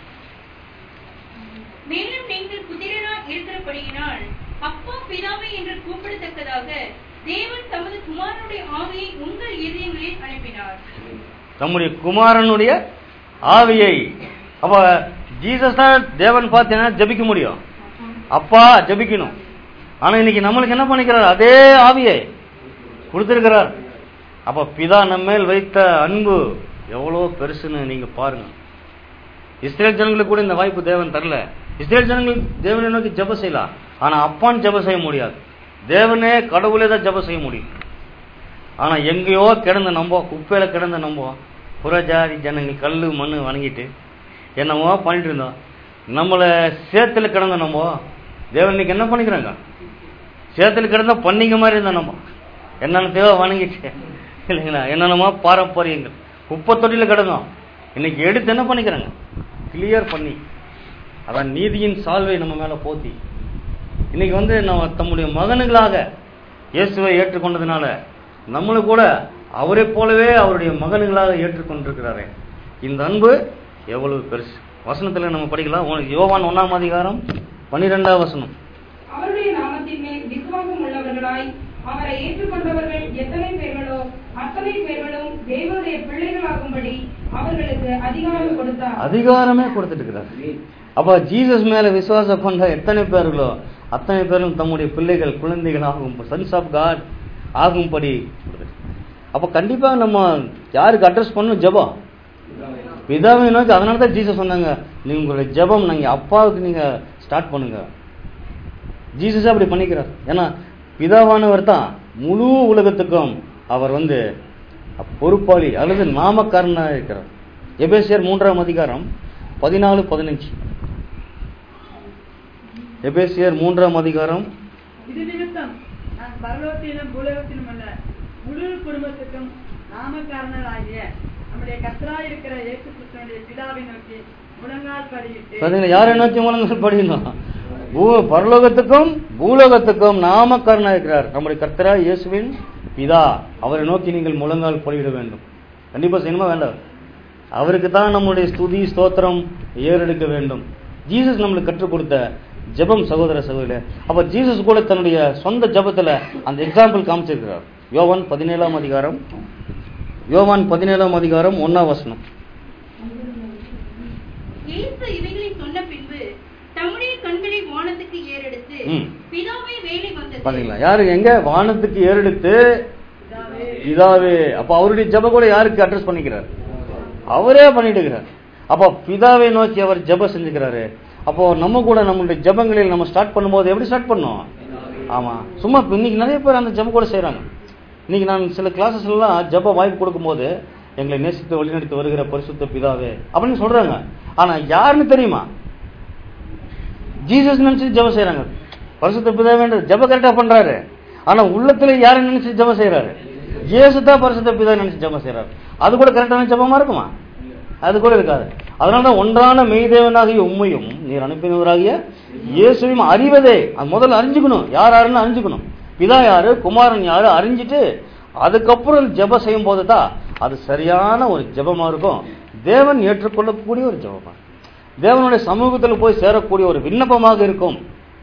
G: மேலும் நீங்கள் புத்திரராய் இருக்கிறபடியினால் அப்பா பிதாவே என்று கூப்பிடத்தக்கதாக தேவன் தமது குமாரனுடைய ஆவியை உங்கள் இதயங்களில் அனுப்பினார்
D: நம்முடைய குமாரனுடைய ஆவியை அப்ப ஜீசஸ் தான் தேவன் பார்த்தீங்கன்னா ஜபிக்க முடியும் அப்பா ஜபிக்கணும் ஆனா இன்னைக்கு நம்மளுக்கு என்ன பண்ணிக்கிறார் அதே ஆவியை கொடுத்திருக்கிறார் அப்ப பிதா நம்ம மேல் வைத்த அன்பு எவ்வளவு பெருசுன்னு நீங்க பாருங்க இஸ்ரேல் ஜனங்களுக்கு கூட இந்த வாய்ப்பு தேவன் தரல இஸ்ரேல் ஜனங்கள் தேவனை நோக்கி ஜெபம் செய்யலாம் ஆனா அப்பான்னு ஜெபம் செய்ய முடியாது தேவனே கடவுளே தான் ஜெபம் செய்ய முடியும் ஆனா எங்கேயோ கிடந்த நம்போ குப்பையில கிடந்த நம்போ புறஜாதி ஜனங்கள் கல்லு மண்ணு வணங்கிட்டு என்னமோ பண்ணிட்டு இருந்தோம் நம்மள சேத்துல கிடந்த நம்போ தேவன் இன்னைக்கு என்ன பண்ணிக்கிறாங்க சேத்துல கிடந்த பண்ணிங்க மாதிரி இருந்தோம் நம்ம என்னென்ன தேவை வணங்கிட்டு இல்லைங்களா என்னென்னமோ பாரம்பரியங்கள் குப்பை தொட்டில கிடந்தோம் இன்னைக்கு எடுத்து என்ன பண்ணிக்கிறாங்க கிளியர் பண்ணி அதான் நீதியின் சால்வை நம்ம மேல போத்தி இன்னைக்கு வந்து நம்ம தம்முடைய மகனுகளாக இயேசுவை ஏற்றுக்கொண்டதுனால நம்மளும் கூட அவரை போலவே அவருடைய மகன்களாக ஏற்றுக்கொண்டிருக்கிறாரே இந்த அன்பு எவ்வளவு பெருசு வசனத்துல நம்ம படிக்கலாம் உனக்கு யோவான் ஒண்ணாம் அதிகாரம் பன்னிரெண்டாம் வசனம்
E: அவருடைய நாமத்தின் மேல் விசுவாசம் உள்ளவர்களாய் அவரை ஏற்றுக்கொண்டவர்கள் எத்தனை பேர்களோ அத்தனை பேர்களும் தேவனுடைய பிள்ளைகளாகும்படி அவர்களுக்கு அதிகாரம் கொடுத்தார்
D: அதிகாரமே கொடுத்துட்டு இருக்கிறார் அப்ப ஜீசஸ் மேல விசுவாசம் கொண்ட எத்தனை பேர்களோ அத்தனை பேரும் தம்முடைய பிள்ளைகள் குழந்தைகள் ஆகும் சன்ஸ் ஆஃப் காட் ஆகும்படி கொடுத்துட்டு. அப்ப கண்டிப்பா நம்ம யாருக்கு அட்ரஸ் பண்ணணும் ஜெபம் பிதாவை நோக்கி அதனால தான் ஜீசஸ் சொன்னாங்க நீங்க உங்களுடைய ஜெபம் நீங்க அப்பாவுக்கு நீங்க ஸ்டார்ட் பண்ணுங்க ஜீசஸ் அப்படி பண்ணிக்கிறார் ஏன்னா பிதாவானவர் தான் முழு உலகத்துக்கும் அவர் வந்து பொறுப்பாளி அல்லது நாமக்காரனாக இருக்கிறார் எபேசியர் மூன்றாம் அதிகாரம் பதினாலு பதினஞ்சு எபேசியர் மூன்றாம் அதிகாரம்
F: இது நிமித்தம் நான் பரலோகத்திலும் பூலோகத்திலும் உள்ள முழு குடும்பத்துக்கும் நாமக்காரனராகிய நம்முடைய கத்தராய் இருக்கிற இயேசு கிறிஸ்துவனுடைய பிதாவை நோக்கி முழங்கால் படியிட்டு
D: பாத்தீங்களா யாரை நோக்கி முழங்கால் படிக்கணும் பூ பரலோகத்துக்கும் பூலோகத்துக்கும் நாமக்காரனாக இருக்கிறார் நம்முடைய கர்த்தரா இயேசுவின் பிதா அவரை நோக்கி நீங்கள் முழங்கால் படியிட வேண்டும் கண்டிப்பா செய்யணுமா வேண்டாம் அவருக்கு தான் நம்முடைய ஸ்துதி ஸ்தோத்திரம் ஏறெடுக்க வேண்டும் ஜீசஸ் நம்மளுக்கு கற்றுக் கொடுத்த ஜெபம் சகோதர சகோதரி அப்ப ஜீசஸ் கூட தன்னுடைய சொந்த ஜெபத்துல அந்த எக்ஸாம்பிள் காமிச்சிருக்கிறார் யோவான் பதினேழாம் அதிகாரம் யோவான் பதினேழாம் அதிகாரம் ஒன்னாம் வசனம்
G: இயேசு இவைகளை சொன்ன பின்பு தம்முடைய கண்களை வானத்துக்கு ஏறெடுத்து
D: ம்.
G: பிதாவே வேலை வந்தது
D: பாத்தீங்களா யாரு எங்க வானத்துக்கு ஏறெடுத்து இதாவே அப்ப அவருடைய ஜெப கூட யாருக்கு அட்ரஸ் பண்ணிக்கிறார் அவரே பண்ணிட்டு இருக்கிறார் அப்போ பிதாவை நோக்கி அவர் ஜெபம் செஞ்சுக்கிறாரு அப்போ நம்ம கூட நம்மளுடைய ஜெபங்களில் நம்ம ஸ்டார்ட் பண்ணும்போது எப்படி ஸ்டார்ட் பண்ணோம் ஆமா சும்மா இப்ப இன்னைக்கு நிறைய பேர் அந்த ஜெபம் கூட செய்றாங்க இன்னைக்கு நான் சில கிளாஸஸ் எல்லாம் ஜெப வாய்ப்பு கொடுக்கும்போது எங்களை நேசித்து வழிநடத்தி வருகிற பரிசுத்த பிதாவே அப்படின்னு சொல்றாங்க ஆனா யாருன்னு தெரியுமா ஜீசஸ் நினைச்சு ஜெபம் செய்றாங்க பரிசுத்த பிதாவேன்ற ஜெப கரெக்டா பண்றாரு ஆனா உள்ளத்துல யாரை நினைச்சு ஜெபம் செய்றாரு இயேசு தான் பரிசுத்த பிதா நினைச்சு ஜெபம் செய்றாரு அது கூட கரெக்டான ஜெபமா இருக்குமா அது கூட இருக்காது அதனால தான் ஒன்றான மெய்தேவனாகிய உண்மையும் நீர் அனுப்பினவராகிய இயேசுவையும் அறிவதே அது முதல்ல அறிஞ்சுக்கணும் யார் யாருன்னு அறிஞ்சுக்கணும் பிதா யாரு குமாரன் யாரு அறிஞ்சிட்டு அதுக்கப்புறம் ஜெபம் செய்யும் போது தான் அது சரியான ஒரு ஜெபமா இருக்கும் தேவன் ஏற்றுக்கொள்ளக்கூடிய ஒரு ஜெபமா தேவனுடைய சமூகத்தில் போய் சேரக்கூடிய ஒரு விண்ணப்பமாக இருக்கும்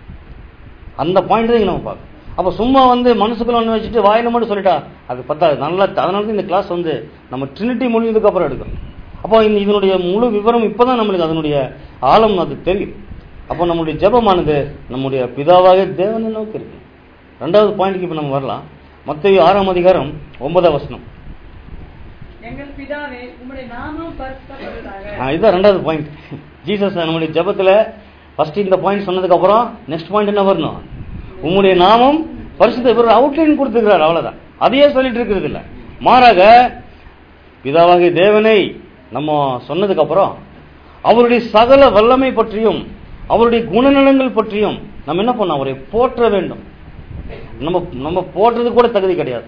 D: அந்த பாயிண்ட் தான் இங்க நம்ம பார்க்கணும் அப்ப சும்மா வந்து மனசுக்குள்ள ஒன்று வச்சுட்டு வாயில மட்டும் சொல்லிட்டா அது பத்தாது நல்லா அதனால தான் இந்த கிளாஸ் வந்து நம்ம ட்ரினிட்டி முடிஞ்சதுக்கு அப்புறம் எடுக்கணும் அப்போ இந்த இதனுடைய முழு விவரம் இப்பதான் நம்மளுக்கு அதனுடைய ஆழம் அது தெரியும் அப்போ நம்முடைய ஜெபமானது நம்முடைய பிதாவாக தேவனை நோக்கி இருக்கு ரெண்டாவது பாயிண்ட்க்கு இப்போ நம்ம வரலாம் மத்திய ஆறாம் அதிகாரம் ஒன்பதாம் வசனம்
F: எங்கள் பிதாவே உம்முடைய நாமம் பரிசுத்தப்படுவதாக
D: ஆ, இதுதான் ரெண்டாவது பாயிண்ட் ஜீசஸ் நம்முடைய ஜெபத்துல ஃபர்ஸ்ட் இந்த பாயிண்ட் சொன்னதுக்கு அப்புறம் நெக்ஸ்ட் பாயிண்ட் என்ன வரணும் உம்முடைய நாமம் பரிசுத்த இவர் அவுட்லைன் கொடுத்துக்கிறார் அவ்வளவுதான் அதையே சொல்லிட்டு இருக்கிறது இல்ல மாறாக பிதாவாகிய தேவனை நம்ம சொன்னதுக்கு அப்புறம் அவருடைய சகல வல்லமை பற்றியும் அவருடைய குணநலங்கள் பற்றியும் நம்ம என்ன பண்ணோம் அவரை போற்ற வேண்டும் நம்ம நம்ம போடுறது கூட தகுதி கிடையாது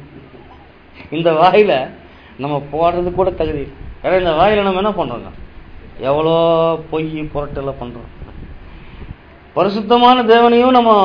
D: இந்த வாயில நம்ம போடுறது கூட தகுதி இல்லை. ஏன்னா இந்த வாயில நம்ம என்ன பண்றோங்க எவ்வளோ பொய் புரட்டெல்லாம் பண்றோம் பரிசுத்தமான தேவனையும் நம்ம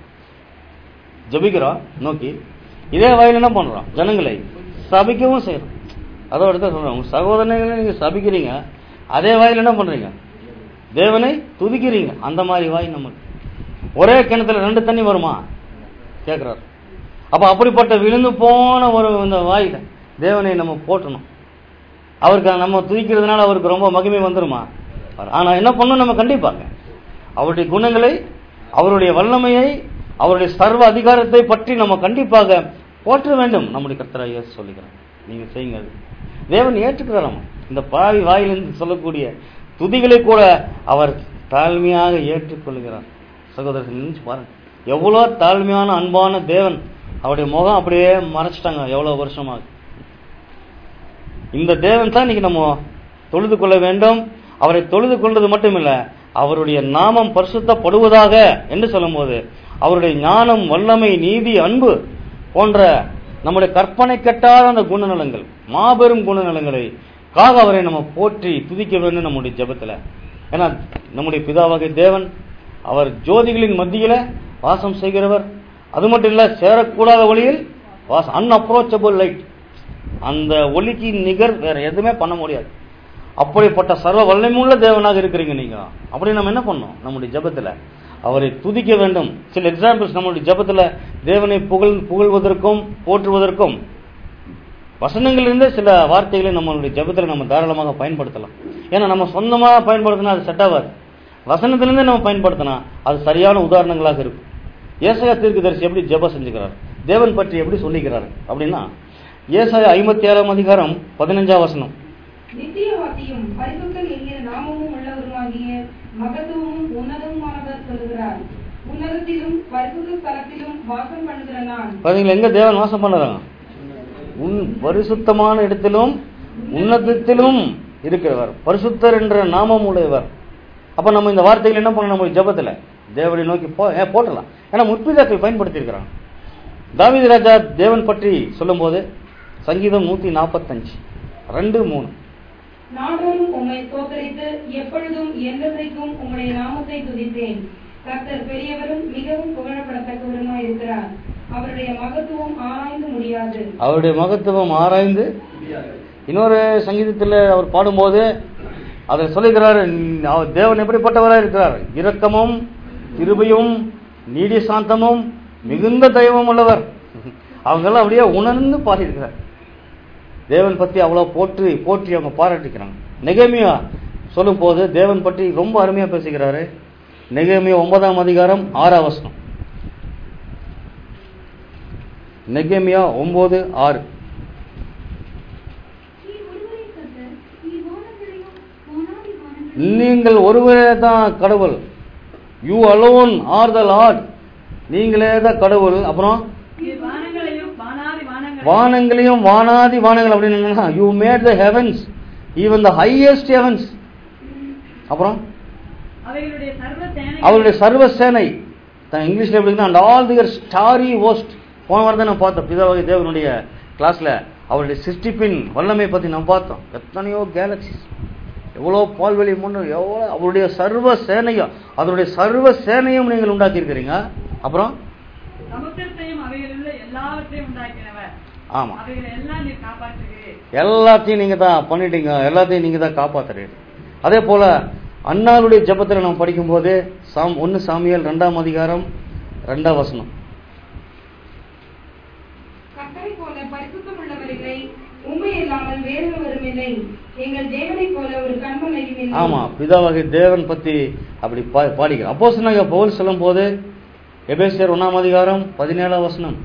D: ஜபிக்கிறோம் நோக்கி இதே வாயில என்ன பண்றோம் ஜனங்களை சபிக்கவும் செய்யறோம் அதோட தான் சொல்றோம் உங்க சகோதரங்களை நீங்க சபிக்கிறீங்க அதே வாயில என்ன பண்றீங்க தேவனை துதிக்கிறீங்க அந்த மாதிரி வாய் நமக்கு ஒரே கிணத்துல ரெண்டு தண்ணி வருமா கேட்கிறார் அப்ப அப்படிப்பட்ட விழுந்து போன ஒரு இந்த வாயில தேவனை நம்ம போட்டணும் அவருக்கு நம்ம துதிக்கிறதுனால அவருக்கு ரொம்ப மகிமை வந்துருமா ஆனா என்ன பண்ணணும் நம்ம கண்டிப்பாங்க அவருடைய குணங்களை அவருடைய வல்லமையை அவருடைய சர்வ அதிகாரத்தை பற்றி நம்ம கண்டிப்பாக போற்ற வேண்டும் நம்முடைய கர்த்தரா இயேசு சொல்லுகிறார் நீங்க செய்யுங்க அது. தேவன் ஏற்றுக்கிறாராம் இந்த பாவி வாயிலிருந்து சொல்லக்கூடிய துதிகளை கூட அவர் தாழ்மையாக ஏற்றுக்கொள்கிறார் சகோதரர்கள் நினைச்சு பாருங்க எவ்வளோ தாழ்மையான அன்பான தேவன் அவருடைய முகம் அப்படியே மறைச்சிட்டாங்க எவ்வளவு வருஷமாக இந்த தேவன் தான் இன்னைக்கு நம்ம தொழுது கொள்ள வேண்டும் அவரை தொழுது கொள்வது மட்டுமில்ல அவருடைய நாமம் பரிசுத்தப்படுவதாக என்று சொல்லும்போது அவருடைய ஞானம் வல்லமை நீதி அன்பு போன்ற நம்முடைய கற்பனை கட்டாத அந்த குணநலங்கள் மாபெரும் குணநலங்களை காக அவரை நம்ம போற்றி துதிக்க வேண்டும் நம்முடைய ஜெபத்துல ஏன்னா நம்முடைய பிதாவாகிய தேவன் அவர் ஜோதிகளின் மத்தியில வாசம் செய்கிறவர் அது மட்டும் இல்ல சேரக்கூடாத வழியில் வாசம் அன்அப்ரோச்சபிள் லைட் அந்த ஒளிக்கு நிகர் வேற எதுவுமே பண்ண முடியாது அப்படிப்பட்ட சர்வ வல்லமையுள்ள தேவனாக இருக்கிறீங்க நீங்க அப்படி நம்ம என்ன பண்ணோம் நம்முடைய ஜெபத்துல அவரை துதிக்க வேண்டும் சில எக்ஸாம்பிள்ஸ் நம்முடைய ஜெபத்துல தேவனை புகழ் புகழ்வதற்கும் போற்றுவதற்கும் வசனங்களிலிருந்தே சில வார்த்தைகளை நம்மளுடைய ஜெபத்துல நம்ம தாராளமாக பயன்படுத்தலாம் ஏன்னா நம்ம சொந்தமா பயன்படுத்தினா அது செட் ஆகாது வசனத்திலிருந்தே நம்ம பயன்படுத்தினா அது சரியான உதாரணங்களாக இருக்கும் ஏசாயா தீர்க்கதரிசி எப்படி ஜெபம் செஞ்சுக்கிறார் தேவன் பற்றி எப்படி சொல்லிக்கிறார் அப்படின்னா ஏசாயா ஐம்பத்தி ஏழாம் அதிகாரம் பதினஞ்சாம் வசனம்
E: நித்தியவாசியும் பரிசுத்தம் என்கிற நாமமும் உள்ளவருமாகிய மகத்துவமும் உன்னதமுமானவர் சொல்லுகிறார் உன்னதத்திலும் பரிசுத்த ஸ்தலத்திலும் வாசம் பண்ணுகிற நான்
D: பாத்தீங்களா எங்க தேவன் வாசம் பண்ணுறாங்க உன் பரிசுத்தமான இடத்திலும் உன்னதத்திலும் இருக்கிறவர் பரிசுத்தர் என்ற நாமம் உடையவர் அப்ப நம்ம இந்த வார்த்தைகள் என்ன பண்ணணும் நம்ம ஜெபத்துல தேவனை நோக்கி போ ஏன் போட்டலாம் ஏன்னா முற்பிதாக்கள் பயன்படுத்தி இருக்கிறாங்க தாவீது ராஜா தேவன் பற்றி சொல்லும்போது சங்கீதம் நூத்தி நாற்பத்தஞ்சு ரெண்டு மூணு
E: நாடோறும் உம்மை ஸ்தோத்தரித்து எப்பொழுதும் என்றைக்கும் உம்முடைய நாமத்தை துதித்தேன் கர்த்தர் பெரியவரும் மிகவும் புகழப்படத்தக்கவருமாய் இருக்கிறார் அவருடைய மகத்துவம் ஆராய்ந்து முடியாது
D: அவருடைய மகத்துவம் ஆராய்ந்து இன்னொரு சங்கீதத்தில் அவர் பாடும்போது அதை சொல்லுகிறார் "நீ- அவர் தேவன் எப்படிப்பட்டவராக இருக்கிறார் இரக்கமும் கிருபையும் நீடி சாந்தமும் மிகுந்த தெய்வம் உள்ளவர் அவங்கெல்லாம் அப்படியே உணர்ந்து பாடியிருக்கிறார் தேவன் பத்தி அவ்வளவு போற்றி போற்றி அவங்க பாராட்டிக்கிறாங்க நெகமியா சொல்லும் போது தேவன் பற்றி ரொம்ப அருமையா பேசுகிறாரு நெகமியா ஒன்பதாம் அதிகாரம் ஆறாம் வசனம் நெகமியா ஒன்பது ஆறு
G: நீர் ஒருவரே கர்த்தர்,
D: நீங்கள் ஒருவரே தான் கடவுள் you alone are the Lord நீங்களே தான் கடவுள் அப்புறம்
F: நீர் வானங்களையும் வானாதி வானங்களையும்
D: வானங்களையும் வானாதி வானங்கள் அப்படின்னு என்னன்னா you made the heavens even the highest heavens அப்புறம்
F: அவைகளுடைய சர்வ சேனை
D: அவருடைய சர்வ சேனை தான் இங்கிலீஷ்ல எப்படி and all their starry host போன வாரம் தான் நான் பார்த்தோம் பிதாவாகி தேவனுடைய கிளாஸ்ல அவருடைய சிருஷ்டிப்பின் வல்லமை பத்தி நம்ம பார்த்தோம் எத்தனையோ கேலக்சிஸ் எவ்வளோ பால்வெளி முன்னு எவ்வளோ அவருடைய சர்வ சேனையும் அதனுடைய சர்வ சேனையும் நீங்கள் உண்டாக்கி இருக்கிறீங்க அப்புறம்
F: சமுத்திரத்தையும் அவைகளில் உள்ள எல்லாவற்றையும் உண்டாக்கினவர்
D: ஆமா
F: அவைகளை எல்லாம் நீர் காப்பாற்றுகிறீர்
D: எல்லாத்தையும் நீங்க தான் பண்ணிட்டீங்க எல்லாத்தையும் நீங்க தான் காப்பாத்துறீங்க அதே போல அண்ணாளுடைய ஜெபத்துல நம்ம படிக்கும்போது சாம் ஒன்னு சாமியல் ரெண்டாம் அதிகாரம் ரெண்டாம் வசனம்
E: கர்த்தரை போல பரிசுத்தம் உள்ளவர் இல்லை உண்மை இல்லாமல் வேறொருவரும் இல்லை எங்கள் தேவனை போல ஒரு கண்மலையும் இல்லை
D: ஆமா பிதாவாகி தேவன் பத்தி அப்படி பா- பாடிக்கிறோம் அப்போ சொன்னாங்க பவுல் சொல்லும் போது எபேசியர் ஒன்னாம் அதிகாரம் பதினேழாம் வசனம்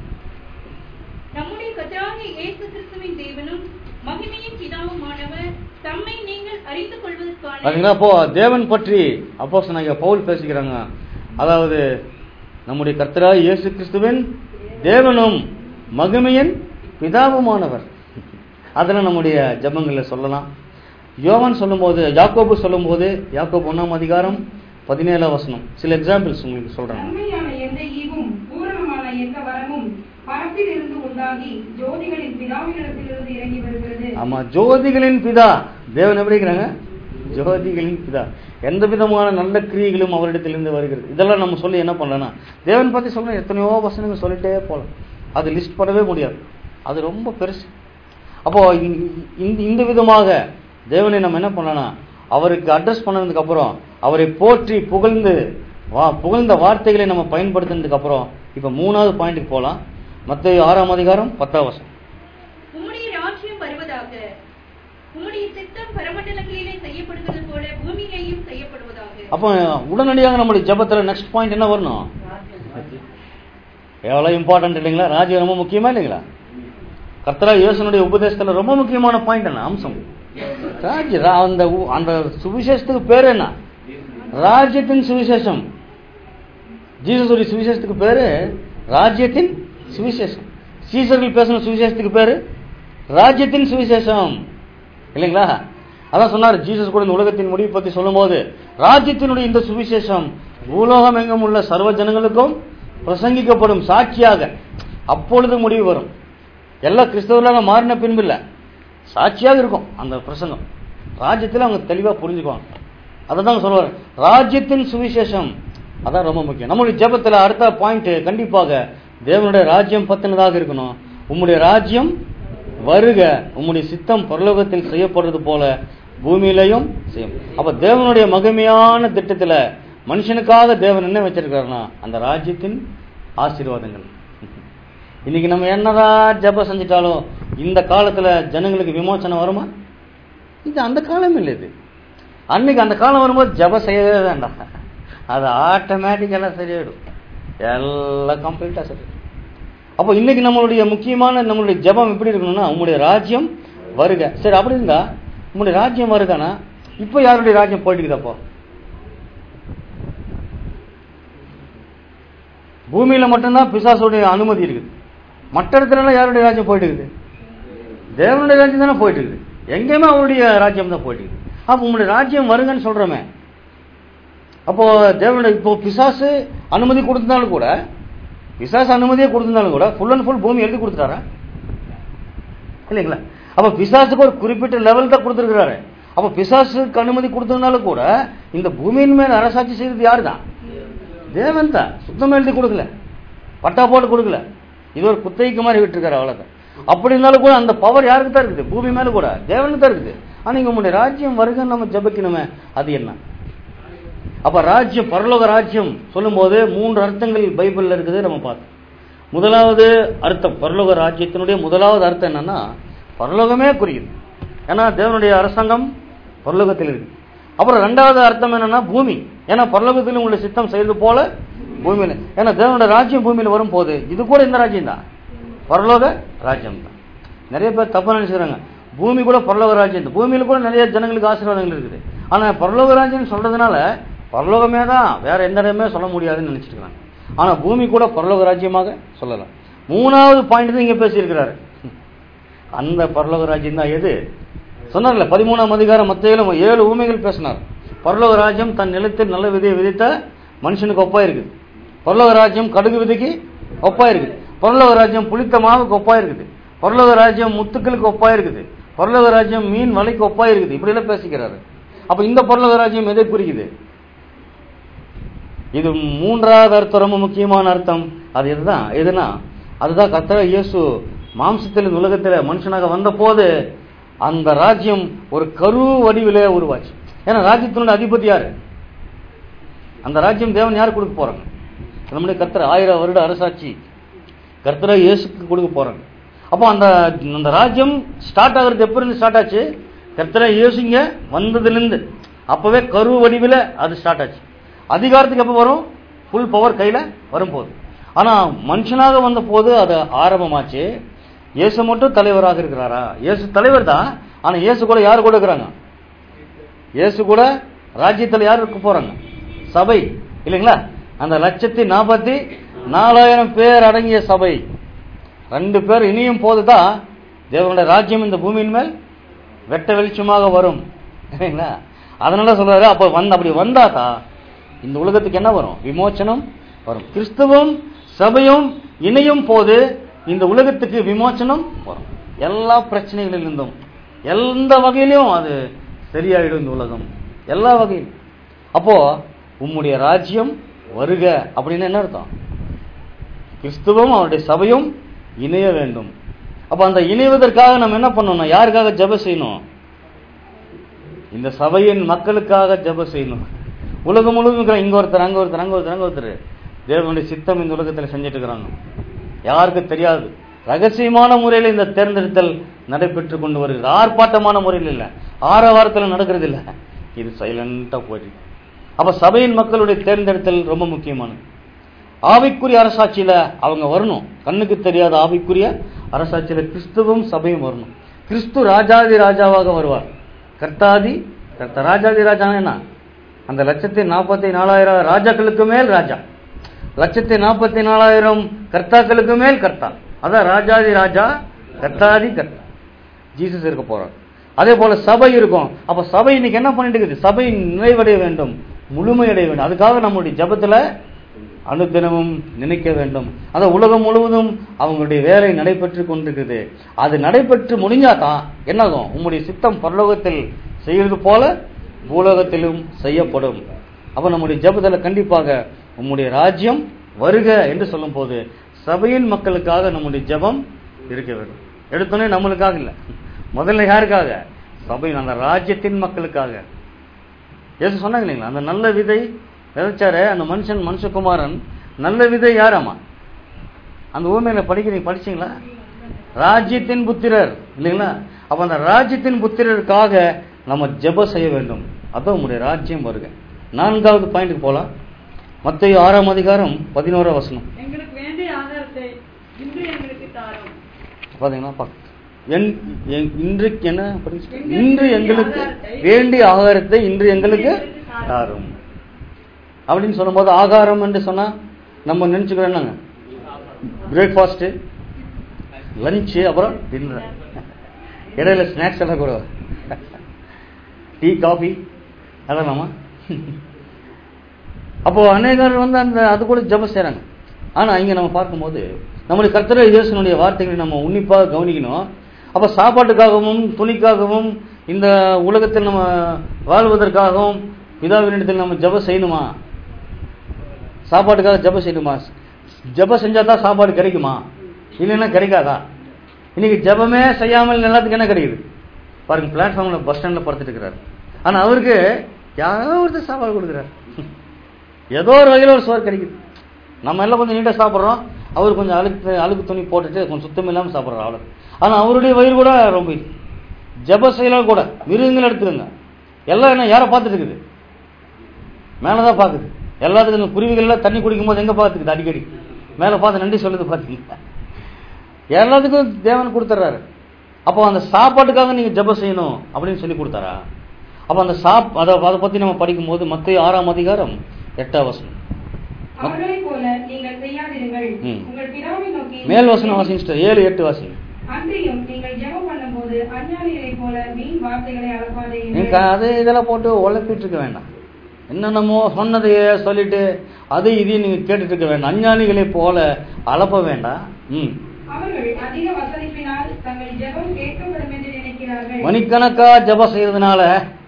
G: நம்முடைய கர்த்தராகிய இயேசு கிறிஸ்துவின் தேவனும் மகிமையின் பிதாவுமானவர் தம்மை நீங்கள் அறிந்து கொள்வதற்கான
D: பாத்தீங்களா அப்போ தேவன் பற்றி அப்போ சொன்னாங்க பவுல் பேசிக்கிறாங்க அதாவது நம்முடைய கர்த்தராய் இயேசு கிறிஸ்துவின் தேவனும் மகிமையின் பிதாவுமானவர் அதில் நம்முடைய ஜெபங்கள்ல சொல்லலாம் யோவான் சொல்லும்போது யாக்கோபு சொல்லும்போது யாக்கோபு ஒன்னாம் அதிகாரம் பதினேழாம் வசனம் சில எக்ஸாம்பிள்ஸ் உங்களுக்கு சொல்றேன்
E: நன்மையான எந்த ஈவும் பூரணமான எந்த வரமும் பரத்தில் இருந்து உண்டாகி ஜோதிகளின் பிதாவினிடத்திலிருந்து இறங்கி வருகிறது
D: ஆமா ஜோதிகளின் பிதா தேவன் எப்படி இருக்கிறாங்க ஜோதிகளின் பிதா எந்த விதமான நல்ல கிரியைகளும் அவரிடத்திலிருந்து வருகிறது இதெல்லாம் நம்ம சொல்லி என்ன பண்ணலாம் தேவன் பத்தி சொல்ல எத்தனையோ வசனங்கள் சொல்லிட்டே போகலாம் அது லிஸ்ட் பண்ணவே முடியாது அது ரொம்ப பெருசு அப்போ இந்த- இந்த இந்த விதமாக தேவனை நம்ம என்ன பண்ணலாம் அவருக்கு அட்ரஸ் பண்ணதுக்கு அப்புறம் அவரை போற்றி புகழ்ந்து வா புகழ்ந்த வார்த்தைகளை நம்ம பயன்படுத்தினதுக்கு அப்புறம் இப்ப மூணாவது பாயிண்ட்டுக்கு போலாம் மத்திய ஆறாம் அதிகாரம் பத்தாம் வசனம்
G: உம்முடைய ராஜ்யம் வருவதாக உம்முடைய சித்தம் பரமண்டலங்களிலே செய்யப்படுவது போல பூமியிலேயும் செய்யப்படுவதாக
D: அப்போ உடனடியாக நம்முடைய ஜெபத்துல நெக்ஸ்ட் பாயிண்ட் என்ன வரணும் எவ்வளவு இம்பார்ட்டன்ட் இல்லைங்களா ராஜ்யம் ரொம்ப முக்கியமா இல்லைங்களா கர்த்தரா இயேசுனுடைய உபதேசத்துல ரொம்ப முக்கியமான பாயிண்ட் என்ன அம்சம் ராஜ்ய ரா- அந்த உ- அந்த சுவிசேஷத்துக்கு பேர் என்ன ராஜ்யத்தின் சுவிசேஷம் ஜீசஸுடைய சுவிசேஷத்துக்கு பேரு ராஜ்யத்தின் சுவிசேஷம் சீசர்கள் பேசின சுவிசேஷத்துக்கு பேரு ராஜ்யத்தின் சுவிசேஷம் இல்லைங்களா அதான் சொன்னார் ஜீசஸ் கூட இந்த உலகத்தின் முடிவு பத்தி சொல்லும்போது ராஜ்யத்தினுடைய இந்த சுவிசேஷம் பூலோகம் எங்கும் உள்ள சர்வ ஜனங்களுக்கும் பிரசங்கிக்கப்படும் சாட்சியாக அப்பொழுது முடிவு வரும் எல்லா கிறிஸ்தவர்களாக மாறின பின்பு இல்ல சாட்சியாக இருக்கும் அந்த பிரசங்கம் ராஜ்யத்தில் அவங்க தெளிவா புரிஞ்சுக்குவாங்க அதை தான் சொல்லுவார் ராஜ்யத்தின் சுவிசேஷம் அதான் ரொம்ப முக்கியம் நம்முடைய ஜெபத்துல அடுத்த பாயிண்ட் கண்டிப்பாக தேவனுடைய ராஜ்யம் பத்தினதாக இருக்கணும் உம்முடைய ராஜ்யம் வருக உம்முடைய சித்தம் பரலோகத்தில் செய்யப்படுறது போல பூமியிலையும் செய்யும் அப்ப தேவனுடைய மகிமையான திட்டத்துல மனுஷனுக்காக தேவன் என்ன வச்சிருக்காருன்னா அந்த ராஜ்யத்தின் ஆசீர்வாதங்கள் இன்னைக்கு நம்ம என்னதான் ஜெபம் செஞ்சிட்டாலும் இந்த காலத்துல ஜனங்களுக்கு விமோசனம் வருமா இது அந்த காலம் இல்லை இது அன்னைக்கு அந்த காலம் வரும்போது ஜெபம் செய்யவே வேண்டாம் அது ஆட்டோமேட்டிக்கெல்லாம் சரியாயிடும் எல்லாம் கம்ப்ளீட்டா சரி அப்போ இன்னைக்கு நம்மளுடைய முக்கியமான நம்மளுடைய ஜெபம் எப்படி இருக்கணும்னா உங்களுடைய ராஜ்யம் வருக சரி அப்படி இருந்தா உங்களுடைய ராஜ்யம் வருகானா இப்போ யாருடைய ராஜ்யம் போயிட்டு அப்போ பூமியில மட்டும்தான் பிசாசுடைய அனுமதி இருக்குது மற்ற இடத்துல எல்லாம் யாருடைய ராஜ்யம் போயிட்டு இருக்குது தேவனுடைய ராஜ்யம் தானே போயிட்டு இருக்குது எங்கேயுமே அவருடைய ராஜ்யம் தான் போயிட்டு இருக்குது அப்போ உங்களுடைய ராஜ்யம் வருங்கன்னு சொல்றோமே அப்போ தேவனுடைய இப்போ பிசாசு அனுமதி கொடுத்திருந்தாலும் கூட பிசாசு அனுமதியே கொடுத்திருந்தாலும் கூட ஃபுல் அண்ட் ஃபுல் பூமி எழுதி கொடுத்துட்டாரா இல்லைங்களா அப்ப பிசாசுக்கு ஒரு குறிப்பிட்ட லெவல் தான் கொடுத்துருக்கிறாரு அப்ப பிசாசுக்கு அனுமதி கொடுத்ததுனால கூட இந்த பூமியின் மேல அரசாட்சி செய்தது யாரு தான் தேவன் தான் சுத்தமா எழுதி கொடுக்கல பட்டா போட்டு கொடுக்கல இது ஒரு குத்தகைக்கு மாதிரி விட்டுருக்காரு அவ்வளவுதான் அப்படி இருந்தாலும் கூட அந்த பவர் யாருக்கு தான் இருக்குது பூமி மேல கூட தேவனுக்கு தான் இருக்குது ஆனா இங்க உங்களுடைய ராஜ்யம் வருகன்னு நம்ம ஜபிக்கணுமே அது என்ன அப்ப ராஜ்யம் பரலோக ராஜ்யம் சொல்லும்போது மூன்று அர்த்தங்கள் பைபிள்ல இருக்குது நம்ம பார்த்தோம் முதலாவது அர்த்தம் பரலோக ராஜ்யத்தினுடைய முதலாவது அர்த்தம் என்னன்னா பரலோகமே குறிக்குது ஏன்னா தேவனுடைய அரசாங்கம் பரலோகத்தில் இருக்கு அப்புறம் ரெண்டாவது அர்த்தம் என்னன்னா பூமி ஏன்னா பரலோகத்தில் உங்களுடைய சித்தம் செய்யறது போல பூமியில ஏன்னா தேவனுடைய ராஜ்யம் பூமியில வரும்போது இது கூட இந்த ராஜ்யம் தான் பரலோக ராஜ்யம் தான் நிறைய பேர் தப்பா நினைச்சுக்கிறாங்க பூமி கூட பரலோக ராஜ்யம் தான் பூமியில கூட நிறைய ஜனங்களுக்கு ஆசீர்வாதங்கள் இருக்குது ஆனா பரலோக ராஜ்யம் சொல்றதுனால பரலோகமே தான் வேற எந்த இடமே சொல்ல முடியாதுன்னு நினைச்சிட்டு இருக்காங்க ஆனா பூமி கூட பரலோக ராஜ்யமாக சொல்லலாம் மூணாவது பாயிண்ட் தான் இங்க பேசியிருக்கிறாரு அந்த பரலோக ராஜ்யம் தான் எது சொன்னார்ல பதிமூணாம் அதிகாரம் மத்தியிலும் ஏழு ஊமைகள் பேசினார் பரலோக ராஜ்யம் தன் நிலத்தில் நல்ல விதையை விதைத்த மனுஷனுக்கு ஒப்பா இருக்குது பரலோக ராஜ்யம் கடுகு விதைக்கு ஒப்பா இருக்குது பரலோக ராஜ்யம் புளித்த மாவுக்கு ஒப்பா இருக்குது பரலோக ராஜ்யம் முத்துக்களுக்கு ஒப்பா இருக்குது பரலோக ராஜ்யம் மீன் வலைக்கு ஒப்பா இருக்குது இப்படி எல்லாம் பேசிக்கிறாரு அப்ப இந்த பரலோக ராஜ்யம் எதை குறிக்குது இது மூன்றாவது அர்த்தம் ரொம்ப முக்கியமான அர்த்தம் அது இதுதான் எதுனா அதுதான் கர்த்தர் இயேசு மாம்சத்தில் இந்த உலகத்தில் மனுஷனாக வந்த போது அந்த ராஜ்யம் ஒரு கரு வடிவிலே உருவாச்சு ஏன்னா ராஜ்யத்தினுடைய அதிபதி யாரு அந்த ராஜ்யம் தேவன் யார் கொடுக்க போறாங்க நம்முடைய கர்த்தர் ஆயிரம் வருட அரசாட்சி கர்த்தரை இயேசுக்கு கொடுக்க போறாங்க அப்போ அந்த அந்த ராஜ்யம் ஸ்டார்ட் ஆகுறது எப்ப இருந்து ஸ்டார்ட் ஆச்சு கர்த்தரை இயேசுங்க வந்ததுலேருந்து அப்பவே கரு வடிவில் அது ஸ்டார்ட் ஆச்சு அதிகாரத்துக்கு எப்போ வரும் ஃபுல் பவர் கையில் வரும்போது ஆனா மனுஷனாக வந்த போது அது ஆரம்பமாச்சு இயேசு மட்டும் தலைவராக இருக்கிறாரா இயேசு தலைவர் தான் ஆனா இயேசு கூட யார் கூட இருக்கிறாங்க இயேசு கூட ராஜ்யத்தில் யார் இருக்க போறாங்க சபை இல்லைங்களா அந்த லட்சத்தி நாற்பத்தி நாலாயிரம் பேர் அடங்கிய சபை ரெண்டு பேர் இனியும் போதுதான் தேவனுடைய ராஜ்யம் இந்த பூமியின் மேல் வெட்ட வெளிச்சமாக வரும் இல்லைங்களா அதனால சொல்றாரு அப்ப வந்து அப்படி வந்தாதா இந்த உலகத்துக்கு என்ன வரும் விமோச்சனம் வரும் கிறிஸ்துவும் சபையும் இணையும் போது இந்த உலகத்துக்கு விமோச்சனம் வரும் எல்லா பிரச்சனைகளிலிருந்தும் எந்த வகையிலும் அது சரியாயிடும் இந்த உலகம் எல்லா வகையிலும் அப்போ உம்முடைய ராஜ்யம் வருக அப்படின்னு என்ன அர்த்தம் கிறிஸ்துவும் அவருடைய சபையும் இணைய வேண்டும் அப்ப அந்த இணைவதற்காக நம்ம என்ன பண்ணணும் யாருக்காக ஜெப செய்யணும் இந்த சபையின் மக்களுக்காக ஜெப செய்யணும் உலகம் முழுவதும் இருக்கிற இங்க ஒருத்தர் அங்க ஒருத்தர் அங்க ஒருத்தர் அங்க ஒருத்தர் தேவனுடைய சித்தம் இந்த உலகத்தில் செஞ்சுட்டு இருக்கிறாங்க யாருக்கு தெரியாது ரகசியமான முறையில் இந்த தேர்ந்தெடுத்தல் நடைபெற்று கொண்டு வருகிறது ஆர்ப்பாட்டமான முறையில் இல்ல ஆரவாரத்தில் நடக்கிறது இல்ல இது சைலண்டா போயிட்டு அப்ப சபையின் மக்களுடைய தேர்ந்தெடுத்தல் ரொம்ப முக்கியமானது ஆவிக்குரிய அரசாட்சியில அவங்க வரணும் கண்ணுக்கு தெரியாத ஆவிக்குரிய அரசாட்சியில கிறிஸ்துவும் சபையும் வரணும் கிறிஸ்து ராஜாதி ராஜாவாக வருவார் கர்த்தாதி கர்த்த ராஜாதி ராஜானா என்ன அந்த லட்சத்தி நாற்பத்தி நாலாயிரம் ராஜாக்களுக்கு மேல் ராஜா லட்சத்தி நாற்பத்தி நாலாயிரம் கர்த்தாக்களுக்கு மேல் கர்த்தா அதான் ராஜாதி ராஜா கர்த்தாதி கர்த்தா ஜீசஸ் இருக்க போறார் அதே போல சபை இருக்கும் அப்ப சபை இன்னைக்கு என்ன பண்ணிட்டு இருக்குது சபை நிறைவடைய வேண்டும் முழுமையடைய வேண்டும் அதுக்காக நம்முடைய ஜபத்துல அனுதினமும் நினைக்க வேண்டும் அந்த உலகம் முழுவதும் அவங்களுடைய வேலை நடைபெற்று கொண்டிருக்குது அது நடைபெற்று முடிஞ்சாதான் என்னாகும் உங்களுடைய சித்தம் பரலோகத்தில் செய்யறது போல பூலோகத்திலும் செய்யப்படும் அப்ப நம்முடைய ஜபத்துல கண்டிப்பாக உம்முடைய ராஜ்யம் வருக என்று சொல்லும் போது சபையின் மக்களுக்காக நம்முடைய ஜெபம் இருக்க வேண்டும் எடுத்தோன்னே நம்மளுக்காக இல்ல முதல்ல யாருக்காக சபையின் அந்த ராஜ்யத்தின் மக்களுக்காக ஏசு சொன்னாங்க இல்லைங்களா அந்த நல்ல விதை விதைச்சாரு அந்த மனுஷன் மனுஷகுமாரன் நல்ல விதை யாராமா அந்த ஊமையில படிக்கிறீங்க படிச்சீங்களா ராஜ்யத்தின் புத்திரர் இல்லைங்களா அப்ப அந்த ராஜ்யத்தின் புத்திரருக்காக நம்ம ஜெப செய்ய வேண்டும் அதான் உங்களுடைய ராஜ்யம் வருக நான்காவது பாயிண்ட்டுக்கு போலாம் மத்திய ஆறாம் அதிகாரம் பதினோரா வசனம்
F: எங்களுக்கு வேண்டிய ஆதாரத்தை இன்று எங்களுக்கு தாரும்
D: பாத்தீங்களா பா- என்- என்- இன்று என்ன படிச்சு- இன்று எங்களுக்கு வேண்டிய ஆகாரத்தை இன்று எங்களுக்கு தாரும் அப்படின்னு சொல்லும்போது ஆகாரம் என்று சொன்னா நம்ம நினைச்சுக்கிறோம் என்னங்க பிரேக்ஃபாஸ்ட் லஞ்சு அப்புறம் டின்னர் இடையில ஸ்நாக்ஸ் எல்லாம் கூட டீ காஃபி அதெல்லாமா அப்போ அநேகர் வந்து அந்த அது கூட ஜெபம் செய்றாங்க ஆனா இங்க நம்ம பார்க்கும்போது நம்முடைய கர்த்தர இயேசுனுடைய வார்த்தைகளை நம்ம உன்னிப்பாக கவனிக்கணும் அப்ப சாப்பாட்டுக்காகவும் துணிக்காகவும் இந்த உலகத்தில் நம்ம வாழ்வதற்காகவும் பிதாவினிடத்தில் நம்ம ஜெபம் செய்யணுமா சாப்பாட்டுக்காக ஜெபம் செய்யணுமா ஜெபம் செஞ்சா தான் சாப்பாடு கிடைக்குமா இல்லைன்னா கிடைக்காதா இன்னைக்கு ஜெபமே செய்யாமல் எல்லாத்துக்கும் என்ன கிடைக்குது பாருங்க பிளாட்ஃபார்ம்ல பஸ் ஸ்டாண்ட்ல படுத்துட்டு இருக்கிறாரு ஆனா அவருக்கு யாரோ ஒருத்தர் சாப்பாடு கொடுக்குறாரு ஏதோ ஒரு வகையில் ஒரு சோறு கிடைக்குது நம்ம எல்லாம் கொஞ்சம் நீட்டாக சாப்பிட்றோம் அவர் கொஞ்சம் அழுக்கு அழுக்கு துணி போட்டுட்டு கொஞ்சம் சுத்தம் இல்லாமல் சாப்பிட்றாரு அவ்வளோ ஆனால் அவருடைய வயிறு கூட ரொம்ப இது. ஜெப செயலாம் கூட மிருகங்கள் எடுத்துக்கோங்க எல்லாம் என்ன யாரை பார்த்துட்டு இருக்குது மேலே தான் பார்க்குது எல்லாத்துக்கும் இந்த குருவிகள்லாம் தண்ணி குடிக்கும்போது எங்கே பார்த்துக்குது அடிக்கடி மேலே பார்த்து நன்றி சொல்லுது பார்த்தீங்களா எல்லாத்துக்கும் தேவன் கொடுத்துட்றாரு அப்போ அந்த சாப்பாட்டுக்காக நீங்கள் ஜெபம் செய்யணும் அப்படின்னு சொல்லி கொடுத்தாரா அப்ப அந்த சாப் அதை அதை பத்தி நம்ம படிக்கும்போது மத்திய ஆறாம் அதிகாரம் எட்டாம் வசனம்
E: அவர்களைப் போல நீங்கள் செய்யாதிருங்கள்
D: ம்.
E: உங்கள் பிதாவை நோக்கி
D: மேல் வசனம் வாசிச்சுட்டு ஏழு எட்டு வாசிங்க
E: அன்றியும் நீங்கள் ஜெபம் பண்ணும்போது அஞ்ஞானிகளைப் போல வீண் வார்த்தைகளை அளப்பாதே
D: நீங்க அது இதெல்லாம் போட்டு உழப்பிட்டு இருக்க வேண்டாம் என்னென்னமோ சொன்னதையே சொல்லிட்டு அது இதையும் நீங்க கேட்டுட்டு இருக்க வேண்டாம் அஞ்ஞானிகளை போல அளப்ப வேண்டாம் ம்
E: அவர்கள் அதிக வசதிப்பினால் தங்கள் ஜெபம் கேட்கப்படும் என்று நினைக்கிறார்கள்
D: மணிக்கணக்கா ஜெபம் செய்யறதுனால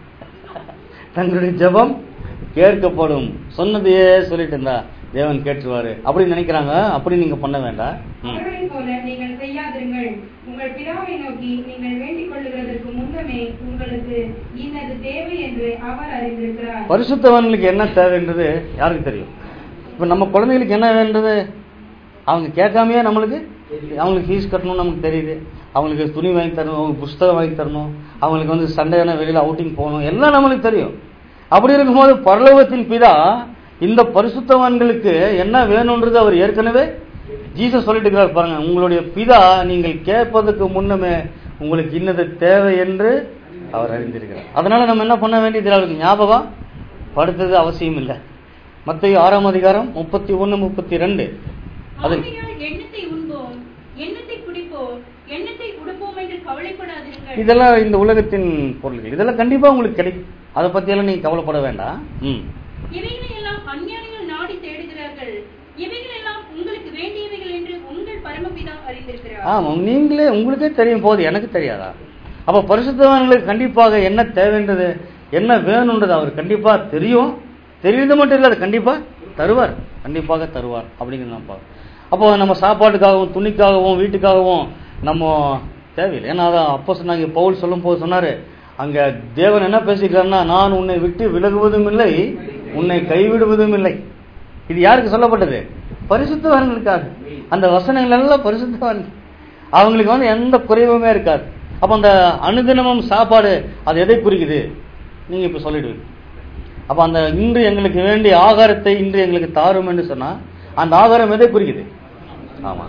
D: தங்களுடைய ஜெபம் கேட்கப்படும் சொன்னதையே சொல்லிட்டு இருந்தா தேவன் கேட்டுருவாரு அப்படி நினைக்கிறாங்க அப்படி நீங்க பண்ண வேண்டாம் ம்.
E: அவர்களைப் போல நீங்கள் செய்யாதிருங்கள் உங்கள் பிதாவை நோக்கி நீங்கள் வேண்டிக் கொள்ளுகிறதற்கு முன்னமே உங்களுக்கு இன்னது தேவை என்று அவர் அறிந்திருக்கிறார்
D: பரிசுத்தவன்களுக்கு என்ன தேவைன்றது யாருக்கு தெரியும் இப்ப நம்ம குழந்தைகளுக்கு என்ன வேண்டது அவங்க கேட்காமயே நம்மளுக்கு அவங்களுக்கு ஃபீஸ் கட்டணும்னு நமக்கு தெரியுது அவங்களுக்கு துணி வாங்கி தரணும் அவங்களுக்கு புஸ்தகம் வாங்கி தரணும் அவங்களுக்கு வந்து சண்டையான வெளியில அவுட்டிங் போகணும் எல்லாம் நம்மளுக்கு தெரியும் அப்படி இருக்கும்போது பரலோகத்தின் பிதா இந்த பரிசுத்தவான்களுக்கு என்ன வேணும்ன்றது அவர் ஏற்கனவே ஜீசஸ் சொல்லிட்டு இருக்கிறார் பாருங்க உங்களுடைய பிதா நீங்கள் கேட்பதற்கு முன்னமே உங்களுக்கு இன்னது தேவை என்று அவர் அறிந்திருக்கிறார் அதனால நம்ம என்ன பண்ண வேண்டியது அவருக்கு ஞாபகம் படுத்தது அவசியம் இல்லை மத்திய ஆறாம் அதிகாரம் முப்பத்தி ஒன்னு முப்பத்தி ரெண்டு அது
G: ஆகையால் எண்ணத்தை உண்போம் எண்ணத்தை குடிப்போம் எண்ணத்தை உடுப்போம் என்று கவலைப்படாதிருங்கள்
D: இதெல்லாம் இந்த உலகத்தின் பொருள்கள் இதெல்லாம் கண்டிப்பா உங்களுக்கு கிடைக்கும் அதை பத்தி எல்லாம் நீங்க கவலைப்பட வேண்டாம் ம்
G: இவைகளை எல்லாம் அஞ்ஞானிகள் நாடி தேடுகிறார்கள் இவைகள் எல்லாம் உங்களுக்கு வேண்டியவைகள் என்று உங்கள் பரமபிதா அறிந்திருக்கிறார்
D: ஆமா நீங்களே உங்களுக்கே தெரியும் போது எனக்கு தெரியாதா அப்ப பரிசுத்தவான்களுக்கு கண்டிப்பாக என்ன தேவைன்றது என்ன வேணும்ன்றது அவர் கண்டிப்பா தெரியும் தெரியுது மட்டும் இல்ல அது கண்டிப்பா தருவார் கண்டிப்பாக தருவார் அப்படிங்கிறது நான் பார்க்கிறேன். அப்போ நம்ம சாப்பாட்டுக்காகவும் துணிக்காகவும் வீட்டுக்காகவும் நம்ம தேவையில்லை ஏன்னா அதான் அப்போ சொன்னாங்க பவுல் சொல்லும் போது சொன்னாரு அங்க தேவன் என்ன பேசிக்கிறாருன்னா நான் உன்னை விட்டு விலகுவதும் இல்லை உன்னை கைவிடுவதும் இல்லை இது யாருக்கு சொல்லப்பட்டது பரிசுத்தவான்களுக்காக அந்த வசனங்கள் எல்லாம் பரிசுத்தவான்கள் அவங்களுக்கு வந்து எந்த குறைவுமே இருக்காது அப்ப அந்த அனுதினமும் சாப்பாடு அது எதை குறிக்குது நீங்க இப்ப சொல்லிடுவீங்க அப்ப அந்த இன்று எங்களுக்கு வேண்டிய ஆகாரத்தை இன்று எங்களுக்கு தாரும் என்று சொன்னா அந்த ஆகாரம் எதை குறிக்குது ஆமா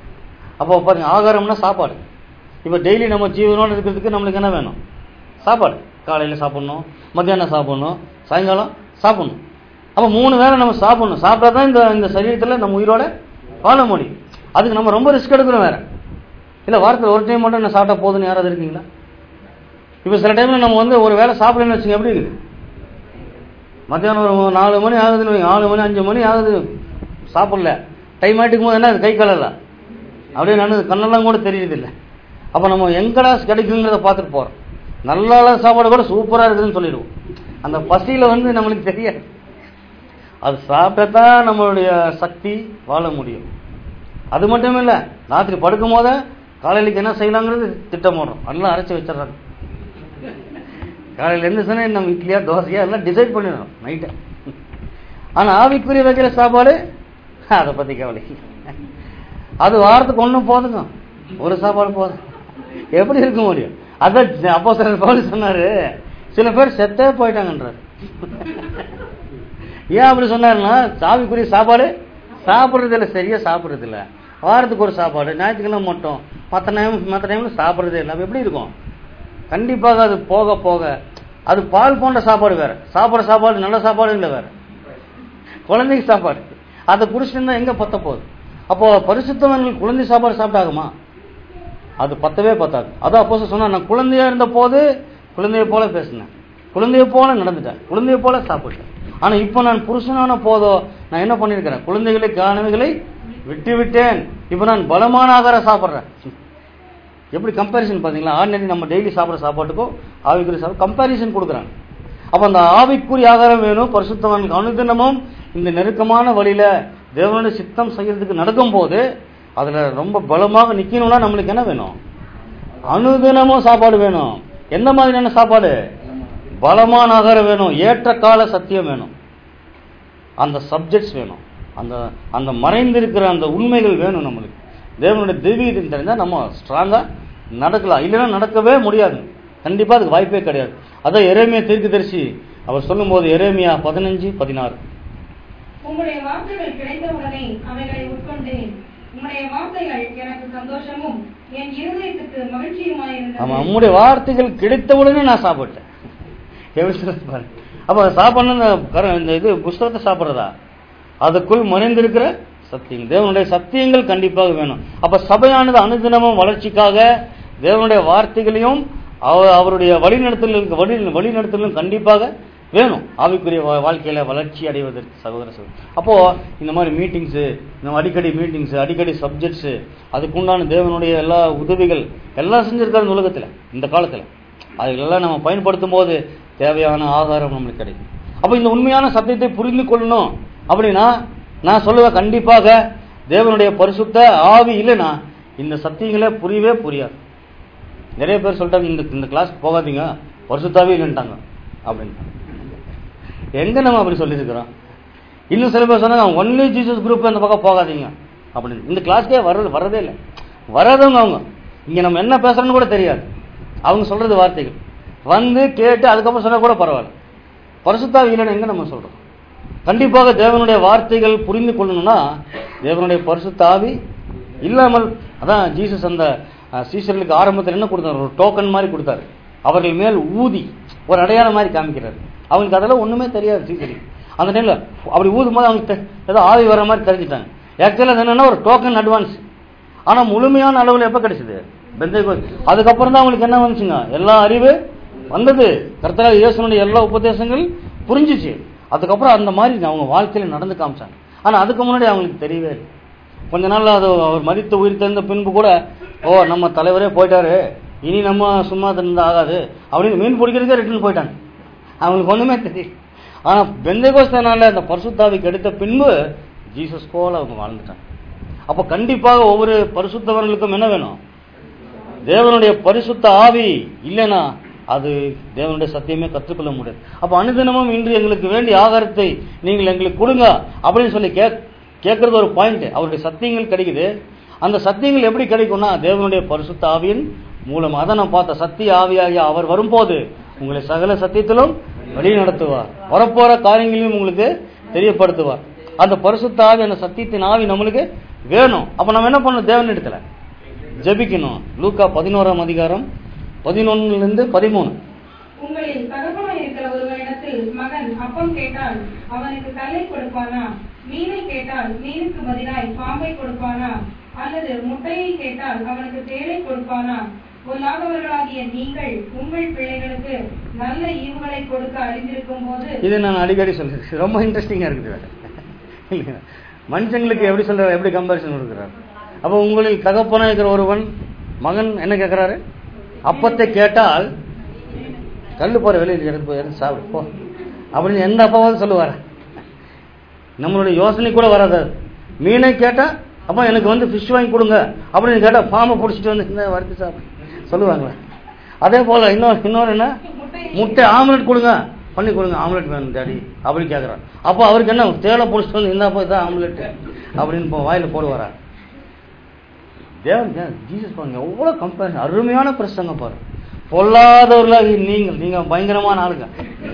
D: அப்போ பாருங்க ஆகாரம்னா சாப்பாடு இப்ப டெய்லி நம்ம ஜீவனோடு இருக்கிறதுக்கு நம்மளுக்கு என்ன வேணும் சாப்பாடு காலையில சாப்பிடணும் மத்தியானம் சாப்பிடணும் சாயங்காலம் சாப்பிடணும் அப்ப மூணு வேளை நம்ம சாப்பிடணும் சாப்பிட்டா தான் இந்த இந்த சரீரத்துல நம்ம உயிரோட வாழ முடியும் அதுக்கு நம்ம ரொம்ப ரிஸ்க் எடுக்கணும் வேற இல்ல வாரத்தில் ஒரு டைம் மட்டும் நான் சாப்பிட்டா போதும்னு யாராவது இருக்கீங்களா இப்ப சில டைம்ல நம்ம வந்து ஒரு வேளை சாப்பிடலன்னு வச்சுங்க எப்படி இருக்குது மத்தியானம் ஒரு நாலு மணி ஆகுதுன்னு வைங்க, நாலு மணி அஞ்சு மணி ஆகுது சாப்பிடல டைம் ஆயிட்டுக்கும் போது என்ன அது கை காலல அப்படியே நான் கண்ணெல்லாம் கூட தெரியுது இல்லை அப்ப நம்ம எங்கடா கிடைக்குங்கிறத பார்த்துட்டு போறோம் நல்ல சாப்பாடு கூட சூப்பரா இருக்குதுன்னு சொல்லிடுவோம் அந்த பசியில வந்து நம்மளுக்கு தெரியாது அது சாப்பிட்டா தான் நம்மளுடைய சக்தி வாழ முடியும் அது மட்டும் இல்ல ராத்திரி படுக்கும் போத காலையிலுக்கு என்ன செய்யலாங்கிறது திட்டம் போடுறோம் எல்லாம் அரைச்சு வச்சிடறாங்க காலையில இருந்து சொன்னா நம்ம இட்லியா தோசையா எல்லாம் டிசைட் பண்ணிடுறோம் நைட்டு ஆனா ஆவிக்குரிய வைக்கிற சாப்பாடு அதை பத்தி கவலை இல்லை. அது வாரத்துக்கு ஒண்ணும் போதுங்க ஒரு சாப்பாடு போதும் எப்படி இருக்க முடியும் அதான் அப்போ சில பவுல் சொன்னாரு சில பேர் செத்தே போயிட்டாங்கன்றார் ஏன் அப்படி சொன்னாருன்னா சாவிக்குரிய சாப்பாடு சாப்பிடுறது இல்ல சரியா சாப்பிடுறது இல்ல வாரத்துக்கு ஒரு சாப்பாடு ஞாயிற்றுக்கிழமை மட்டும் மற்ற டைம் மற்ற டைம்ல சாப்பிடுறதே இல்லை அப்ப எப்படி இருக்கும் கண்டிப்பாக அது போக போக அது பால் போன்ற சாப்பாடு வேற சாப்பிட்ற சாப்பாடு நல்ல சாப்பாடு இல்லை வேற குழந்தைக்கு சாப்பாடு அதை குடிச்சிட்டு இருந்தா எங்க பத்த போகுது அப்போ பரிசுத்தவன்கள் குழந்தை சாப்பாடு சாப்பிட்டாகுமா அது பத்தவே பத்தாது அதான் அப்போ சொன்னா நான் குழந்தையா இருந்த போது குழந்தைய போல பேசினேன் குழந்தைய போல நடந்துட்டேன் குழந்தைய போல சாப்பிட்டேன் ஆனா இப்போ நான் புருஷனான போதோ நான் என்ன பண்ணிருக்கிறேன் குழந்தைகளை காணவைகளை விட்டு விட்டேன் இப்போ நான் பலமான ஆகாரம் சாப்பிட்றேன் எப்படி கம்பேரிசன் பாத்தீங்களா ஆர்டினரி நம்ம டெய்லி சாப்பிட்ற சாப்பாட்டுக்கும் ஆவிக்குரிய சாப்பாடு கம்பேரிசன் கொடுக்குறாங்க அப்ப அந்த ஆவிக்குரிய ஆகாரம் வேணும் பரிசுத்தவான்களுக்கு அனுதினமும் இந்த நெருக்கமான வழியில தேவனுடைய சித்தம் செய்யறதுக்கு நடக்கும் போது அதுல ரொம்ப பலமாக நிக்கணும்னா நம்மளுக்கு என்ன வேணும் அனுதினமும் சாப்பாடு வேணும் எந்த மாதிரியான சாப்பாடு பலமான ஆகாரம் வேணும் ஏற்ற கால சத்தியம் வேணும் அந்த சப்ஜெக்ட்ஸ் வேணும் அந்த அந்த மறைந்திருக்கிற அந்த உண்மைகள் வேணும் நம்மளுக்கு தேவனுடைய தெய்வீகத்தின் தெரிஞ்சா நம்ம ஸ்ட்ராங்கா நடக்கலாம் இல்லைன்னா நடக்கவே முடியாது கண்டிப்பா அதுக்கு வாய்ப்பே கிடையாது அதான் எரேமியா தீர்க்கதரிசி அவர் சொல்லும்போது எரேமியா பதினஞ்சு பதினாறு
E: உம்முடைய வார்த்தைகள் கிடைத்தவுடனே அவைகளை உட்கொண்டேன் உம்முடைய வார்த்தைகள் எனக்கு சந்தோஷமும் என் இருதயத்துக்கு
D: ஆமா
E: மகிழ்ச்சியுமாயிருந்தது
D: உம்முடைய வார்த்தைகள் கிடைத்தவுடனே நான் சாப்பிட்டேன் எப்படி சொல்றது பாருங்க அப்ப சாப்பிடணும் இந்த கர- இந்த இது புஸ்தகத்தை சாப்பிடுறதா அதுக்குள் மறைந்திருக்கிற சத்தியங்கள் தேவனுடைய சத்தியங்கள் கண்டிப்பாக வேணும் அப்ப சபையானது அனுதினமும் வளர்ச்சிக்காக தேவனுடைய வார்த்தைகளையும் அவ- அவருடைய வழிநடத்தலுக்கு வழி வழிநடத்தலும் கண்டிப்பாக வேணும் ஆவிக்குரிய வா- வாழ்க்கையில வளர்ச்சி அடைவதற்கு சகோதர சகோதரி அப்போ இந்த மாதிரி மீட்டிங்ஸ் இந்த மாதிரி அடிக்கடி மீட்டிங்ஸ் அடிக்கடி சப்ஜெக்ட்ஸ் அதுக்குண்டான தேவனுடைய எல்லா உதவிகள் எல்லாம் செஞ்சிருக்காரு இந்த உலகத்துல இந்த காலத்துல அதுகளெல்லாம் நம்ம பயன்படுத்தும் போது தேவையான ஆகாரம் நம்மளுக்கு கிடைக்கும் அப்ப இந்த உண்மையான சத்தியத்தை புரிந்து கொள்ளணும் அப்படின்னா நான் சொல்லுவேன் கண்டிப்பாக தேவனுடைய பரிசுத்த ஆவி இல்லைன்னா இந்த சத்தியங்களே புரியவே புரியாது நிறைய பேர் சொல்லிட்டாங்க இந்த இந்த கிளாஸ் போகாதீங்க பரிசுத்தாவே இல்லைன்ட்டாங்க அப்படின்னு எங்க நம்ம அப்படி சொல்லியிருக்கிறோம் இன்னும் சில பேர் சொன்னாங்க ஒன்லி ஜீசஸ் குரூப் அந்த பக்கம் போகாதீங்க அப்படின்னு இந்த கிளாஸ்க்கே வர்றது வரதே இல்லை வராதவங்க அவங்க இங்க நம்ம என்ன பேசுறோம்னு கூட தெரியாது அவங்க சொல்றது வார்த்தைகள் வந்து கேட்டு அதுக்கப்புறம் சொன்னா கூட பரவாயில்ல பரிசுத்தாவி இல்லைன்னு எங்க நம்ம சொல்றோம் கண்டிப்பாக தேவனுடைய வார்த்தைகள் புரிந்து கொள்ளணும்னா தேவனுடைய பரிசுத்த ஆவி இல்லாமல் அதான் ஜீசஸ் அந்த அஹ், சீஷர்களுக்கு ஆரம்பத்தில் என்ன கொடுத்தாரு ஒரு டோக்கன் மாதிரி கொடுத்தாரு அவர்கள் மேல் ஊதி ஒரு அடையாளம் மாதிரி காமிக்கிறாரு அவங்களுக்கு அதெல்லாம் ஒண்ணுமே தெரியாது சீசருக்கு அந்த டைம்ல அப்படி ஊதும் போது அவங்க தெ- ஏதோ ஆவி வர மாதிரி தெரிஞ்சுட்டாங்க ஆக்சுவலாக அது என்னன்னா ஒரு டோக்கன் அட்வான்ஸ் ஆனா முழுமையான அளவுல எப்ப கிடைச்சது பெந்தைகோஸ் அதுக்கப்புறம் தான் அவங்களுக்கு என்ன வந்துச்சுங்க எல்லா அறிவு வந்தது கர்த்தராக இயேசுனுடைய எல்லா உபதேசங்கள் புரிஞ்சிச்சு அதுக்கப்புறம் அந்த மாதிரி அவங்க வாழ்க்கையில நடந்து காமிச்சாங்க ஆனா அதுக்கு முன்னாடி அவங்களுக்கு தெரியவே இல்லை கொஞ்ச நாள்ல அது அவர் மதித்து உயிர் தெரிந்த பின்பு கூட ஓ நம்ம தலைவரே போயிட்டாரு இனி நம்ம சும்மா திருந்து ஆகாது அப்படின்னு மீன் பிடிக்கிறதுக்கே ரிட்டர்ன் போயிட்டாங்க அவங்களுக்கு ஒண்ணுமே தெரியும் ஆனா பெந்தகோஸ்தனால அந்த பரிசுத்தாவிக்கு எடுத்த பின்பு ஜீசஸ் போல அவங்க வாழ்ந்துட்டாங்க அப்ப கண்டிப்பாக ஒவ்வொரு பரிசுத்தவர்களுக்கும் என்ன வேணும் தேவனுடைய பரிசுத்த ஆவி இல்லைன்னா அது தேவனுடைய சத்தியமே கற்றுக்கொள்ள முடியாது அப்ப அனுதினமும் இன்று எங்களுக்கு வேண்டிய ஆகாரத்தை நீங்கள் எங்களுக்கு கொடுங்க அப்படின்னு சொல்லி கே கேட்கறது ஒரு பாயிண்ட் அவருடைய சத்தியங்கள் கிடைக்குது அந்த சத்தியங்கள் எப்படி கிடைக்கும்னா தேவனுடைய பரிசுத்த ஆவியின் மூலம் அதை நான் பார்த்த சத்திய ஆவியாகிய அவர் வரும்போது உங்களை சகல சத்தியத்திலும் வழி நடத்துவார் வரப்போற காரியங்களையும் உங்களுக்கு தெரியப்படுத்துவார் அந்த பரிசுத்த ஆவி அந்த சத்தியத்தின் ஆவி நம்மளுக்கு வேணும் அப்ப நம்ம என்ன பண்ணணும் தேவன் இடத்துல ஜெபிக்கணும் லூக்கா பதினோராம் அதிகாரம் பதினொன்னுல இருந்து பதிமூணு
E: உங்களில் தகப்பனாய் இருக்கிற ஒருவனிடத்தில் மகன் அப்பம் கேட்டால் அவனுக்கு கல்லை கொடுப்பானா மீனை கேட்டால் மீனுக்கு பதிலாய் பாம்பை கொடுப்பானா அல்லது முட்டையை கேட்டால் அவனுக்கு தேளை கொடுப்பானா பொல்லாதவர்களாகிய நீங்கள் உங்கள் பிள்ளைகளுக்கு நல்ல ஈவுகளை கொடுக்க அறிந்திருக்கும் போது
D: இது நான் அடிக்கடி சொல்றேன் ரொம்ப இன்ட்ரெஸ்டிங்கா இருக்குது வேற. இல்லையா? மனுஷங்களுக்கு எப்படி சொல்ற எப்படி கம்பேரிசன் கொடுக்குறாரு அப்ப உங்களில் தகப்பனா இருக்கிற ஒருவன் மகன் என்ன கேட்கிறாரு அப்பத்தை கேட்டால் கல்லு போற வெளியில் எடுத்து போய் எடுத்து சாப்பிடு போ அப்படின்னு எந்த அப்பாவது சொல்லுவார நம்மளுடைய யோசனை கூட வராது அது. மீனை கேட்டா அப்பா எனக்கு வந்து ஃபிஷ் வாங்கி கொடுங்க அப்படின்னு கேட்டா பாம்பை பிடிச்சிட்டு வந்து இந்த வறுத்து சாப்பிடு சொல்லுவாங்களா அதே போல இன்னொரு இன்னொரு என்ன முட்டை ஆம்லெட் கொடுங்க பண்ணி கொடுங்க ஆம்லெட் வேணும் டாடி அப்படி கேட்குறான் அப்போ அவருக்கு என்ன தேலை பிடிச்சிட்டு வந்து இந்தாப்பா இதான் ஆம்லெட் அப்படின்னு இப்போ வாயில போடுவாரா தேவன் தேவன், ஜீசஸ் பாருங்க எவ்வளவு கம்பேரிசன் அருமையான பிரசங்க பாரு பொல்லாதவர்களாக நீங்கள் நீங்க பயங்கரமான ஆளுங்க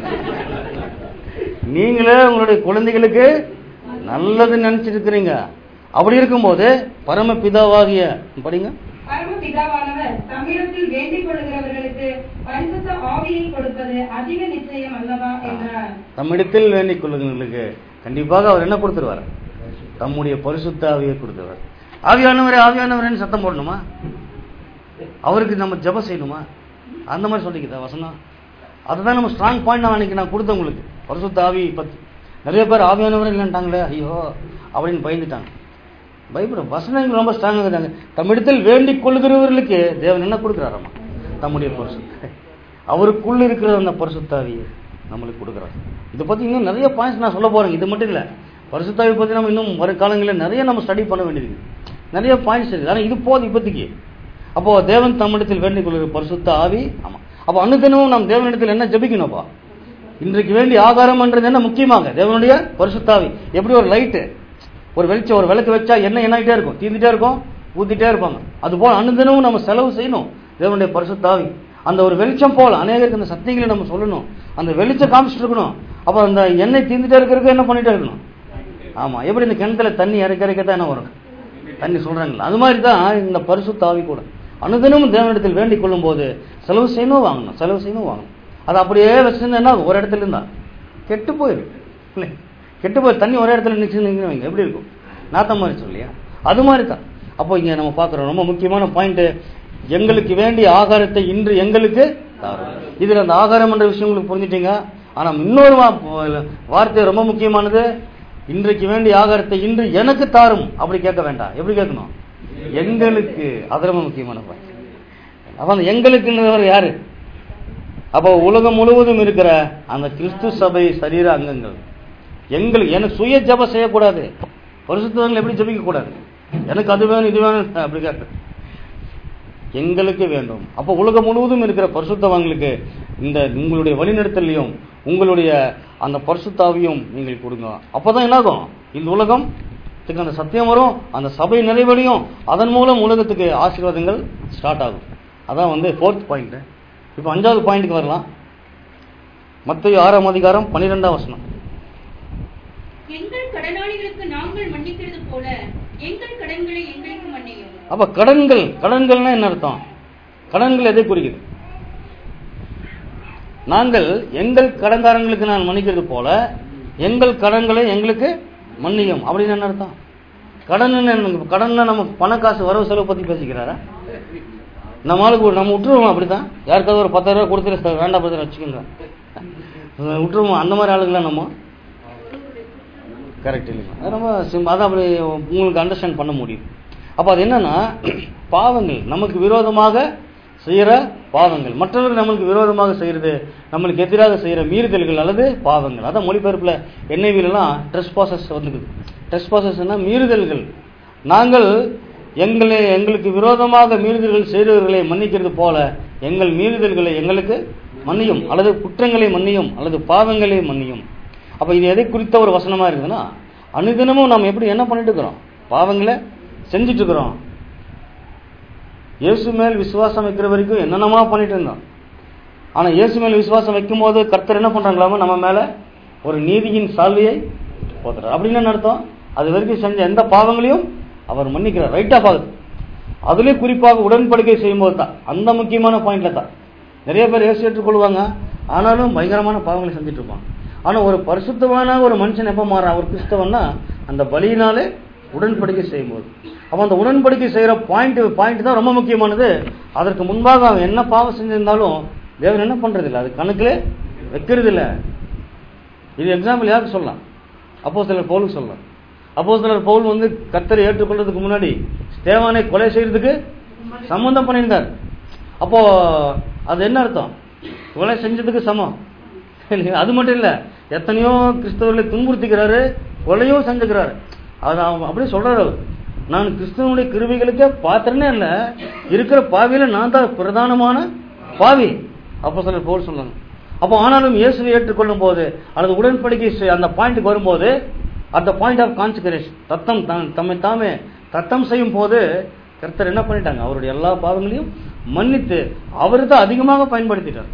D: நீங்களே உங்களுடைய குழந்தைகளுக்கு நல்லது நினைச்சிட்டு இருக்கிறீங்க அப்படி இருக்கும்போது பரமபிதாவாகிய படிங்க
E: பரமபிதாவானவர் தம்மிடத்தில் வேண்டிக் கொள்கிறவர்களுக்கு பரிசுத்த ஆவியை கொடுப்பது அதிக நிச்சயம் அல்லவா என்றார்
D: தம்மிடத்தில் வேண்டிக் கொள்ளுங்களுக்கு கண்டிப்பாக அவர் என்ன கொடுத்துருவார் தம்முடைய பரிசுத்த ஆவியை கொடுத்துருவார் ஆவியானவரே ஆவியானவரேன்னு சத்தம் போடணுமா அவருக்கு நம்ம ஜெபம் செய்யணுமா அந்த மாதிரி சொல்லிக்கிட்டா வசனம் அதுதான் நம்ம ஸ்ட்ராங் பாயிண்ட் நான் அன்னைக்கு நான் கொடுத்தேன் உங்களுக்கு பரிசுத்த ஆவி பத்தி நிறைய பேர் ஆவியானவரே இல்லைன்ட்டாங்களே ஐயோ அப்படின்னு பயந்துட்டாங்க பைபிள் வசனங்கள் ரொம்ப ஸ்ட்ராங்காக இருக்காங்க தம்மிடத்தில் வேண்டிக் கொள்கிறவர்களுக்கு தேவன் என்ன கொடுக்குறாராமா தம்முடைய பரிசுத்த அவருக்குள்ள இருக்கிற அந்த பரிசுத்தாவியை நம்மளுக்கு கொடுக்குறாரு இதை பத்தி இன்னும் நிறைய பாயிண்ட்ஸ் நான் சொல்ல போறேன் இது மட்டும் இல்ல பரிசுத்தாவி பத்தி நம்ம இன்னும் வரும் காலங்களில் நிறைய நம்ம ஸ்டடி பண்ண வேண்டியது இருக்கு. நிறைய பாயிண்ட்ஸ் இருக்கு ஆனா இது போதும் இப்போதைக்கு அப்போ தேவன் தம்மிடத்தில் வேண்டிக் கொள்கிற பரிசுத்த ஆவி ஆமா அப்போ அனுதினமும் நாம் தேவனிடத்தில் என்ன ஜெபிக்கணும்ப்பா இன்றைக்கு வேண்டிய ஆகாரம்ன்றது என்ன முக்கியமாக தேவனுடைய பரிசுத்தாவி எப்படி ஒரு லைட்டு ஒரு வெளிச்சம் ஒரு விளக்கு வச்சா என்ன என்னாகிட்டே இருக்கும் தீர்ந்துட்டே இருக்கும் ஊத்திட்டே இருப்பாங்க அது போல அனுதினமும் நம்ம செலவு செய்யணும் தேவனுடைய பரிசுத்தாவி அந்த ஒரு வெளிச்சம் போல அநேகருக்கு அந்த சத்தியங்களை நம்ம சொல்லணும் அந்த வெளிச்சம் காமிச்சிட்டு இருக்கணும் அப்ப அந்த எண்ணெய் தீர்ந்துட்டே இருக்கிறதுக்கு என்ன பண்ணிட்டே இருக்கணும் ஆமா எப்படி இந்த கிணத்துல தண்ணி இறக்க இறக்க தான் என்ன வரும் தண்ணி சொல்றாங்களா அது மாதிரி தான் இந்த பரிசுத்த ஆவி கூட அனுதினமும் தேவனிடத்தில் வேண்டிக் கொள்ளும் போது செலவு செய்யணும் வாங்கணும் செலவு செய்யணும் வாங்கணும்
I: அது அப்படியே வச்சிருந்தேன்னா ஒரு இடத்துல இருந்தா கெட்டு போயிடும் இல்லை கெட்டு போய் தண்ணி ஒரே இடத்துல நிற்று வைங்க எப்படி இருக்கும் நாத்தம் மாதிரி சொல்லியா அது மாதிரி தான் அப்போ இங்க நம்ம பார்க்குறோம் ரொம்ப முக்கியமான பாயிண்ட் எங்களுக்கு வேண்டிய ஆகாரத்தை இன்று எங்களுக்கு தாரும் இதுல அந்த ஆகாரம் என்ற விஷயம் உங்களுக்கு புரிஞ்சுட்டீங்க ஆனா இன்னொரு வா- வார்த்தை ரொம்ப முக்கியமானது இன்றைக்கு வேண்டிய ஆகாரத்தை இன்று எனக்கு தாரும் அப்படி கேட்க வேண்டாம் எப்படி கேட்கணும் எங்களுக்கு அது ரொம்ப முக்கியமான பாயிண்ட் அப்ப அந்த எங்களுக்குன்றவர் யாரு அப்போ உலகம் முழுவதும் இருக்கிற அந்த கிறிஸ்து சபை சரீர அங்கங்கள் எங்களுக்கு எனக்கு சுய ஜெபம் செய்யக்கூடாது பரிசுத்தவங்கள் எப்படி ஜெபிக்க கூடாது எனக்கு அது வேணும் இது வேணும் அப்படி கேட்க எங்களுக்கு வேண்டும் அப்போ உலகம் முழுவதும் இருக்கிற பரிசுத்தவங்களுக்கு இந்த உங்களுடைய வழிநடத்தலையும் உங்களுடைய அந்த பரிசுத்தாவையும் நீங்கள் கொடுங்க அப்பதான் என்னாகும் இந்த உலகம் இதுக்கு அந்த சத்தியம் வரும் அந்த சபை நிறைவடையும் அதன் மூலம் உலகத்துக்கு ஆசீர்வாதங்கள் ஸ்டார்ட் ஆகும் அதான் வந்து ஃபோர்த் பாயிண்ட் இப்போ அஞ்சாவது பாயிண்ட்டுக்கு வரலாம் மத்திய ஆறாம் அதிகாரம் பன்னிரெண்டாம் வசனம்
G: எங்கள் கடனாளிகளுக்கு நாங்கள் மன்னிக்கிறது போல எங்கள் கடன்களை எங்களுக்கு மன்னியும்
I: அப்ப கடன்கள் கடன்கள்னா என்ன அர்த்தம் கடன்கள் எதை குறிக்குது நாங்கள் எங்கள் கடன்காரங்களுக்கு நான் மன்னிக்கிறது போல எங்கள் கடன்களை எங்களுக்கு மன்னியும் அப்படின்னு என்ன அர்த்தம் கடன் கடன்ல நம்ம பண காசு வரவு செலவு பத்தி பேசிக்கிறாரா நம்ம ஆளுக்கு ஒரு- நம்ம விட்டுருவோம் அப்படித்தான் யாருக்காவது ஒரு பத்தாயிரம் ரூபாய் கொடுத்துரு சார் வேண்டாம் பத்திரம் வச்சுக்கோங்க விட்டுருவோம் அந்த மாதிரி ஆளுங்களாம் நம்ம கரெக்ட் இல்லைங்க அது ரொம்ப சிம் அதான் அப்படி உங்களுக்கு அண்டர்ஸ்டாண்ட் பண்ண முடியும் அப்போ அது என்னன்னா பாவங்கள் நமக்கு விரோதமாக செய்கிற பாவங்கள் மற்றவர்கள் நம்மளுக்கு விரோதமாக செய்கிறது நம்மளுக்கு எதிராக செய்கிற மீறுதல்கள் அல்லது பாவங்கள் அதான் மொழிபெயர்ப்பில் என்ஐவிலலாம் ட்ரெஸ் பாசஸ் வந்துக்குது ட்ரெஸ் பாசஸ்னா மீறுதல்கள் நாங்கள் எங்களை எங்களுக்கு விரோதமாக மீறுதல்கள் செய்தவர்களை மன்னிக்கிறது போல எங்கள் மீறுதல்களை எங்களுக்கு மன்னியும் அல்லது குற்றங்களை மன்னியும் அல்லது பாவங்களை மன்னியும் அப்ப இது எதை குறித்த ஒரு வசனமா இருக்குதுன்னா அனுதினமும் நம்ம எப்படி என்ன பண்ணிட்டு இருக்கிறோம் பாவங்களை செஞ்சுட்டு இருக்கிறோம் இயேசு மேல் விசுவாசம் வைக்கிற வரைக்கும் என்னென்னமா பண்ணிட்டு இருந்தோம் ஆனா இயேசு மேல் விசுவாசம் வைக்கும் போது கர்த்தர் என்ன பண்றாங்களாம நம்ம மேல ஒரு நீதியின் சால்வையை போத்துறார் அப்படின்னு என்ன அர்த்தம் அது வரைக்கும் செஞ்ச எந்த பாவங்களையும் அவர் மன்னிக்கிறார் ரைட்டா பாகுது அதுலயும் குறிப்பாக உடன்படிக்கை செய்யும்போது தான் அந்த முக்கியமான பாயிண்ட்ல தான் நிறைய பேர் இயேசு ஏற்றுக்கொள்வாங்க ஆனாலும் பயங்கரமான பாவங்களை செஞ்சுட்டு இருப்பாங்க ஆனா ஒரு பரிசுத்தமான ஒரு மனுஷன் எப்ப மாறான் ஒரு கிறிஸ்தவன்னா அந்த பலியினாலே உடன்படிக்கை செய்யும்போது அப்ப அந்த உடன்படிக்கை செய்யற பாயிண்ட் பாயிண்ட் தான் ரொம்ப முக்கியமானது அதற்கு முன்பாக அவன் என்ன பாவம் செஞ்சிருந்தாலும் தேவன் என்ன பண்றது இல்ல அது கணக்குல வைக்கிறது இல்ல இது எக்ஸாம்பிள் யாருக்கு சொல்லலாம் அப்போ சிலர் பவுலுக்கு சொல்லலாம் அப்போ சிலர் பவுல் வந்து கத்தரை ஏற்றுக்கொள்றதுக்கு முன்னாடி ஸ்தேவானை கொலை செய்யறதுக்கு சம்மந்தம் பண்ணியிருந்தார் அப்போ அது என்ன அர்த்தம் கொலை செஞ்சதுக்கு சமம் இல்லையா? அது மட்டும் இல்ல எத்தனையோ கிறிஸ்தவர்களை துன்புறுத்திக்கிறாரு கொலையும் செஞ்சுக்கிறாரு அது அவன் அப்படியே சொல்றாரு அவர் நான் கிறிஸ்தவனுடைய கிருவிகளுக்கே பாத்திரனே இல்ல இருக்கிற பாவியில நான் தான் பிரதானமான பாவி அப்போ சிலர் போல் சொன்னாங்க அப்போ ஆனாலும் இயேசுவை ஏற்றுக்கொள்ளும் போது அல்லது உடன்படிக்கை செய்- அந்த பாயிண்ட்டுக்கு வரும்போது அந்த பாயிண்ட் ஆஃப் கான்சிகரேஷன் தத்தம் தான் தம்மை தாமே தத்தம் செய்யும் போது கர்த்தர் என்ன பண்ணிட்டாங்க அவருடைய எல்லா பாவங்களையும் மன்னித்து அவர் தான் அதிகமாக பயன்படுத்திட்டார்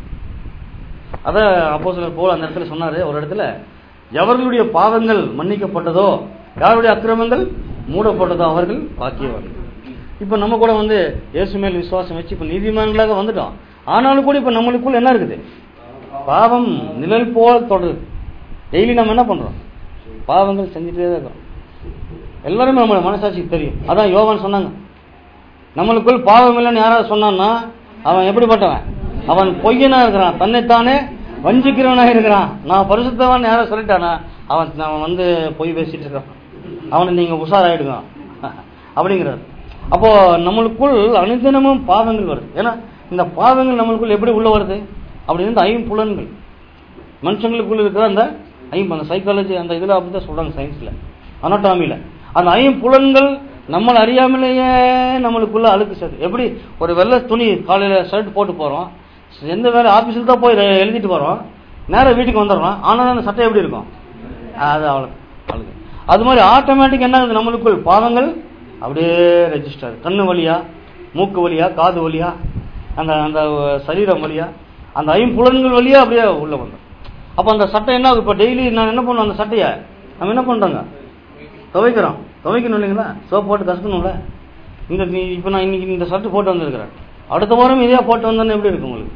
I: அத அப்போ சிலர் போல் அந்த இடத்துல சொன்னாரு ஒரு இடத்துல எவர்களுடைய பாவங்கள் மன்னிக்கப்பட்டதோ யாருடைய அக்கிரமங்கள் மூடப்பட்டதோ அவர்கள் பாக்கியவார்கள் இப்ப நம்ம கூட வந்து இயேசு மேல் விசுவாசம் வச்சு இப்ப நீதிமான்களாக வந்துட்டோம் ஆனாலும் கூட இப்ப நம்மளுக்குள்ள என்ன இருக்குது பாவம் நிழல் போல் தொடருது டெய்லி நம்ம என்ன பண்றோம் பாவங்கள் செஞ்சுட்டே தான் இருக்கோம் எல்லாருமே நம்ம மனசாட்சிக்கு தெரியும் அதான் யோவான் சொன்னாங்க நம்மளுக்குள் பாவம் இல்லைன்னு யாராவது சொன்னான்னா அவன் எப்படிப்பட்டவன் அவன் பொய்யனா இருக்கிறான் தன்னைத்தானே வஞ்சிக்கிறவனா இருக்கிறான் நான் பரிசுத்தவான் யாரோ சொல்லிட்டானா அவன் அவன் வந்து பொய் பேசிட்டு இருக்கான் அவனை நீங்க உஷாராயிடுங்க அப்படிங்கிறார் அப்போ நம்மளுக்குள் அனுதினமும் பாவங்கள் வருது ஏன்னா இந்த பாவங்கள் நம்மளுக்குள் எப்படி உள்ள வருது அப்படின்னு இந்த ஐம்புலன்கள் மனுஷங்களுக்குள்ள இருக்கிற அந்த ஐம் அந்த சைக்காலஜி அந்த இதுல அப்படிதான் சொல்றாங்க சயின்ஸ்ல அனட்டாமில அந்த ஐம்புலன்கள் நம்மள அறியாமலேயே நம்மளுக்குள்ள அழுக்கு சேர்த்து எப்படி ஒரு வெள்ளை துணி காலையில ஷர்ட் போட்டு போறோம் எந்த வேலை ஆபீஸில் தான் போய் ரெ- எழுதிட்டு போறோம் நேரா வீட்டுக்கு வந்துடுறோம் ஆனாலும் அந்த சட்டை எப்படி இருக்கும் அது அவ்வளவு அழுகு அது மாதிரி ஆட்டோமேட்டிக் என்ன ஆகுது நம்மளுக்குள் பாவங்கள் அப்படியே ரெஜிஸ்டர் கண்ணு வழியா மூக்கு வழியா காது வழியா அந்த அந்த சரீரம் வழியா அந்த ஐம்புலன்கள் வழியா அப்படியே உள்ள வந்துடும் அப்ப அந்த சட்டை என்ன ஆகுது இப்ப டெய்லி நான் என்ன பண்ணுவோம் அந்த சட்டையை நம்ம என்ன பண்றோங்க துவைக்கிறோம் துவைக்கணும் இல்லைங்களா சோப் போட்டு கசக்கணும்ல இந்த நீ இப்போ நான் இன்னைக்கு இந்த ஷர்ட் போட்டு வந்திருக்கிறேன் அடுத்த வாரம் இதே போட்டு வந்தேன்னு எப்படி இருக்கும் உங்களுக்கு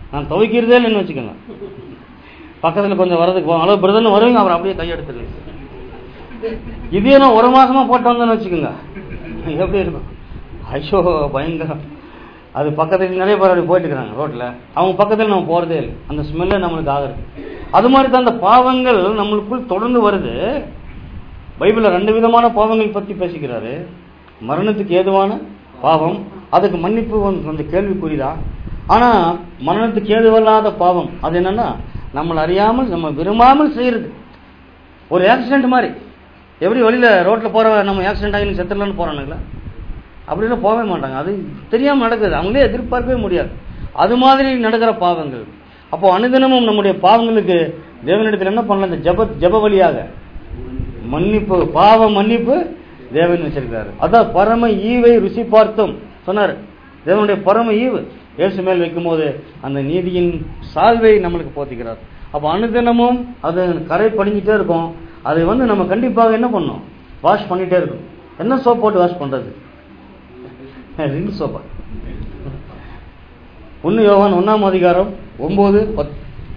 I: நான் துவைக்கிறதே இல்லைன்னு வச்சுக்கோங்க பக்கத்தில் கொஞ்சம் வரதுக்கு போகும் அளவு பிரதர்னு வருவீங்க அப்புறம் அப்படியே கையெடுத்துருங்க இதே நான் ஒரு மாசமா போட்டு வந்தேன்னு வச்சுக்கோங்க எப்படி இருக்கும் ஐயோ பயங்கரம் அது பக்கத்துல நிறைய பேர் அப்படி போயிட்டு இருக்கிறாங்க ரோட்ல அவங்க பக்கத்துல நம்ம போறதே இல்லை அந்த ஸ்மெல்ல நம்மளுக்கு ஆகுது அது மாதிரி தான் அந்த பாவங்கள் நம்மளுக்குள் தொடர்ந்து வருது பைபிள்ல ரெண்டு விதமான பாவங்கள் பத்தி பேசிக்கிறாரு மரணத்துக்கு ஏதுவான பாவம் அதுக்கு மன்னிப்பு வந்து கொஞ்சம் கேள்விக்குறிதான் ஆனா மரணத்துக்கு ஏதுவல்லாத பாவம் அது என்னன்னா நம்மளை அறியாமல் நம்ம விரும்பாமல் செய்யறது ஒரு ஆக்சிடென்ட் மாதிரி எப்படி வெளியில ரோட்ல போற நம்ம ஆக்சிடென்ட் ஆகி செத்துடலான்னு போறானுங்களா அப்படிலாம் போகவே மாட்டாங்க அது தெரியாம நடக்குது அவங்களே எதிர்பார்க்கவே முடியாது அது மாதிரி நடக்கிற பாவங்கள் அப்போ அனுதினமும் நம்முடைய பாவங்களுக்கு தேவனிடத்தில் என்ன பண்ணலாம் இந்த ஜப ஜப வழியாக மன்னிப்பு பாவ மன்னிப்பு தேவன் வச்சிருக்காரு அதான் பரம ஈவை ருசி பார்த்தும் சொன்னார் தேவனுடைய பரம ஈவு இயேசு மேல் வைக்கும்போது அந்த நீதியின் சால்வை நம்மளுக்கு போத்திக்கிறார் அப்ப அனுதினமும் அது கரை படிஞ்சிட்டே இருக்கும் அது வந்து நம்ம கண்டிப்பாக என்ன பண்ணணும் வாஷ் பண்ணிட்டே இருக்கும் என்ன சோப் போட்டு வாஷ் பண்றது ரின் சோப்பா ஒன்னு யோவான் ஒன்னாம் அதிகாரம் ஒன்பது பத்து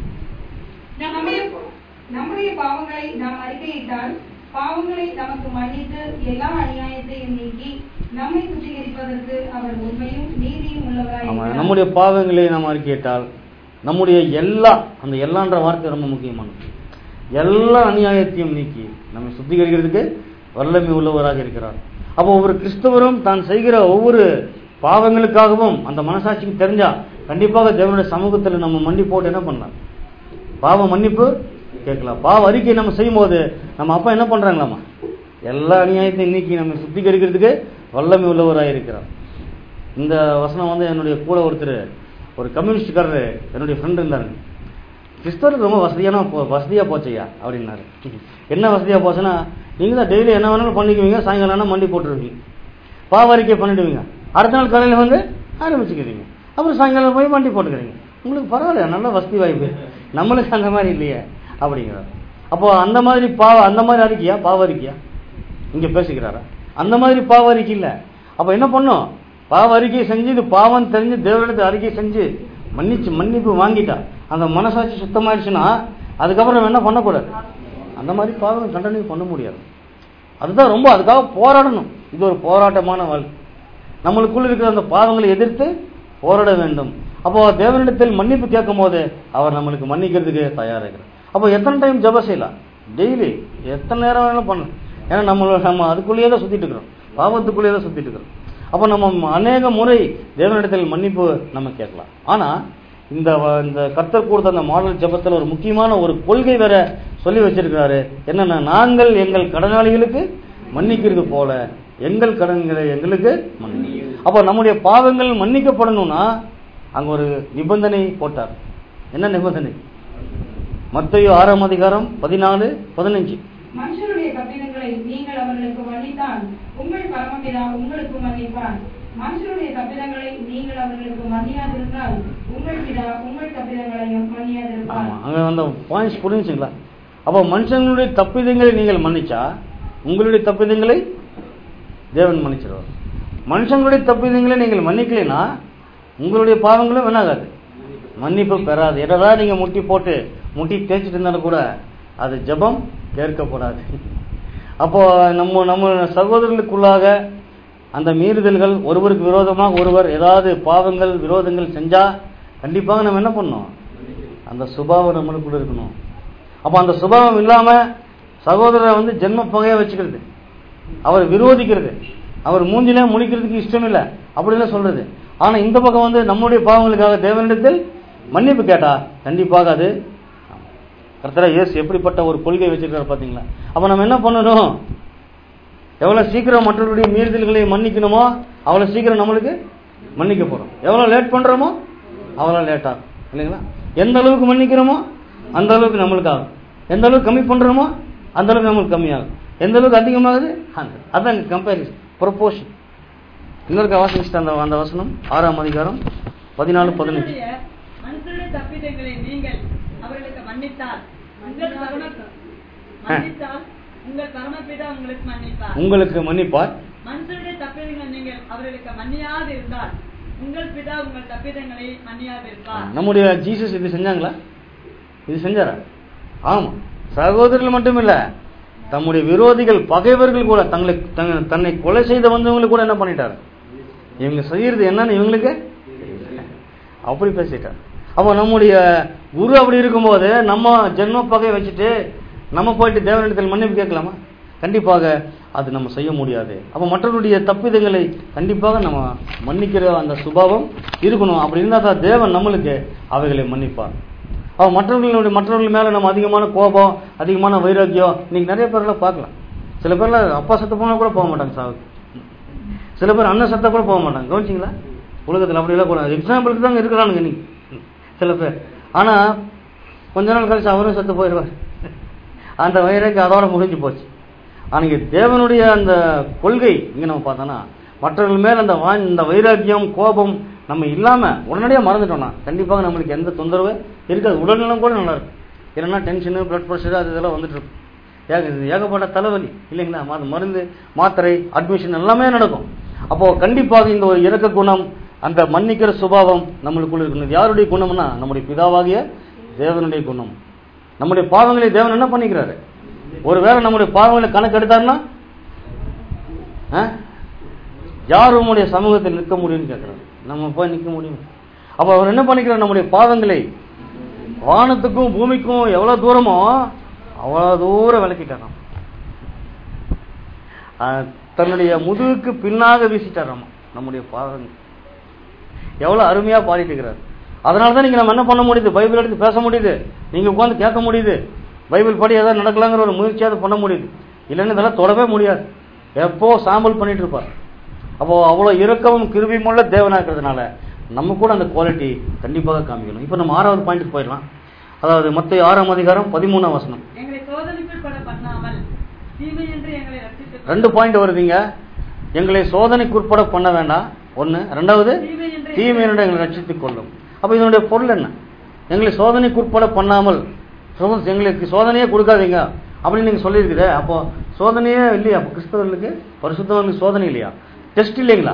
E: நம்முடைய நம்முடைய பாவங்களை நாம் அறிக்கையிட்டால் பாவங்களை நமக்கு மன்னித்து எல்லா அநியாயத்தையும் நீக்கி நம்மை சுத்திகரிப்பதற்கு அவர் உண்மையும் நீதியும்
I: ஆமா
E: உள்ளவராய்
I: நம்முடைய பாவங்களை நாம் அறிக்கையிட்டால் நம்முடைய எல்லா அந்த எல்லான்ற வார்த்தை ரொம்ப முக்கியமானது எல்லா அநியாயத்தையும் நீக்கி நம்மை சுத்திகரிக்கிறதுக்கு வல்லமை உள்ளவராக இருக்கிறார் அப்போ ஒவ்வொரு கிறிஸ்தவரும் தான் செய்கிற ஒவ்வொரு பாவங்களுக்காகவும் அந்த மனசாட்சிக்கு தெரிஞ்சா கண்டிப்பாக தேவனுடைய சமூகத்தில் நம்ம மண்டி போட்டு என்ன பண்ணலாம் பாவ மன்னிப்பு கேட்கலாம் பாவ அறிக்கை நம்ம செய்யும் போது நம்ம அப்பா என்ன பண்றாங்களாமா எல்லா அநியாயத்தையும் நீக்கி நம்ம சுத்திகரிக்கிறதுக்கு வல்லமை உள்ளவராக இருக்கிறார் இந்த வசனம் வந்து என்னுடைய கூட ஒருத்தர் ஒரு கம்யூனிஸ்ட்காரர் என்னுடைய ஃப்ரெண்ட் இருந்தாருங்க கிறிஸ்தவருக்கு ரொம்ப வசதியான போ- வசதியா போச்சையா அப்படின்னாரு என்ன வசதியா போச்சுன்னா நீங்க தான் டெய்லி என்ன வேணாலும் பண்ணிக்குவீங்க சாயங்காலம் ஆனா மண்டி போட்டுருவீங்க பாவரிக்கை பண்ணிடுவீங்க அடுத்த நாள் காலையில வந்து ஆரம்பிச்சுக்கிறீங்க அப்புறம் சாயங்காலம் போய் வண்டி போட்டுக்கிறீங்க உங்களுக்கு பரவாயில்ல நல்ல வசதி வாய்ப்பு நம்மளுக்கு அந்த மாதிரி இல்லையே அப்படிங்கிறார் அப்போ அந்த மாதிரி பாவ அந்த மாதிரி அறிக்கையா பாவ அறிக்கையா இங்க பேசிக்கிறாரா அந்த மாதிரி பாவ அறிக்கை இல்ல அப்ப என்ன பண்ணும் பாவ அறிக்கை செஞ்சு இது பாவம் தெரிஞ்சு தேவனிடத்து அறிக்கை செஞ்சு மன்னிச்சு மன்னிப்பு வாங்கிட்டா அந்த மனசாட்சி சுத்தமாயிடுச்சுன்னா அதுக்கப்புறம் நம்ம என்ன பண்ணக்கூடாது அந்த மாதிரி பாவம் கண்டனை பண்ண முடியாது அதுதான் ரொம்ப அதுக்காக போராடணும் இது ஒரு போராட்டமான வாழ்க்கை நம்மளுக்குள்ள இருக்கிற அந்த பாவங்களை எதிர்த்து போராட வேண்டும் அப்போ தேவனிடத்தில் மன்னிப்பு கேட்கும் போது அவர் நம்மளுக்கு மன்னிக்கிறதுக்கு தயாராகிறார் அப்போ எத்தனை டைம் ஜெபம் செய்யலாம் டெய்லி எத்தனை நேரம் வேணாலும் பண்ணலாம் ஏன்னா நம்ம நம்ம அதுக்குள்ளேயே தான் சுத்திட்டு இருக்கிறோம் பாவத்துக்குள்ளேயே தான் சுத்திட்டு இருக்கிறோம் அப்போ நம்ம அநேக முறை தேவனிடத்தில் மன்னிப்பு நம்ம கேட்கலாம் ஆனா இந்த வ- இந்த கர்த்தர் கொடுத்த அந்த மாடல் ஜெபத்துல ஒரு முக்கியமான ஒரு கொள்கை வேற சொல்லி வச்சிருக்கிறாரு என்னன்னா நாங்கள் எங்கள் கடனாளிகளுக்கு மன்னிக்கிறது போல எங்கள் கடன்களை எங்களுக்கு மன்னி அப்போ நம்முடைய பாவங்கள் மன்னிக்கப்படணும்னா அங்க ஒரு நிபந்தனை போட்டார் என்ன நிபந்தனை மத்தேயு ஆறாம் அதிகாரம் பதினாலு பதினஞ்சு
E: மனுஷருடைய தப்பிதங்களை நீங்கள் அவர்களுக்கு மன்னித்தால் உங்கள் பரமபிதா உங்களுக்கு மன்னிப்பார் மனுஷருடைய தப்பிதங்களை நீங்கள் அவர்களுக்கு மன்னியாதிருந்தால் உங்கள் பிதா உங்கள் தப்பிதங்களையும் மன்னியாதிருப்பார்
I: ஆமா அங்க அந்த பாயிண்ட்ஸ் புரிஞ்சுங்களா அப்போ மனுஷங்களுடைய தப்பிதங்களை நீங்கள் மன்னிச்சா உங்களுடைய தப்பிதங்களை தேவன் மன்னிச்சிருவார் மனுஷங்களுடைய தப்பிதங்களை நீங்கள் மன்னிக்கலைன்னா உங்களுடைய பாவங்களும் வேணாகாது மன்னிப்பு பெறாது என்னதான் நீங்க முட்டி போட்டு முட்டி தேய்ச்சிட்டு இருந்தாலும் கூட அது ஜெபம் கேட்கப்படாது அப்போ நம்ம நம்ம சகோதரர்களுக்குள்ளாக அந்த மீறுதல்கள் ஒருவருக்கு விரோதமாக ஒருவர் ஏதாவது பாவங்கள் விரோதங்கள் செஞ்சா கண்டிப்பாக நம்ம என்ன பண்ணணும் அந்த சுபாவம் நம்மளுக்குள்ள இருக்கணும் அப்ப அந்த சுபாவம் இல்லாம சகோதரரை வந்து ஜென்ம பகையா வச்சுக்கிறது அவர் விரோதிக்கிறது அவர் மூஞ்சிலே முடிக்கிறதுக்கு இஷ்டம் இல்லை அப்படிலாம் சொல்றது ஆனா இந்த பக்கம் வந்து நம்முடைய பாவங்களுக்காக தேவனிடத்தில் மன்னிப்பு கேட்டா கண்டிப்பாக அது கர்த்தரா இயேசு எப்படிப்பட்ட ஒரு கொள்கை வச்சிருக்காரு பாத்தீங்களா அப்ப நம்ம என்ன பண்ணணும் எவ்வளவு சீக்கிரம் மற்றவருடைய மீறுதல்களை மன்னிக்கணுமோ அவ்வளவு சீக்கிரம் நம்மளுக்கு மன்னிக்க போறோம் எவ்வளவு லேட் பண்றோமோ அவ்வளவு லேட் ஆகும் இல்லைங்களா எந்த அளவுக்கு மன்னிக்கிறோமோ அந்த அளவுக்கு நம்மளுக்கு ஆகும் எந்த அளவுக்கு கம்மி பண்றோமோ அந்த அளவுக்கு நம்மளுக்கு கம்மியாகும் எந்த அளவுக்கு அதிகமாகுது அந்த அதான் கம்பேரிசன் ப்ரொபோஷன் இன்னொரு வாசிச்சுட்டு அந்த அந்த வசனம் ஆறாம் அதிகாரம் பதினாலு பதினஞ்சு
F: மனுஷருடைய மனுஷருடைய தப்பிதங்களை நீங்கள் அவர்களுக்கு மன்னித்தால் உங்கள் பரம மன்னித்தால் உங்கள் பரமபிதா உங்களுக்கு மன்னிப்பார்
I: உங்களுக்கு மன்னிப்பார்
F: மனுஷருடைய தப்பிதங்களை நீங்கள் அவர்களுக்கு மன்னியாது இருந்தால் உங்கள் பிதா உங்கள் தப்பிதங்களை மன்னியாதிருப்பார்
I: நம்முடைய ஜீசஸ் இது செஞ்சாங்களா இது செஞ்சாரா ஆமா சகோதரர்கள் மட்டுமில்ல தம்முடைய விரோதிகள் பகைவர்கள் கூட தங்களை தங்க- தன்னை கொலை செய்த வந்தவங்களை கூட என்ன பண்ணிட்டாரு இவங்க செய்யறது என்னன்னு இவங்களுக்கு தெரியல. அப்படி பேசிட்டார் அப்போ நம்முடைய குரு அப்படி இருக்கும்போது நம்ம ஜென்ம பகை வச்சுட்டு நம்ம போயிட்டு தேவனிடத்தில் மன்னிப்பு கேட்கலாமா கண்டிப்பாக அது நம்ம செய்ய முடியாது அப்போ மற்றவருடைய தப்பிதங்களை கண்டிப்பாக நம்ம மன்னிக்கிற அந்த சுபாவம் இருக்கணும் அப்படி இருந்தால் தான் தேவன் நம்மளுக்கு அவைகளை மன்னிப்பார் அவன் மற்றவர்களுடைய மற்றவர்கள் மேலே நம்ம அதிகமான கோபம் அதிகமான வைராக்கியம் இன்னைக்கு நிறைய பேர்லாம் பார்க்கலாம் சில பேர்லாம் அப்பா சத்த போனால் கூட போக மாட்டாங்க சாவுக்கு சில பேர் அண்ணன் சத்தா கூட போக மாட்டாங்க கவனிச்சிங்களா உலகத்தில் அப்படிலாம் கூட எக்ஸாம்பிளுக்கு தாங்க இருக்கிறானுங்க நீ சில பேர் ஆனால் கொஞ்ச நாள் கழிச்சு அவரும் செத்து போயிடுவார் அந்த வைராக்கியம் அதோட முடிஞ்சு போச்சு ஆனால் தேவனுடைய அந்த கொள்கை இங்கே நம்ம பார்த்தோன்னா மற்றவர்கள் மேல் அந்த வா இந்த வைராக்கியம் கோபம் நம்ம இல்லாமல் உடனடியாக மறந்துட்டோம்னா கண்டிப்பாக நம்மளுக்கு எந்த தொந்தரவு இருக்காது உடல்நலம் கூட நல்லா இருக்கும் இல்லைன்னா டென்ஷனு பிளட் ப்ரெஷர் அது இதெல்லாம் வந்துட்டு இருக்கும் ஏக இது ஏகப்பட்ட தலைவலி இல்லைங்களா அது மருந்து மாத்திரை அட்மிஷன் எல்லாமே நடக்கும் அப்போ கண்டிப்பாக இந்த ஒரு இறக்க குணம் அந்த மன்னிக்கிற சுபாவம் நம்மளுக்குள்ள இருக்கணும் இது யாருடைய குணம்னா நம்முடைய பிதாவாகிய தேவனுடைய குணம் நம்முடைய பாவங்களை தேவன் என்ன பண்ணிக்கிறாரு ஒருவேளை நம்முடைய பாவங்களை கணக்கு எடுத்தாருன்னா ஆ? யார் உம்முடைய சமூகத்தில் நிற்க முடியும்னு கேட்கிறாரு நம்ம போய் நிற்க முடியும் அப்போ அவர் என்ன பண்ணிக்கிறார் நம்முடைய பாவங்களை வானத்துக்கும் பூமிக்கும் எவ்வளவு தூரமோ அவ்வளவு தூரம் விளக்கிட்டாராம் ஆ, தன்னுடைய முதுகுக்கு பின்னாக வீசிட்டாராம் நம்முடைய பாவங்கள் எவ்வளவு அருமையா பாடிட்டு இருக்கிறார் அதனால தான் நீங்க நம்ம என்ன பண்ண முடியுது பைபிள் எடுத்து பேச முடியுது நீங்க உட்கார்ந்து கேட்க முடியுது பைபிள் படி ஏதாவது நடக்கலாங்கிற ஒரு முயற்சியாவது பண்ண முடியுது இல்லைன்னு இதெல்லாம் தொடவே முடியாது எப்போ சாம்பல் பண்ணிட்டு இருப்பார் அப்போ அவ்வளோ இரக்கமும் கிருபியும் உள்ள தேவனா இருக்கிறதுனால நம்ம கூட அந்த குவாலிட்டி கண்டிப்பாக காமிக்கணும் இப்போ நம்ம ஆறாவது பாயிண்ட்டுக்கு போயிடலாம் அதாவது மொத்த ஆறாம் அதிகாரம் பதிமூணாம் வசனம்
F: எங்களை சோதனைக்குள் பட பண்ணாமல் தீமை என்று எங்களை ரட்சித்து
I: ரெண்டு பாயிண்ட் வருதுங்க எங்களை சோதனைக்குட்பட பண்ண வேண்டாம் ஒன்று ரெண்டாவது தீமையினுடைய எங்களை ரட்சித்துக் கொள்ளும் அப்போ இதனுடைய பொருள் என்ன எங்களை சோதனைக்குட்பட பண்ணாமல் சோ- எங்களுக்கு சோதனையே கொடுக்காதீங்க அப்படின்னு நீங்க சொல்லியிருக்குதே அப்போ சோதனையே இல்லையா அப்போ கிறிஸ்தவர்களுக்கு பரிசுத்தவர்களுக்கு சோதனை இல்லையா டெஸ்ட் இல்லைங்களா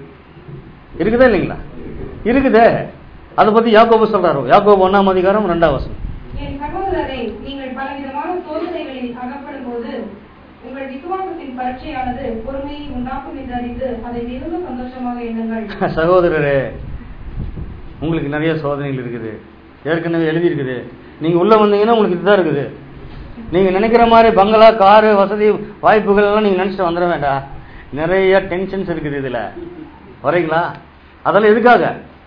I: இருக்குதா இல்லைங்களா இருக்குதே அதை பத்தி யாக்கோபு சொல்றாரு யாக்கோபு ஒன்னாம் அதிகாரம் ரெண்டாம் வசனம்
E: என் சகோதரரை நீங்கள் பலவிதமான சோதனைகளில் அகப்படும் போது உங்கள் விசுவாசத்தின் பரீட்சையானது பொறுமையை உண்டாக்கும் என்று அறிந்து அதை மிகுந்த சந்தோஷமாக எண்ணுங்கள்
I: சகோதரரே உங்களுக்கு நிறைய சோதனைகள் இருக்குது ஏற்கனவே எழுதி இருக்குது நீங்க உள்ள வந்தீங்கன்னா உங்களுக்கு இதுதான் இருக்குது நீங்க நினைக்கிற மாதிரி பங்களா காரு வசதி வாய்ப்புகள் எல்லாம் நீங்க நினைச்சிட்டு வந்துட வேண்டாம் நிறைய டென்ஷன்ஸ் இருக்குது இதுல வரீங்களா அதெல்லாம் எதுக்காக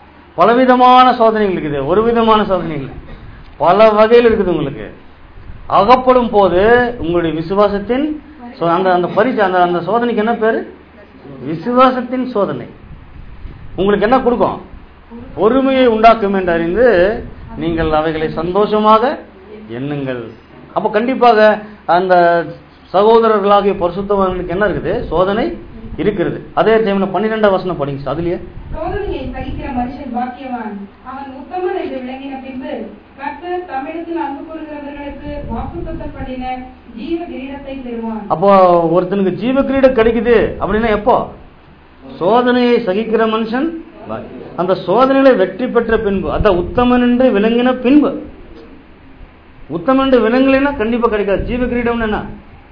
I: பலவிதமான சோதனைகள் இருக்குது ஒரு விதமான சோதனை இல்லை பல வகையில் இருக்குது உங்களுக்கு அகப்படும் போது உங்களுடைய விசுவாசத்தின் சோ- அந்த அந்த பரிசு அந்த அந்த சோதனைக்கு என்ன பேரு விசுவாசத்தின் சோதனை உங்களுக்கு என்ன கொடுக்கும் பொறுமையை உண்டாக்கும் என்று அறிந்து நீங்கள் அவைகளை சந்தோஷமாக எண்ணுங்கள் அப்ப கண்டிப்பாக அந்த சகோதரர்களாகிய பரிசுத்தவர்களுக்கு என்ன இருக்குது சோதனை இருக்கிறது அதே டைம்ல பன்னிரெண்டாம் வசனம் படிங்க சார், அதுலயே
E: சோதனையை சகிக்கிற மனுஷன் பாக்கியவான் அவன் உத்தமன் என்று விளங்கின பின்பு கர்த்தர் தமிழத்தில் அன்பு கூறுகிறவர்களுக்கு வாக்குத்தத்தம் பண்ணின ஜீவ கிரீடத்தை பெறுவான்
I: அப்போ ஒருத்தனுக்கு ஜீவ கிரீடம் கிடைக்குது அப்படின்னா எப்போ சோதனையை சகிக்கிற மனுஷன் பாக்கி. அந்த சோதனையில வெற்றி பெற்ற பின்பு அதான் உத்தமன் என்று விளங்கின பின்பு உத்தமன் என்று விளங்கலைன்னா கண்டிப்பா கிடைக்காது ஜீவ கிரீடம்னு என்ன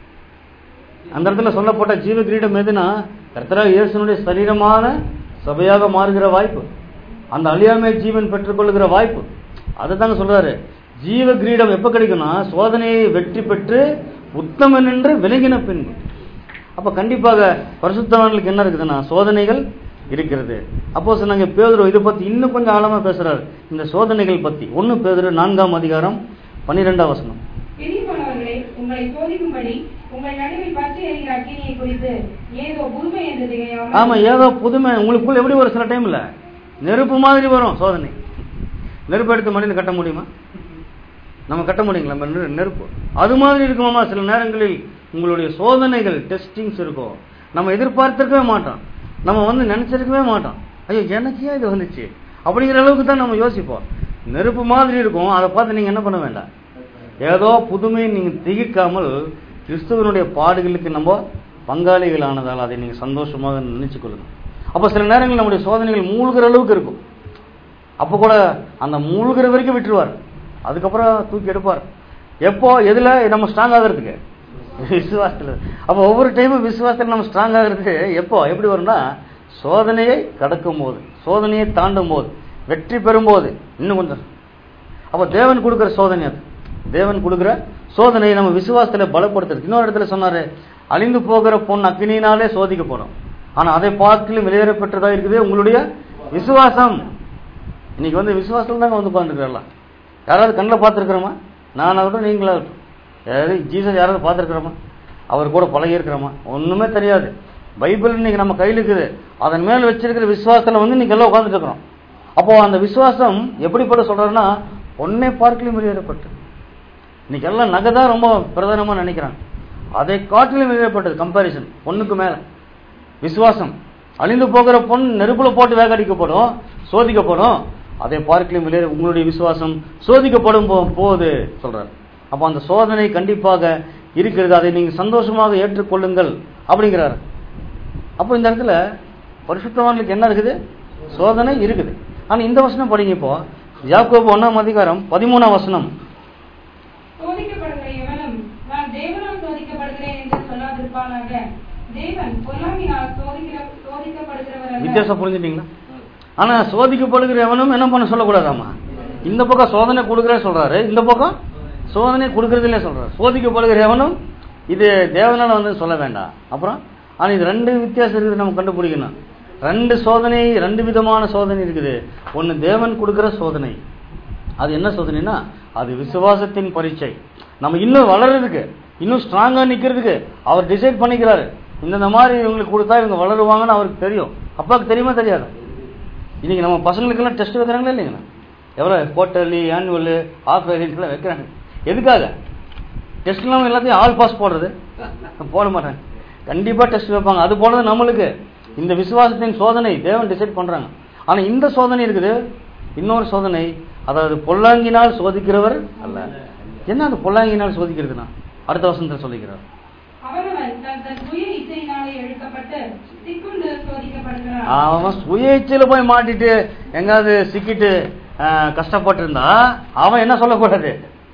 I: அந்த இடத்துல சொல்லப்பட்ட ஜீவ கிரீடம் எதுனா கர்த்தராக இயேசுனுடைய சரீரமான சபையாக மாறுகிற வாய்ப்பு அந்த அழியாமை ஜீவன் பெற்றுக்கொள்கிற வாய்ப்பு அதை தாங்க சொல்றாரு ஜீவ கிரீடம் எப்ப கிடைக்கும்னா சோதனையை வெற்றி பெற்று உத்தமன் என்று விலகின பின்பு அப்ப கண்டிப்பாக பரிசுத்தவான்களுக்கு என்ன இருக்குதுன்னா சோதனைகள் இருக்கிறது அப்போ சொன்னாங்க பேதுரு இதை பத்தி இன்னும் கொஞ்சம் ஆழமா பேசுறாரு இந்த சோதனைகள் பத்தி ஒன்னு பேதுரு நான்காம் அதிகாரம் பன்னிரெண்டாம் வசனம்
E: பிரியமானவர்களே உங்களை சோதிக்கும்படி உங்கள் நடுவில் பற்றி எறிகிற அக்கினியை குறித்து ஏதோ புதுமை என்று திகையாமல்
I: ஆமா ஏதோ புதுமை உங்களுக்குள்ள எப்படி ஒரு சில டைம்ல நெருப்பு மாதிரி வரும் சோதனை நெருப்பு எடுத்து மண்ணில் கட்ட முடியுமா நம்ம கட்ட முடியுங்களா நம்ம நெரு- நெருப்பு அது மாதிரி இருக்குமாமா சில நேரங்களில் உங்களுடைய சோதனைகள் டெஸ்டிங்ஸ் இருக்கும் நம்ம எதிர்பார்த்திருக்கவே மாட்டோம் நம்ம வந்து நினைச்சிருக்கவே மாட்டோம் ஐயோ எனக்கு ஏன் இது வந்துச்சு அப்படிங்கிற அளவுக்கு தான் நம்ம யோசிப்போம் நெருப்பு மாதிரி இருக்கும் அதை பார்த்து நீங்க என்ன பண்ண வேண்டாம் ஏதோ புதுமையை நீங்க திகைக்காமல் கிறிஸ்துவனுடைய பாடுகளுக்கு நம்ம பங்காளிகளானதால் அதை நீங்க சந்தோஷமாக நினைச்சு கொள்ளுங்க அப்போ சில நேரங்களில் நம்முடைய சோதனைகள் மூழ்கிற அளவுக்கு இருக்கும் அப்போ கூட அந்த மூழ்கிற வரைக்கும் விட்டுருவார் அதுக்கப்புறம் தூக்கி எடுப்பார் எப்போ எதுல நம்ம ஸ்ட்ராங் ஆகிறதுக்கு விசுவாசத்தில் அப்போ ஒவ்வொரு டைமும் விசுவாசத்தில் நம்ம ஸ்ட்ராங் ஆகிறதுக்கு எப்போ எப்படி வரும்னா சோதனையை கடக்கும் போது சோதனையை தாண்டும் போது வெற்றி பெறும்போது இன்னும் கொஞ்சம் அப்போ தேவன் கொடுக்குற சோதனை அது தேவன் கொடுக்குற சோதனையை நம்ம விசுவாசத்துல பலப்படுத்துறது இன்னொரு இடத்துல சொன்னாரு அழிந்து போகிற பொன் அக்னியினாலே சோதிக்கப்படும் ஆனா அதை பார்க்கலும் வெளியேற பெற்றதா இருக்குது உங்களுடைய விசுவாசம் இன்னைக்கு வந்து விசுவாசம் தாங்க வந்து உட்காந்துருக்கலாம் யாராவது கண்ணில் பார்த்துருக்குறோமா நானாகட்டும் நீங்களாகட்டும் யாராவது ஜீசஸ் யாராவது பார்த்துருக்குறோமா அவர் கூட பழகி இருக்கிறோமா ஒண்ணுமே தெரியாது பைபிள் இன்னைக்கு நம்ம கையில் இருக்குது அதன் மேல் வச்சிருக்கிற விசுவாசத்துல வந்து இன்னைக்கு எல்லாம் உட்காந்துட்டு இருக்கிறோம் அப்போ அந்த விசுவாசம் எப்படிப்பட்ட சொல்றாருன்னா ஒன்னே பார்க்கலையும் வெளியேறப்பட்டு இன்னைக்கு எல்லாம் நகை தான் ரொம்ப பிரதானமா நினைக்கிறாங்க அதை காட்டிலும் வெளியேறப்பட்டது கம்பாரிசன் ஒண்ணுக்கு மேல விசுவாசம் அழிந்து போகிற பொன் நெருப்புல போட்டு வேகடிக்கப்படும் சோதிக்கப்படும் அதை பார்க்கலையும் வெளியே உங்களுடைய விசுவாசம் சோதிக்கப்படும் போ- போகுது சொல்றாரு அப்ப அந்த சோதனை கண்டிப்பாக இருக்கிறது அதை நீங்க சந்தோஷமாக ஏற்றுக்கொள்ளுங்கள் அப்படிங்கிறாரு அப்போ இந்த இடத்துல பரிசுத்தவான்களுக்கு என்ன இருக்குது சோதனை இருக்குது ஆனா இந்த வசனம் படிங்க இப்போ யாக்கோபு ஒன்னாம் அதிகாரம் பதிமூணாம் வசனம்
E: சோதிக்கப்படுகிற எவனும் நான் தேவனால் சோதிக்கப்படுகிறேன் என்று சொல்லாதிருப்பானாக தேவன் பொல்லாங்கினால் சோதிக்கிற சோதிக்கப்படுகிறவர் அல்ல.
I: வித்தியாசம் புரிஞ்சுட்டீங்களா ஆனா சோதிக்கப்படுகிற எவனும் என்ன பண்ண சொல்லக்கூடாதாமா இந்த பக்கம் சோதனை கொடுக்குற சொல்றாரு இந்த பக்கம் சோதனை கொடுக்கறதுல சொல்றாரு சோதிக்கப்படுகிற எவனும் இது தேவனால வந்து சொல்ல வேண்டாம் அப்புறம் ஆனா இது ரெண்டு வித்தியாசம் இருக்குது நம்ம கண்டுபிடிக்கணும் ரெண்டு சோதனை ரெண்டு விதமான சோதனை இருக்குது ஒன்னு தேவன் கொடுக்கிற சோதனை அது என்ன சோதனைனா அது விசுவாசத்தின் பரீட்சை நம்ம இன்னும் வளர்றதுக்கு இன்னும் ஸ்ட்ராங்கா நிக்கிறதுக்கு அவர் டிசைட் பண்ணிக்கிறாரு இந்த மாதிரி இவங்களுக்கு கொடுத்தா இவங்க வளருவாங்கன்னு அவருக்கு தெரியும் அப்பாவுக்கு தெரியுமா தெரியாது இன்னைக்கு நம்ம பசங்களுக்கெல்லாம் டெஸ்ட் வைக்கிறாங்களா இல்லைங்களா எவ்வளோ குவார்டர்லி ஆனுவல் ஆஃப் இயர்லிலாம் வைக்கிறாங்க எதுக்காக டெஸ்ட் இல்லாமல் எல்லாத்தையும் ஆல் பாஸ் போடுறது போட மாட்டாங்க கண்டிப்பாக டெஸ்ட் வைப்பாங்க அது போனது நம்மளுக்கு இந்த விசுவாசத்தின் சோதனை தேவன் டிசைட் பண்றாங்க ஆனா இந்த சோதனை இருக்குது இன்னொரு சோதனை அதாவது பொல்லாங்கினால் சோதிக்கிறவர் அல்ல என்ன அந்த பொல்லாங்கினால் சோதிக்கிறதுனா அடுத்த வசனத்தில் சொல்லிக்கிறார்
E: அவனவன் தன் தன் சுய இச்சையினாலே இழுக்கப்பட்டு சிக்குண்டு சோதிக்கப்படுகிறான்
I: அவன் சுய இச்சையில போய் மாட்டிட்டு எங்காவது சிக்கிட்டு ஆஹ், கஷ்டப்பட்டு இருந்தா அவன் என்ன சொல்லக்கூடாது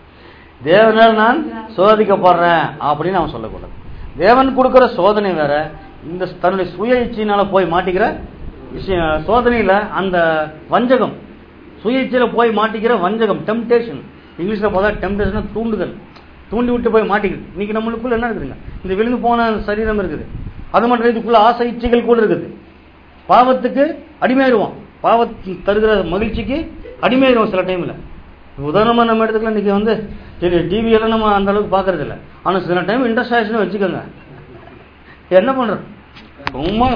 I: தேவனால் நான் சோதிக்கப்படுறேன் அப்படின்னு அவன் சொல்லக்கூடாது தேவன் கொடுக்கிற சோதனை வேற இந்த தன்னுடைய சுய இச்சையினால போய் மாட்டிக்கிற விஷயம் சோதனையில அந்த வஞ்சகம் சுய இச்சையில போய் மாட்டிக்கிற வஞ்சகம் டெம்டேஷன் இங்கிலீஷ்ல பார்த்தா டெம்டேஷன் தூண்டுதல் தூண்டி விட்டு போய் மாட்டிக்குது இன்னைக்கு நம்மளுக்குள்ள என்ன இருக்குதுங்க இந்த விழுந்து போன சரீரம் இருக்குது அது மட்டும் இல்ல, இதுக்குள்ள ஆசை இச்சைகள் கூட இருக்குது பாவத்துக்கு அடிமையாயிருவோம் பாவத்து தருகிற மகிழ்ச்சிக்கு அடிமையாயிருவோம் சில டைம்ல உதாரணமா நம்ம இடத்துல இன்னைக்கு வந்து சரி டிவி எல்லாம் நம்ம அந்த அளவுக்கு பாக்குறது இல்ல ஆனா சில டைம் இன்ட்ரெஸ்ட் ஆயிடுச்சுன்னு வச்சுக்கோங்க என்ன பண்றோம் சும்மா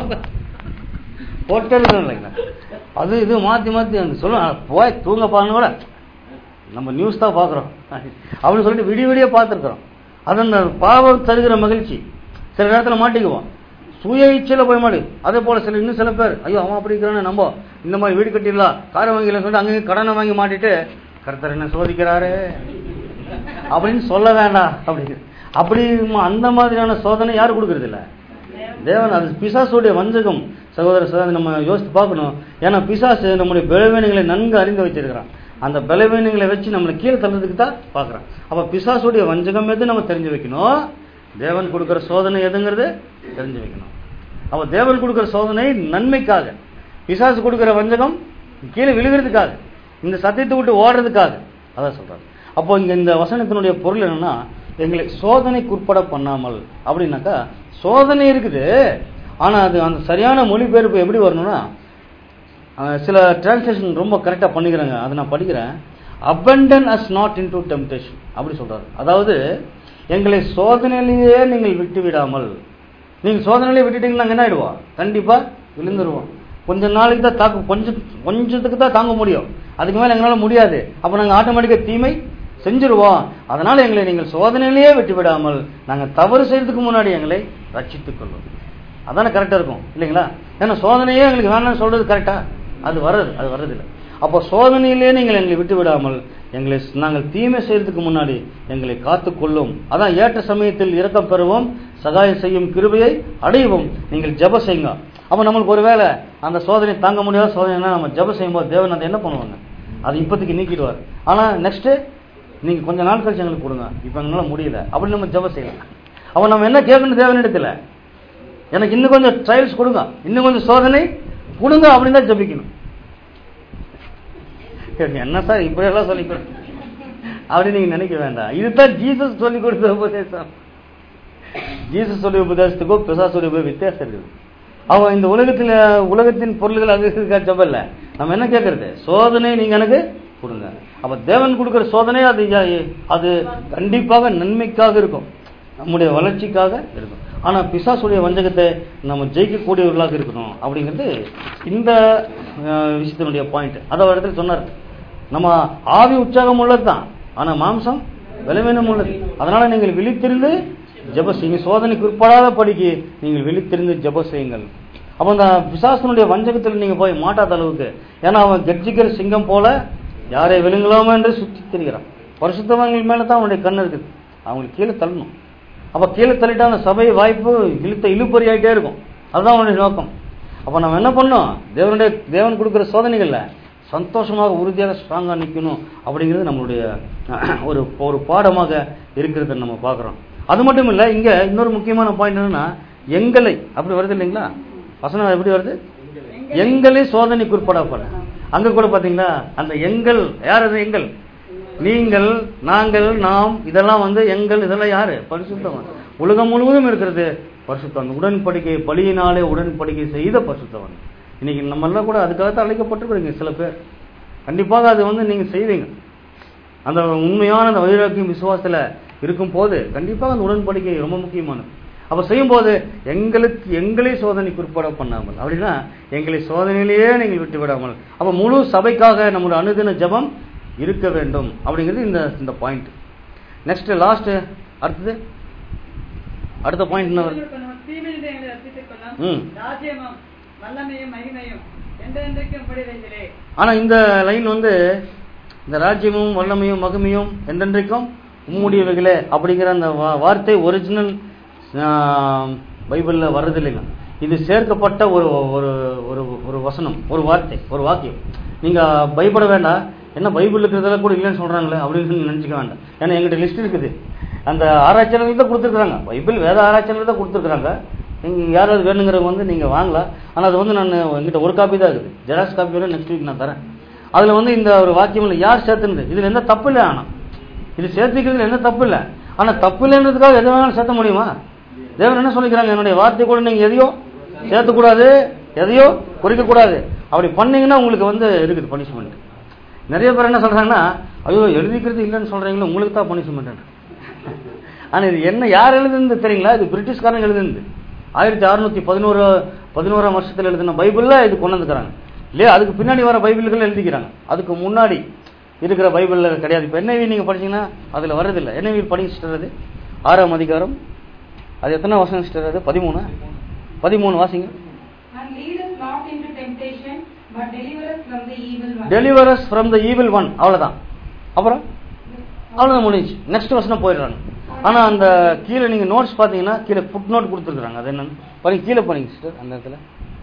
I: போட்டே இருக்கணும் இல்லைங்களா அது இது மாத்தி மாத்தி அந்த சொல்லுவோம் போய் தூங்க பாருங்க கூட நம்ம நியூஸ் தான் பார்க்குறோம் அப்படின்னு சொல்லிட்டு விடிய விடிய பார்த்துருக்குறோம் அது அந்த பாவம் தருகிற மகிழ்ச்சி சில நேரத்தில் மாட்டிக்குவோம் சுய இச்சையில் போய் மாடு அதே போல சில இன்னும் சில பேர் ஐயோ அவன் அப்படி இருக்கிறானே நம்ம இந்த மாதிரி வீடு கட்டிடலாம் காரை வாங்கிடலாம் சொல்லிட்டு அங்கேயும் கடனை வாங்கி மாட்டிட்டு கர்த்தர் என்ன சோதிக்கிறாரு அப்படின்னு சொல்ல வேண்டாம் அப்படி அப்படி அந்த மாதிரியான சோதனை யாரும் கொடுக்கறது இல்ல தேவன் அது பிசாசுடைய வஞ்சகம் சகோதர சகோதரி நம்ம யோசித்து பார்க்கணும் ஏன்னா பிசாசு நம்முடைய பலவீனங்களை நன்கு அறிந்து வச்சிருக்கிறான் அந்த பலவீனங்களை வச்சு நம்மளை கீழே தள்ளுறதுக்கு தான் பார்க்குறான் அப்ப பிசாசுடைய வஞ்சகம் எது நம்ம தெரிஞ்சு வைக்கணும் தேவன் கொடுக்கிற சோதனை எதுங்கிறது தெரிஞ்சு வைக்கணும் அப்ப தேவன் கொடுக்கிற சோதனை நன்மைக்காக பிசாசு கொடுக்கிற வஞ்சகம் கீழே விழுகிறதுக்காக இந்த சத்தியத்தை விட்டு ஓடுறதுக்காக அதான் சொல்றாரு அப்போ இங்க இந்த வசனத்தினுடைய பொருள் என்னன்னா எங்களை சோதனைக்கு உட்பட பண்ணாமல் அப்படின்னாக்கா சோதனை இருக்குது ஆனா அது அந்த சரியான மொழிபெயர்ப்பு எப்படி வரணும்னா அஹ், சில டிரான்ஸ்லேஷன் ரொம்ப கரெக்டா பண்ணிக்கிறாங்க அதை நான் படிக்கிறேன் abandon us not into temptation அப்படி சொல்றாரு அதாவது எங்களை சோதனையிலேயே நீங்கள் விட்டு விடாமல் நீங்க சோதனையிலே விட்டுட்டீங்கன்னா நாங்க என்ன ஆயிடுவோம் கண்டிப்பா விழுந்துருவோம் கொஞ்ச நாளைக்கு தான் தாக்கு கொஞ்சம் கொஞ்சத்துக்கு தான் தாங்க முடியும் அதுக்கு மேல எங்களால முடியாது அப்ப நாங்க ஆட்டோமேட்டிக்கா தீமை செஞ்சிருவோம் அதனால எங்களை நீங்கள் சோதனையிலேயே விட்டு விடாமல் நாங்க தவறு செய்யறதுக்கு முன்னாடி எங்களை ரட்சித்துக் கொள்வோம் அதானே கரெக்டா இருக்கும் இல்லைங்களா ஏன்னா சோதனையே எங்களுக்கு வேணாம்னு சொல்றது கரெக்டா அது வர்றது அது வர்றதில்லை அப்போ சோதனையிலே நீங்கள் எங்களை விட்டு விடாமல் எங்களை நாங்கள் தீமை செய்யறதுக்கு முன்னாடி எங்களை காத்துக் கொள்ளும் அதான் ஏற்ற சமயத்தில் இரக்கம் பெறுவோம் சகாயம் செய்யும் கிருபையை அடைவோம் நீங்கள் ஜெப செய்யுங்க அப்ப நம்மளுக்கு ஒருவேளை அந்த சோதனை தாங்க முடியாத சோதனைனா நம்ம ஜெபம் செய்யும்போது தேவன் அதை என்ன பண்ணுவாங்க அது இப்போதைக்கு நீக்கிடுவார் ஆனா நெக்ஸ்ட் நீங்க கொஞ்ச நாள் கழிச்சு எங்களுக்கு கொடுங்க இப்ப எங்களால முடியல அப்படி நம்ம ஜெபம் செய்யலாம் அவன் நம்ம என்ன கேட்கணும் தேவனிடத்துல எனக்கு இன்னும் கொஞ்சம் ட்ரையல்ஸ் கொடுங்க இன்னும் கொஞ்சம் சோதனை கொடுங்க அப்படின்னு தான் ஜபிக்கணும் என்ன சார் இப்படி எல்லாம் சொல்லி கொடு அப்படி நீங்க நினைக்க வேண்டாம் இதுதான் ஜீசஸ் சொல்லி கொடுத்த உபதேசம் ஜீசஸ் சொல்லி உபதேசத்துக்கும் பிசாசுடைய உபதேச வித்தியாசம் இருக்குது அவன் இந்த உலகத்துல உலகத்தின் பொருள்கள் அது இருக்கா ஜபல்ல நம்ம என்ன கேட்கறது சோதனை நீங்க எனக்கு கொடுங்க அப்ப தேவன் கொடுக்கிற சோதனை அது யா- அது கண்டிப்பாக நன்மைக்காக இருக்கும் நம்முடைய வளர்ச்சிக்காக இருக்கும் ஆனா பிசாசுடைய வஞ்சகத்தை நம்ம ஜெயிக்கக்கூடியவர்களாக இருக்கணும் அப்படிங்கிறது இந்த அஹ், விஷயத்தினுடைய பாயிண்ட் அதை ஒரு இடத்துல சொன்னார் நம்ம ஆவி உற்சாகம் உள்ளது தான் ஆனா மாம்சம் விளைவினம் உள்ளது அதனால நீங்கள் விழித்திருந்து ஜெப செய்யுங்க சோதனைக்கு உட்படாத படிக்கு நீங்கள் விழித்திருந்து ஜெப செய்யுங்கள் அப்ப அந்த பிசாசனுடைய வஞ்சகத்தில் நீங்க போய் மாட்டாத அளவுக்கு ஏன்னா அவன் கர்ஜிக்கிற சிங்கம் போல யாரை விழுங்கலாமோ என்று சுத்தி திரிகிறான் பரிசுத்தவங்கள் மேல தான் அவனுடைய கண் இருக்குது அவங்களுக்கு கீழே தள்ளணும் அப்ப கீழே தள்ளிட்டா அந்த சபை வாய்ப்பு இழுத்த இழுப்பறி ஆகிட்டே இருக்கும் அதுதான் அவனுடைய நோக்கம் அப்ப நம்ம என்ன பண்ணோம் தேவனுடைய தேவன் கொடுக்கிற சோதனைகள்ல சந்தோஷமாக உறுதியாக ஸ்ட்ராங்கா நிக்கணும் அப்படிங்கிறது நம்மளுடைய ஒரு ஒரு பாடமாக இருக்கிறத நம்ம பார்க்கிறோம் அது மட்டும் இல்ல இங்க இன்னொரு முக்கியமான பாயிண்ட் என்னன்னா எங்களை அப்படி வருது இல்லைங்களா வசனம் எப்படி வருது எங்களை சோதனைக்கு உட்படப்பட அங்க கூட பாத்தீங்களா அந்த எங்கள் யார் அது எங்கள் நீங்கள் நாங்கள் நாம் இதெல்லாம் வந்து எங்கள் இதெல்லாம் யாரு பரிசுத்தவன் உலகம் முழுவதும் இருக்கிறது பரிசுத்தவன் உடன்படிக்கை பலியினாலே உடன்படிக்கை செய்த பரிசுத்தவன் இன்னைக்கு நம்ம எல்லாம் கூட அதுக்காகத்தான் அழைக்கப்பட்டிருக்கிறீங்க சில பேர் கண்டிப்பாக அது வந்து நீங்க செய்வீங்க அந்த உண்மையான அந்த வைராக்கியம் விசுவாசத்துல இருக்கும் போது கண்டிப்பாக அந்த உடன்படிக்கை ரொம்ப முக்கியமானது அப்ப செய்யும்போது எங்களுக்கு எங்களை சோதனைக்கு உட்பட பண்ணாமல் அப்படின்னா எங்களை சோதனையிலேயே நீங்கள் விட்டு விடாமல் அப்ப முழு சபைக்காக நம்முடைய அனுதின ஜெபம் இருக்க வேண்டும் அப்படிங்கிறது இந்த இந்த பாயிண்ட் நெக்ஸ்ட் லாஸ்ட் அடுத்தது அடுத்த பாயிண்ட் என்ன வருது
F: தீமையிலிருந்து எங்களை ரட்சித்துக் கொள்ளும்
I: ம்.
F: ராஜ்யமும் வல்லமையும் மகிமையும் என்றென்றைக்கும் முடிவதில்லை
I: ஆனா இந்த லைன் வந்து இந்த ராஜ்யமும் வல்லமையும் மகிமையும் என்றென்றைக்கும் உம்முடையவைகளே அப்படிங்கிற அந்த வா- வார்த்தை ஒரிஜினல் பைபிள்ல வர்றதில்லைங்க இது சேர்க்கப்பட்ட ஒரு ஒரு ஒரு ஒரு வசனம் ஒரு வார்த்தை ஒரு வாக்கியம் நீங்க பயப்பட வேண்டாம் என்ன பைபிள் இருக்கிறதெல்லாம் கூட இல்லைன்னு சொல்றாங்களே அப்படின்னு நீங்க நினைச்சுக்க வேண்டாம் ஏன்னா எங்கிட்ட லிஸ்ட் இருக்குது அந்த ஆராய்ச்சியாளர்கள் தான் கொடுத்துருக்காங்க பைபிள் வேத ஆராய்ச்சியாளர்கள் தான் கொடுத்துருக்காங்க நீங்க யாராவது வேணுங்கிறவங்க வந்து நீங்க வாங்கலாம் ஆனா அது வந்து நான் எங்கிட்ட ஒரு காப்பி தான் இருக்குது ஜெராக்ஸ் காப்பி வேணும் நெக்ஸ்ட் வீக் நான் தரேன் அதுல வந்து இந்த ஒரு வாக்கியம்ல யார் சேர்த்துனது இதுல எந்த தப்பு இல்லை ஆனா இது சேர்த்துக்கிறதுல எந்த தப்பு இல்லை ஆனா தப்பு இல்லைன்றதுக்காக எதை வேணாலும் சேர்த்த முடியுமா தேவன் என்ன சொல்லிக்கிறாங்க என்னுடைய வார்த்தை கூட நீங்க எதையோ சேர்த்தக்கூடாது எதையோ குறிக்க கூடாது அப்படி பண்ணீங்கன்னா உங்களுக்கு வந்து இருக்குது பனிஷ்மெண்ட் நிறைய பேர் என்ன சொல்றாங்கன்னா ஐயோ எழுதிக்கிறது இல்லைன்னு சொல்றீங்களா உங்களுக்கு தான் பனிஷ்மெண்ட் ஆனா இது என்ன யார் எழுதுனது தெரியுங்களா இது பிரிட்டிஷ்காரங்க எழுதுனது ஆயிரத்தி அறுநூத்தி பதினோரு பதினோராம் வருஷத்துல எழுதின பைபிள்ல இது கொண்டு வந்துக்கிறாங்க இல்லையா அதுக்கு பின்னாடி வர பைபிள்கள் எழுதிக்கிறாங்க அதுக்கு முன்னாடி இருக்கிற பைபிள்ல கிடையாது இப்ப என்ஐவி நீங்க படிச்சீங்கன்னா அதுல வர்றதில்லை என்ஐவி படிச்சுட்டு ஆறாம் அதிகாரம் அது எத்தனை வசனம் sister அது பதிமூணு பதிமூணு வாசிங்க
E: And lead us not into temptation, but deliver us from the evil one.
I: Delivers from the evil one அவ்வளவுதான் அப்புறம் அவ்வளவுதான் முடிஞ்சு நெக்ஸ்ட் வசனம் போயிடுறாங்க ஆனா அந்த கீழே நீங்க நோட்ஸ் பாத்தீங்கன்னா கீழே ஃபுட் நோட் கொடுத்துருக்காங்க அது என்னன்னு பாருங்க கீழே பாருங்க சிஸ்டர் அந்த இடத்துல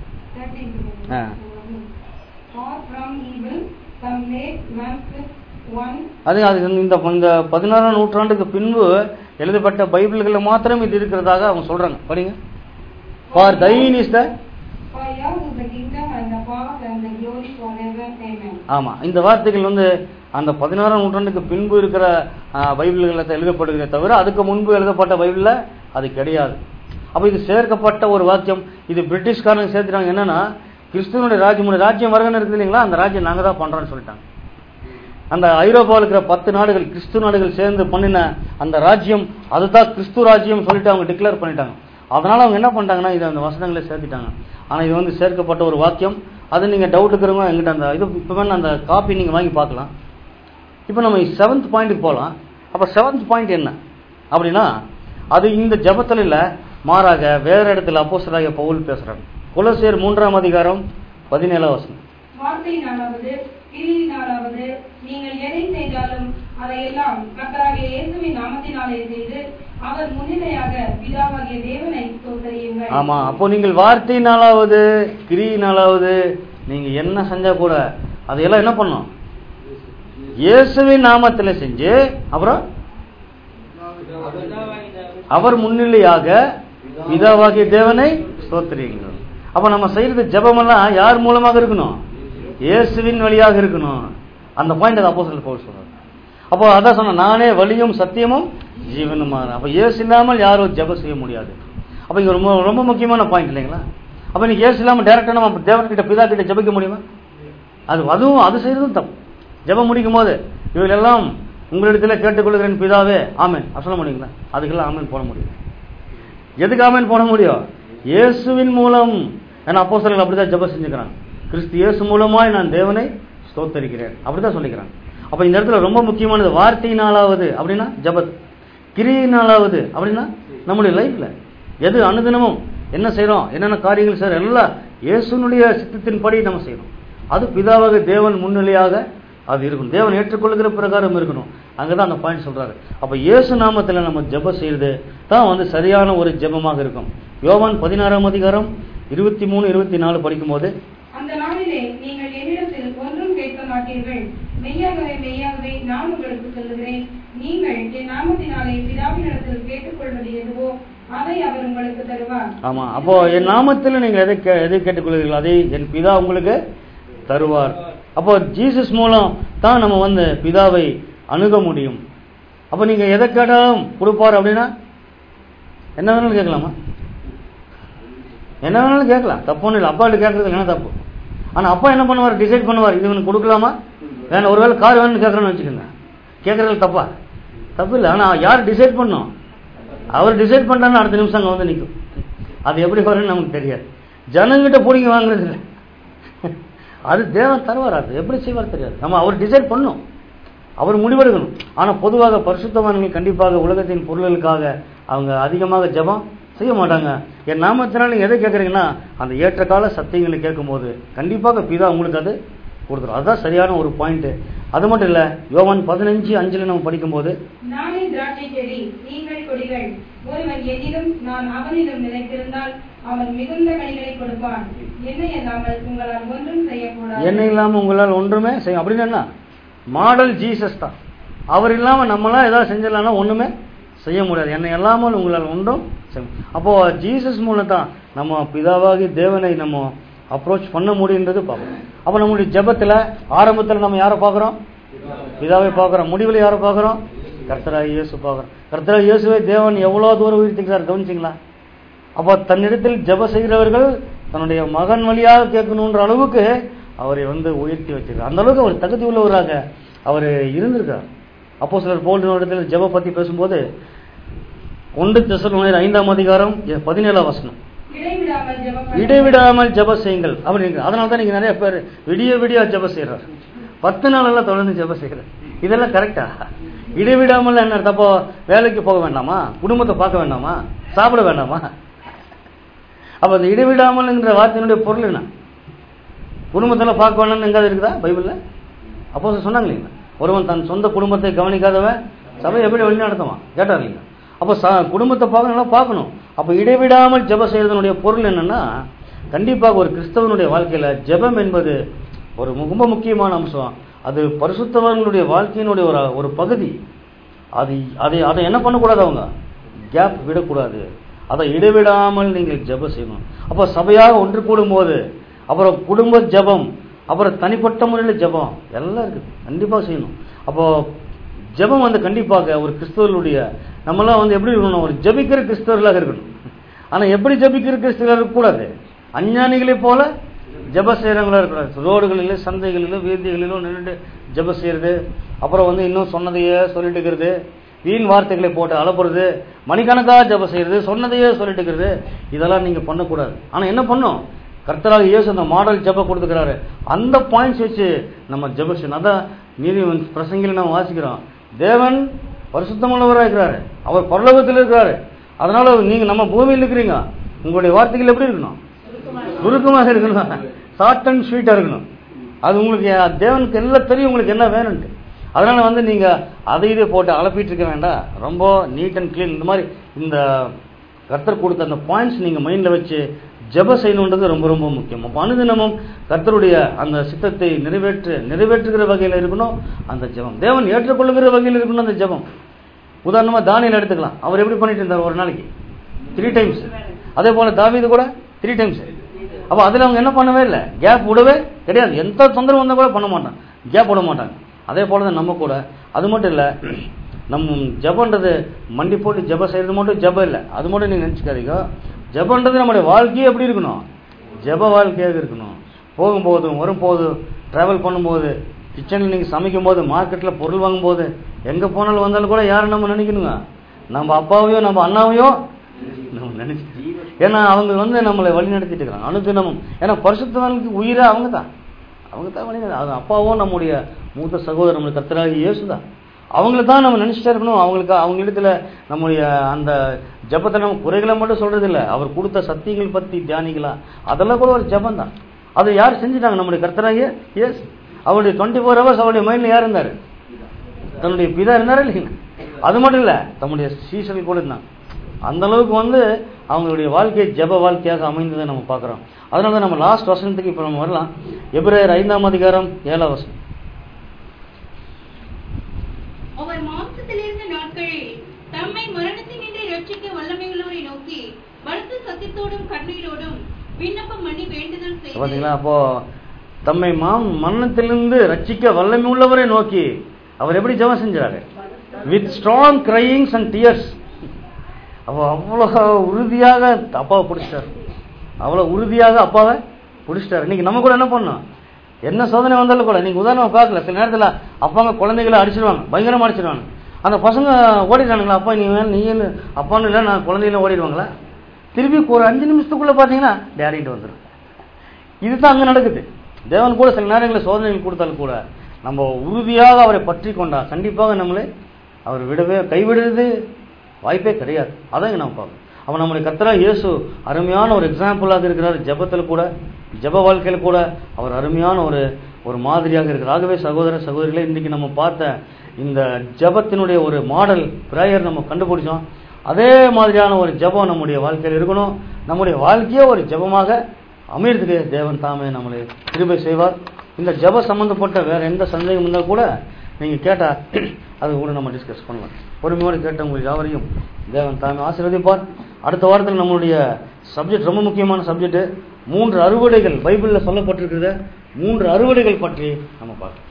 I: ஆ.
E: Far from evil, some late man's one
I: அது அது இந்த இந்த பதினாறாம் நூற்றாண்டுக்கு பின்பு எழுதப்பட்ட பைபிள்களில் மாத்திரம் இது இருக்கிறதாக அவங்க சொல்றாங்க படிங்க for thine is the
E: For yours is the kingdom and the power and the glory forever. Amen.
I: ஆமா இந்த வார்த்தைகள் வந்து அந்த பதினாறாம் நூற்றாண்டுக்கு பின்பு இருக்கிற ஆ, பைபிள்களில் எழுதப்படுகிறதே தவிர அதுக்கு முன்பு எழுதப்பட்ட பைபிள்ல அது கிடையாது அப்ப இது சேர்க்கப்பட்ட ஒரு வாக்கியம் இது பிரிட்டிஷ்காரங்க சேர்த்துட்டாங்க என்னன்னா கிறிஸ்துவனுடைய ராஜ்யம் ராஜ்யம் வருகன்னு இருக்குது இல்லைங்களா அந்த ராஜ்யம் நாங்க தான் பண்றோம்னு சொல்லிட்டாங்க அந்த ஐரோப்பாவில் இருக்கிற பத்து நாடுகள் கிறிஸ்து நாடுகள் சேர்ந்து பண்ணின அந்த ராஜ்யம் அதுதான் கிறிஸ்து ராஜ்யம் சொல்லிட்டு அவங்க டிக்ளேர் பண்ணிட்டாங்க அதனால அவங்க என்ன பண்ணிட்டாங்கன்னா இதை அந்த வசனங்களை சேர்த்துட்டாங்க ஆனா இது வந்து சேர்க்கப்பட்ட ஒரு வாக்கியம் அது நீங்க டவுட் இருக்கிறவங்க எங்கிட்ட அந்த இது இப்போ வேணா அந்த காப்பி நீங்க வாங்கி பார்க்கலாம் இப்போ நம்ம செவன்த் பாயிண்ட்டுக்கு போகலாம் அப்ப செவன்த் பாயிண்ட் என்ன அப்படின்னா அது இந்த ஜபத்தில் இல்ல மாறாக வேற இடத்துல அப்போஸ்தலராகிய பவுல் பேசுறாங்க குலசேர் மூன்றாம் அதிகாரம் பதினேழாம் வசனம்
E: வார்த்தையினாலாவது கிரியினாலாவது நீங்கள் எதை செய்தாலும் அதையெல்லாம் கர்த்தராகிய இயேசுவின் நாமத்தினாலே செய்து அவர் முன்னிலையாக பிதாவாகிய தேவனை ஸ்தோத்தரியுங்கள்
I: ஆமா அப்போ நீங்கள் வார்த்தையினாலாவது கிரியினாலாவது நீங்க என்ன செஞ்சா கூட அதையெல்லாம் என்ன பண்ணும் இயேசுவின் நாமத்துல செஞ்சு அப்புறம் அவர் முன்னிலையாக பிதாவாகிய தேவனை ஸ்தோத்திரியுங்கள் அப்ப நம்ம செய்யறது ஜெபமெல்லாம் யார் மூலமாக இருக்கணும் இயேசுவின் வழியாக இருக்கணும் அந்த பாயிண்ட் அப்போ சொல்ல போக சொல்றாரு அப்போ அதான் சொன்ன நானே வழியும் சத்தியமும் ஜீவனுமா அப்ப இயேசு இல்லாமல் யாரும் ஜெபம் செய்ய முடியாது அப்ப இங்க ரொம்ப ரொம்ப முக்கியமான பாயிண்ட் இல்லைங்களா அப்ப நீங்க இயேசு இல்லாமல் டேரக்டா நம்ம தேவன்கிட்ட பிதா கிட்ட ஜெபிக்க முடியுமா அது அதுவும் அது செய்யறதும் தப்பு ஜெபம் முடிக்கும் போது இவர்கள் எல்லாம் உங்களிடத்துல கேட்டுக்கொள்கிறேன் பிதாவே ஆமென் அப்படி சொல்ல முடியுங்களா அதுக்கெல்லாம் ஆமென் போட முடியும் எதுக்கு ஆமென் போட முடியும் இயேசுவின் மூலம் ஏன்னா அப்போ அப்படிதான் ஜெபம் செஞ்சுக்கிறாங்க கிறிஸ்து இயேசு மூலமாய் நான் தேவனை ஸ்தோத்தரிக்கிறேன் அப்படிதான் சொல்லிக்கிறாங்க அப்ப இந்த இடத்துல ரொம்ப முக்கியமானது வார்த்தையினாலாவது அப்படின்னா ஜபத் கிரியினாலாவது அப்படின்னா நம்முடைய லைஃப்ல எது அனுதினமும் என்ன செய்றோம் என்னென்ன காரியங்கள் செய்யறோம் எல்லாம் இயேசுனுடைய சித்தத்தின்படி நம்ம செய்யணும் அது பிதாவாக தேவன் முன்னிலையாக அது இருக்கணும் தேவன் ஏற்றுக்கொள்கிற பிரகாரம் இருக்கணும் அங்கதான் அந்த பாயிண்ட் சொல்றாரு அப்ப இயேசு நாமத்துல நம்ம ஜெபம் செய்யறது தான் வந்து சரியான ஒரு ஜெபமாக இருக்கும் யோவான் பதினாறாம் அதிகாரம் இருபத்தி மூணு இருபத்தி நாலு படிக்கும்போது
E: அந்த நாளிலே நீங்கள் என்னிடத்தில் ஒன்றும் கேட்க மாட்டீர்கள் மெய்யாகவே மெய்யாகவே நான் உங்களுக்கு சொல்லுகிறேன் நீங்கள் என் நாமத்தினாலே பிதாவினிடத்தில் கேட்டுக்கொள்வது எதுவோ அதை அவர் உங்களுக்கு தருவார்
I: ஆமா அப்போ என் நாமத்தில் நீங்க எதை கே- எதை கேட்டுக்கொள்வீர்கள் அதை என் பிதா உங்களுக்கு தருவார் அப்போ ஜீசஸ் மூலம் தான் நம்ம வந்து பிதாவை அணுக முடியும் அப்போ நீங்க எதை கேட்டாலும் கொடுப்பார் அப்படின்னா என்ன வேணாலும் கேட்கலாமா என்ன வேணாலும் கேட்கலாம் தப்பு ஒன்றும் இல்லை அப்பாட்ட கேட்கறது என்ன தப்பு ஆனா அப்பா என்ன பண்ணுவார் டிசைட் பண்ணுவார் இது இவனுக்கு கொடுக்கலாமா வேணும் ஒருவேளை கார் வேணும்னு கேட்கறேன்னு வச்சுக்கோங்க கேட்கறது தப்பா தப்பு இல்லை ஆனா யார் டிசைட் பண்ணும் அவர் டிசைட் பண்ணாருன்னு அடுத்த நிமிஷம் அங்கே வந்து நிற்கும் அது எப்படி வரும்னு நமக்கு தெரியாது ஜனங்கிட்ட பிடிங்க வாங்குறது இல்லை அது தேவன் தருவார் அது எப்படி செய்வார் தெரியாது நம்ம அவர் டிசைட் பண்ணும் அவர் முடிவெடுக்கணும் ஆனா பொதுவாக பரிசுத்தவான்கள் கண்டிப்பாக உலகத்தின் பொருள்களுக்காக அவங்க அதிகமாக ஜெபம் செய்ய மாட்டாங்க என் நாமத்தினால நீங்க எதை கேட்குறீங்கன்னா அந்த ஏற்ற கால சத்தியங்களை கேட்கும்போது கண்டிப்பாக பிதா உங்களுக்கு அது கொடுத்துரும் அதுதான் சரியான ஒரு பாயிண்ட் அது மட்டும் இல்ல யோவான் பதினஞ்சு அஞ்சுல நம்ம படிக்கும்போது
E: நானே திராட்சை செடி நீங்கள் கொடிகள் ஒருவன் என்னிலும் நான் அவனிலும் நிலைத்திருந்தால் அவன் மிகுந்த கனிகளை கொடுப்பான் என்னை அல்லாமல் உங்களால் ஒன்றும் செய்யக்கூடாது
I: என்ன இல்லாம உங்களால் ஒன்றுமே செய்ய அப்படின்னு என்ன மாடல் ஜீசஸ் தான் அவர் இல்லாம நம்மளாம் ஏதாவது செஞ்சிடலாம்னா ஒண்ணுமே செய்ய முடியாது என்னை இல்லாமல் உங்களால் ஒன்றும் செய்ய முடியாது. அப்போ ஜீசஸ் மூலம் தான் நம்ம பிதாவாகி தேவனை நம்ம அப்ரோச் பண்ண முடியுன்றது பார்க்கணும் அப்போ நம்மளுடைய ஜெபத்துல ஆரம்பத்துல நம்ம யாரை பார்க்குறோம் பிதாவை பார்க்குறோம் முடிவில் யாரை பார்க்குறோம் கர்த்தராக இயேசு பார்க்குறோம் கர்த்தராக இயேசுவை தேவன் எவ்வளோ தூரம் உயர்த்திக்கிறார் கவனிச்சிங்களா அப்போ தன்னிடத்தில் ஜெப செய்கிறவர்கள் தன்னுடைய மகன் வழியாக கேட்கணுன்ற அளவுக்கு அவரை வந்து உயர்த்தி வச்சிருக்கார் அந்த அளவுக்கு அவர் தகுதி உள்ளவராக அவர் இருந்திருக்கார் அப்போ சிலர் போல் இடத்துல ஜெப பத்தி பேசும்போது ஒன்று தெசலோனியர் ஐந்தாம் அதிகாரம் எ- பதினேழாம் வசனம்
E: இடைவிடாமல் ஜெபம் பண்ண-
I: இடைவிடாமல் ஜெப செய்யுங்கள் அப்படிங்க அதனால தான் நீங்க நிறைய பேர் விடிய விடிய ஜெப செய்யறாரு பத்து நாளெல்லாம் தொடர்ந்து ஜெப செய்யறாரு இதெல்லாம் கரெக்டா இடைவிடாமல் என்ன அர்த்தம்? அப்போ வேலைக்கு போக வேண்டாமா குடும்பத்தை பார்க்க வேண்டாமா சாப்பிட வேண்டாமா அப்ப அந்த இடைவிடாமல்ங்கிற வார்த்தையினுடைய பொருள் என்ன குடும்பத்துல பார்க்க வேண்டாம்னு எங்காவது இருக்குதா பைபிள்ல அப்போ சொன்னாங்க இல்லைங்களா ஒருவன் தன் சொந்த குடும்பத்தை கவனிக்காதவன் சபை எப்படி வழி நடத்துவான் கேட்டார் இல்லைங்களா அப்போ ச- குடும்பத்தை பார்க்கணும்னா பார்க்கணும் அப்போ இடைவிடாமல் ஜெபம் செய்யறதனுடைய பொருள் என்னன்னா கண்டிப்பாக ஒரு கிறிஸ்தவனுடைய வாழ்க்கையில ஜெபம் என்பது ஒரு ரொம்ப முக்கியமான அம்சம் அது பரிசுத்தவர்களுடைய வாழ்க்கையினுடைய ஒரு ஒரு பகுதி அது அதை அதை என்ன பண்ணக்கூடாது அவங்க கேப் விடக்கூடாது அதை இடைவிடாமல் நீங்கள் ஜெபம் செய்யணும் அப்போ சபையாக ஒன்று கூடும்போது அப்புறம் குடும்ப ஜெபம் அப்புறம் தனிப்பட்ட முறையில் ஜெபம் எல்லாம் இருக்குது கண்டிப்பாக செய்யணும் அப்போ ஜெபம் வந்து கண்டிப்பாக ஒரு கிறிஸ்தவர்களுடைய நம்மளாம் வந்து எப்படி இருக்கணும் ஒரு ஜெபிக்கிற கிறிஸ்தவர்களாக இருக்கணும் ஆனா எப்படி ஜெபிக்கிற கிறிஸ்தவர்களாக இருக்கக்கூடாது அஞ்ஞானிகளைப் போல ஜெப செய்கிறவங்களா இருக்கக்கூடாது ரோடுகளிலோ சந்தைகளிலோ வீதிகளிலோ நின்றுட்டு ஜெப செய்யறது அப்புறம் வந்து இன்னும் சொன்னதையே சொல்லிட்டு இருக்கிறது வீண் வார்த்தைகளை போட்டு அலப்புறது மணிக்கணக்காக ஜெப செய்யறது சொன்னதையே சொல்லிட்டு இருக்கிறது இதெல்லாம் நீங்க பண்ணக்கூடாது ஆனா என்ன பண்ணும் கர்த்தராக இயேசு அந்த மாடல் ஜெப கொடுத்துக்கிறாரு அந்த பாயிண்ட்ஸ் வச்சு நம்ம ஜெப செய்யணும் அதான் நீதி பிரசங்கில் நம்ம வாசிக்கிறோம் தேவன் பரிசுத்தமுள்ளவராக இருக்கிறாரு அவர் பரலோகத்தில் இருக்கிறாரு அதனால நீங்க நம்ம பூமியில் இருக்கிறீங்க உங்களுடைய வார்த்தைகள் எப்படி இருக்கணும் சுருக்கமாக இருக்கணும் ஷார்ட் அண்ட் ஸ்வீட்டா இருக்கணும் அது உங்களுக்கு தேவனுக்கு எல்லாம் தெரியும் உங்களுக்கு என்ன வேணும்ட்டு அதனால வந்து நீங்க அதை இதை போட்டு அலப்பிட்டு இருக்க வேண்டாம் ரொம்ப நீட் அண்ட் க்ளீன் இந்த மாதிரி இந்த கர்த்தர் கொடுத்த அந்த பாயிண்ட்ஸ் நீங்க மைண்ட்ல வச்சு ஜெப செய்யணுன்றது ரொம்ப ரொம்ப முக்கியம் அப்போ அனுதினமும் கர்த்தருடைய அந்த சித்தத்தை நிறைவேற்று நிறைவேற்றுகிற வகையில் இருக்கணும் அந்த ஜெபம் தேவன் ஏற்றுக்கொள்ளுகிற வகையில் இருக்கணும் அந்த ஜெபம் உதாரணமா தானியல் எடுத்துக்கலாம் அவர் எப்படி பண்ணிட்டு இருந்தார் ஒரு நாளைக்கு த்ரீ டைம்ஸ் அதே போல தாவீது கூட த்ரீ டைம்ஸ் அப்போ அதில் அவங்க என்ன பண்ணவே இல்லை கேப் விடவே கிடையாது எந்த தொந்தரவு வந்தால் கூட பண்ண மாட்டாங்க கேப் விட மாட்டாங்க அதே போல தான் நம்ம கூட அது மட்டும் இல்லை நம்ம ஜபன்றது மண்டி போட்டு ஜப செய்யறது மட்டும் ஜபம் இல்லை அது மட்டும் நீங்க நினச்சிக்காதீங்க ஜபன்றது நம்முடைய வாழ்க்கையே எப்படி இருக்கணும் ஜப வாழ்க்கையாக இருக்கணும் போகும்போதும் வரும்போதும் ட்ராவல் பண்ணும்போது கிச்சனில் நீங்கள் சமைக்கும் போது மார்க்கெட்டில் பொருள் வாங்கும்போது எங்கே போனாலும் வந்தாலும் கூட யாரை நம்ம நினைக்கணுங்க நம்ம அப்பாவையோ நம்ம அண்ணாவையோ நம்ம நினைச்சு ஏன்னா அவங்க வந்து நம்மளை வழி நடத்திட்டு இருக்கிறாங்க அனுதினமும் ஏன்னா பரிசுத்தவனுக்கு உயிரே அவங்க தான் அவங்க தான் வழி நடத்தி- அது அப்பாவும் நம்முடைய மூத்த சகோதரர் நம்மளுக்கு கத்தராகி இயேசு தான் அவங்கள தான் நம்ம நினைச்சிட்டே இருக்கணும் அவங்களுக்கு அவங்க இடத்துல நம்முடைய அந்த ஜபத்தை நம்ம குறைகளை மட்டும் சொல்றது இல்ல அவர் கொடுத்த சத்தியங்கள் பத்தி தியானிக்கலாம் அதெல்லாம் கூட ஒரு ஜபம் தான் அதை யார் செஞ்சுட்டாங்க நம்முடைய கர்த்தராகிய எஸ் அவருடைய டுவெண்ட்டி ஃபோர் ஹவர்ஸ் அவருடைய மைண்ட்ல யார் இருந்தாரு தன்னுடைய பிதா இருந்தாரா இல்லைங்க அது மட்டும் இல்ல தம்முடைய சீசர்கள் கூட இருந்தாங்க அந்த அளவுக்கு வந்து அவங்களுடைய வாழ்க்கை ஜெப வாழ்க்கையாக அமைந்ததை நம்ம பார்க்கிறோம் அதனால தான் நம்ம லாஸ்ட் வசனத்துக்கு இப்போ நம்ம வரலாம் எபிரேயர் ஐந்தாம் அதிகாரம் ஏழாம் வசனம்
G: அவர் மாம்சத்தில் இருந்த நாட்களில் தம்மை மரணத்தினின்று ரட்சிக்க வல்லமையுள்ளவரை நோக்கி பலத்த சத்தியத்தோடும் கண்ணீரோடும் விண்ணப்பம் பண்ணி வேண்டுதல் செய்து
I: பாத்தீங்களா அப்போ தம்மை மாம் மரணத்திலிருந்து ரட்சிக்க வல்லமை உள்ளவரை நோக்கி அவர் எப்படி ஜெபம் செஞ்சாரு with strong cryings and tears அப்போ அவ்வளோ உறுதியாக அப்பாவை பிடிச்சிட்டார் அவ்வளோ உறுதியாக அப்பாவை பிடிச்சிட்டார் இன்னைக்கு நம்ம கூட என்ன பண்ணோம் என்ன சோதனை வந்தாலும் கூட நீங்க உதாரணமா பார்க்கல சில நேரத்தில் அப்பாங்க குழந்தைகளை அடிச்சிருவாங்க பயங்கரமா அடிச்சிருவாங்க அந்த பசங்க ஓடிடுறானுங்களா அப்பா நீ வேணும் நீ என்ன அப்பான்னு இல்லை நான் குழந்தைகள ஓடிடுவாங்களா திருப்பி ஒரு அஞ்சு நிமிஷத்துக்குள்ள பார்த்தீங்கன்னா டேரிட்டு வந்துடும் இதுதான் அங்க நடக்குது தேவன் கூட சில நேரங்களில் சோதனைகள் கொடுத்தாலும் கூட நம்ம உறுதியாக அவரை பற்றி கொண்டா கண்டிப்பாக நம்மளை அவர் விடவே கைவிடுறது வாய்ப்பே கிடையாது அதான் இங்க நம்ம பார்க்கணும் அவன் நம்முடைய கர்த்தரா இயேசு அருமையான ஒரு எக்ஸாம்பிளாக இருக்கிறார் ஜெபத்தில் கூட ஜெப வாழ்க்கையில் கூட அவர் அருமையான ஒரு ஒரு மாதிரியாக இருக்கிறார் ஆகவே சகோதர சகோதரிகளே இன்னைக்கு நம்ம பார்த்த இந்த ஜெபத்தினுடைய ஒரு மாடல் பிரேயர் நம்ம கண்டுபிடிச்சோம் அதே மாதிரியான ஒரு ஜெபம் நம்முடைய வாழ்க்கையில் இருக்கணும் நம்முடைய வாழ்க்கையே ஒரு ஜெபமாக அமையறதுக்கு தேவன் தாமே நம்மளை கிருபை செய்வார் இந்த ஜெப சம்பந்தப்பட்ட வேற எந்த சந்தேகம் இருந்தால் கூட நீங்க கேட்டா அது கூட நம்ம டிஸ்கஸ் பண்ணலாம் பொறுமையோடு கேட்ட உங்களுக்கு யாவரையும் தேவன் தாமே ஆசீர்வதிப்பார் அடுத்த வாரத்தில் நம்மளுடைய சப்ஜெக்ட் ரொம்ப முக்கியமான சப்ஜெக்ட் மூன்று அறுவடைகள் பைபிளில் சொல்லப்பட்டிருக்கிறத மூன்று அறுவடைகள் பற்றி நம்ம பார்க்கலாம்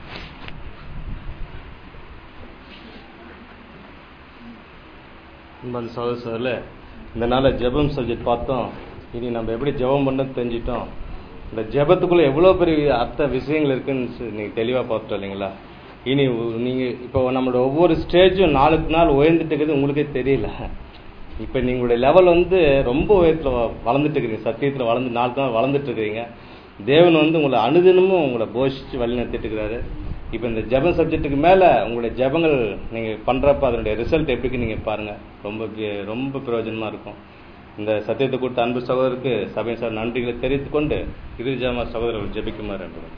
B: அன்பான சகோதரர்களே இந்த நாளில் ஜெபம் சப்ஜெக்ட் பார்த்தோம் இனி நம்ம எப்படி ஜெபம் பண்ண தெரிஞ்சிட்டோம் இந்த ஜெபத்துக்குள்ள எவ்வளோ பெரிய அர்த்த விஷயங்கள் இருக்குன்னு சொ- நீங்க தெளிவாக பார்த்துட்டோம் இல்லைங்களா இனி உ- நீங்க இப்போ நம்மளோட ஒவ்வொரு ஸ்டேஜும் நாளுக்கு நாள் உயர்ந்துட்டு இருக்கிறது உங்களுக்கே தெரியல இப்போ நீங்களுடைய லெவல் வந்து ரொம்ப உயரத்தில் வ- வளர்ந்துட்டு இருக்கிறீங்க சத்தியத்தில் வளர்ந்து நாளுக்கு நாள் வளர்ந்துட்டு இருக்கிறீங்க தேவன் வந்து உங்களை அனுதினமும் உங்களை போஷிச்சு வழி நடத்திட்டு இருக்கிறாரு இப்போ இந்த ஜெபம் சப்ஜெக்ட்டுக்கு மேலே உங்களுடைய ஜெபங்கள் நீங்கள் பண்ணுறப்ப அதனுடைய ரிசல்ட் எப்படிக்கு நீங்கள் பாருங்கள் ரொம்ப பி- ரொம்ப பிரயோஜனமாக இருக்கும் இந்த சத்தியத்தை கொடுத்த அன்பு சகோதரருக்கு சபையின் சார் நன்றிகளை தெரிவித்துக் கொண்டு இறுதி ஜெபமா சகோதரர்கள் ஜெபிக்குமாறு அன்புடன்.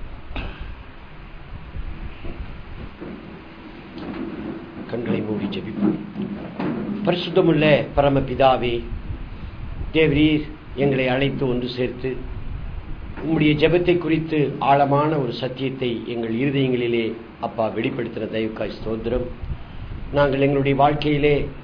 H: கண்களை மூடி ஜெபிப்போம் பரிசுத்தமுள்ள பரமபிதாவே தேவரீர் எங்களை அழைத்து ஒன்று சேர்த்து உம்முடைய ஜெபத்தை குறித்து ஆழமான ஒரு சத்தியத்தை எங்கள் இருதயங்களிலே அப்பா வெளிப்படுத்தின தயவுக்காய் ஸ்தோத்திரம் நாங்கள் எங்களுடைய வாழ்க்கையிலே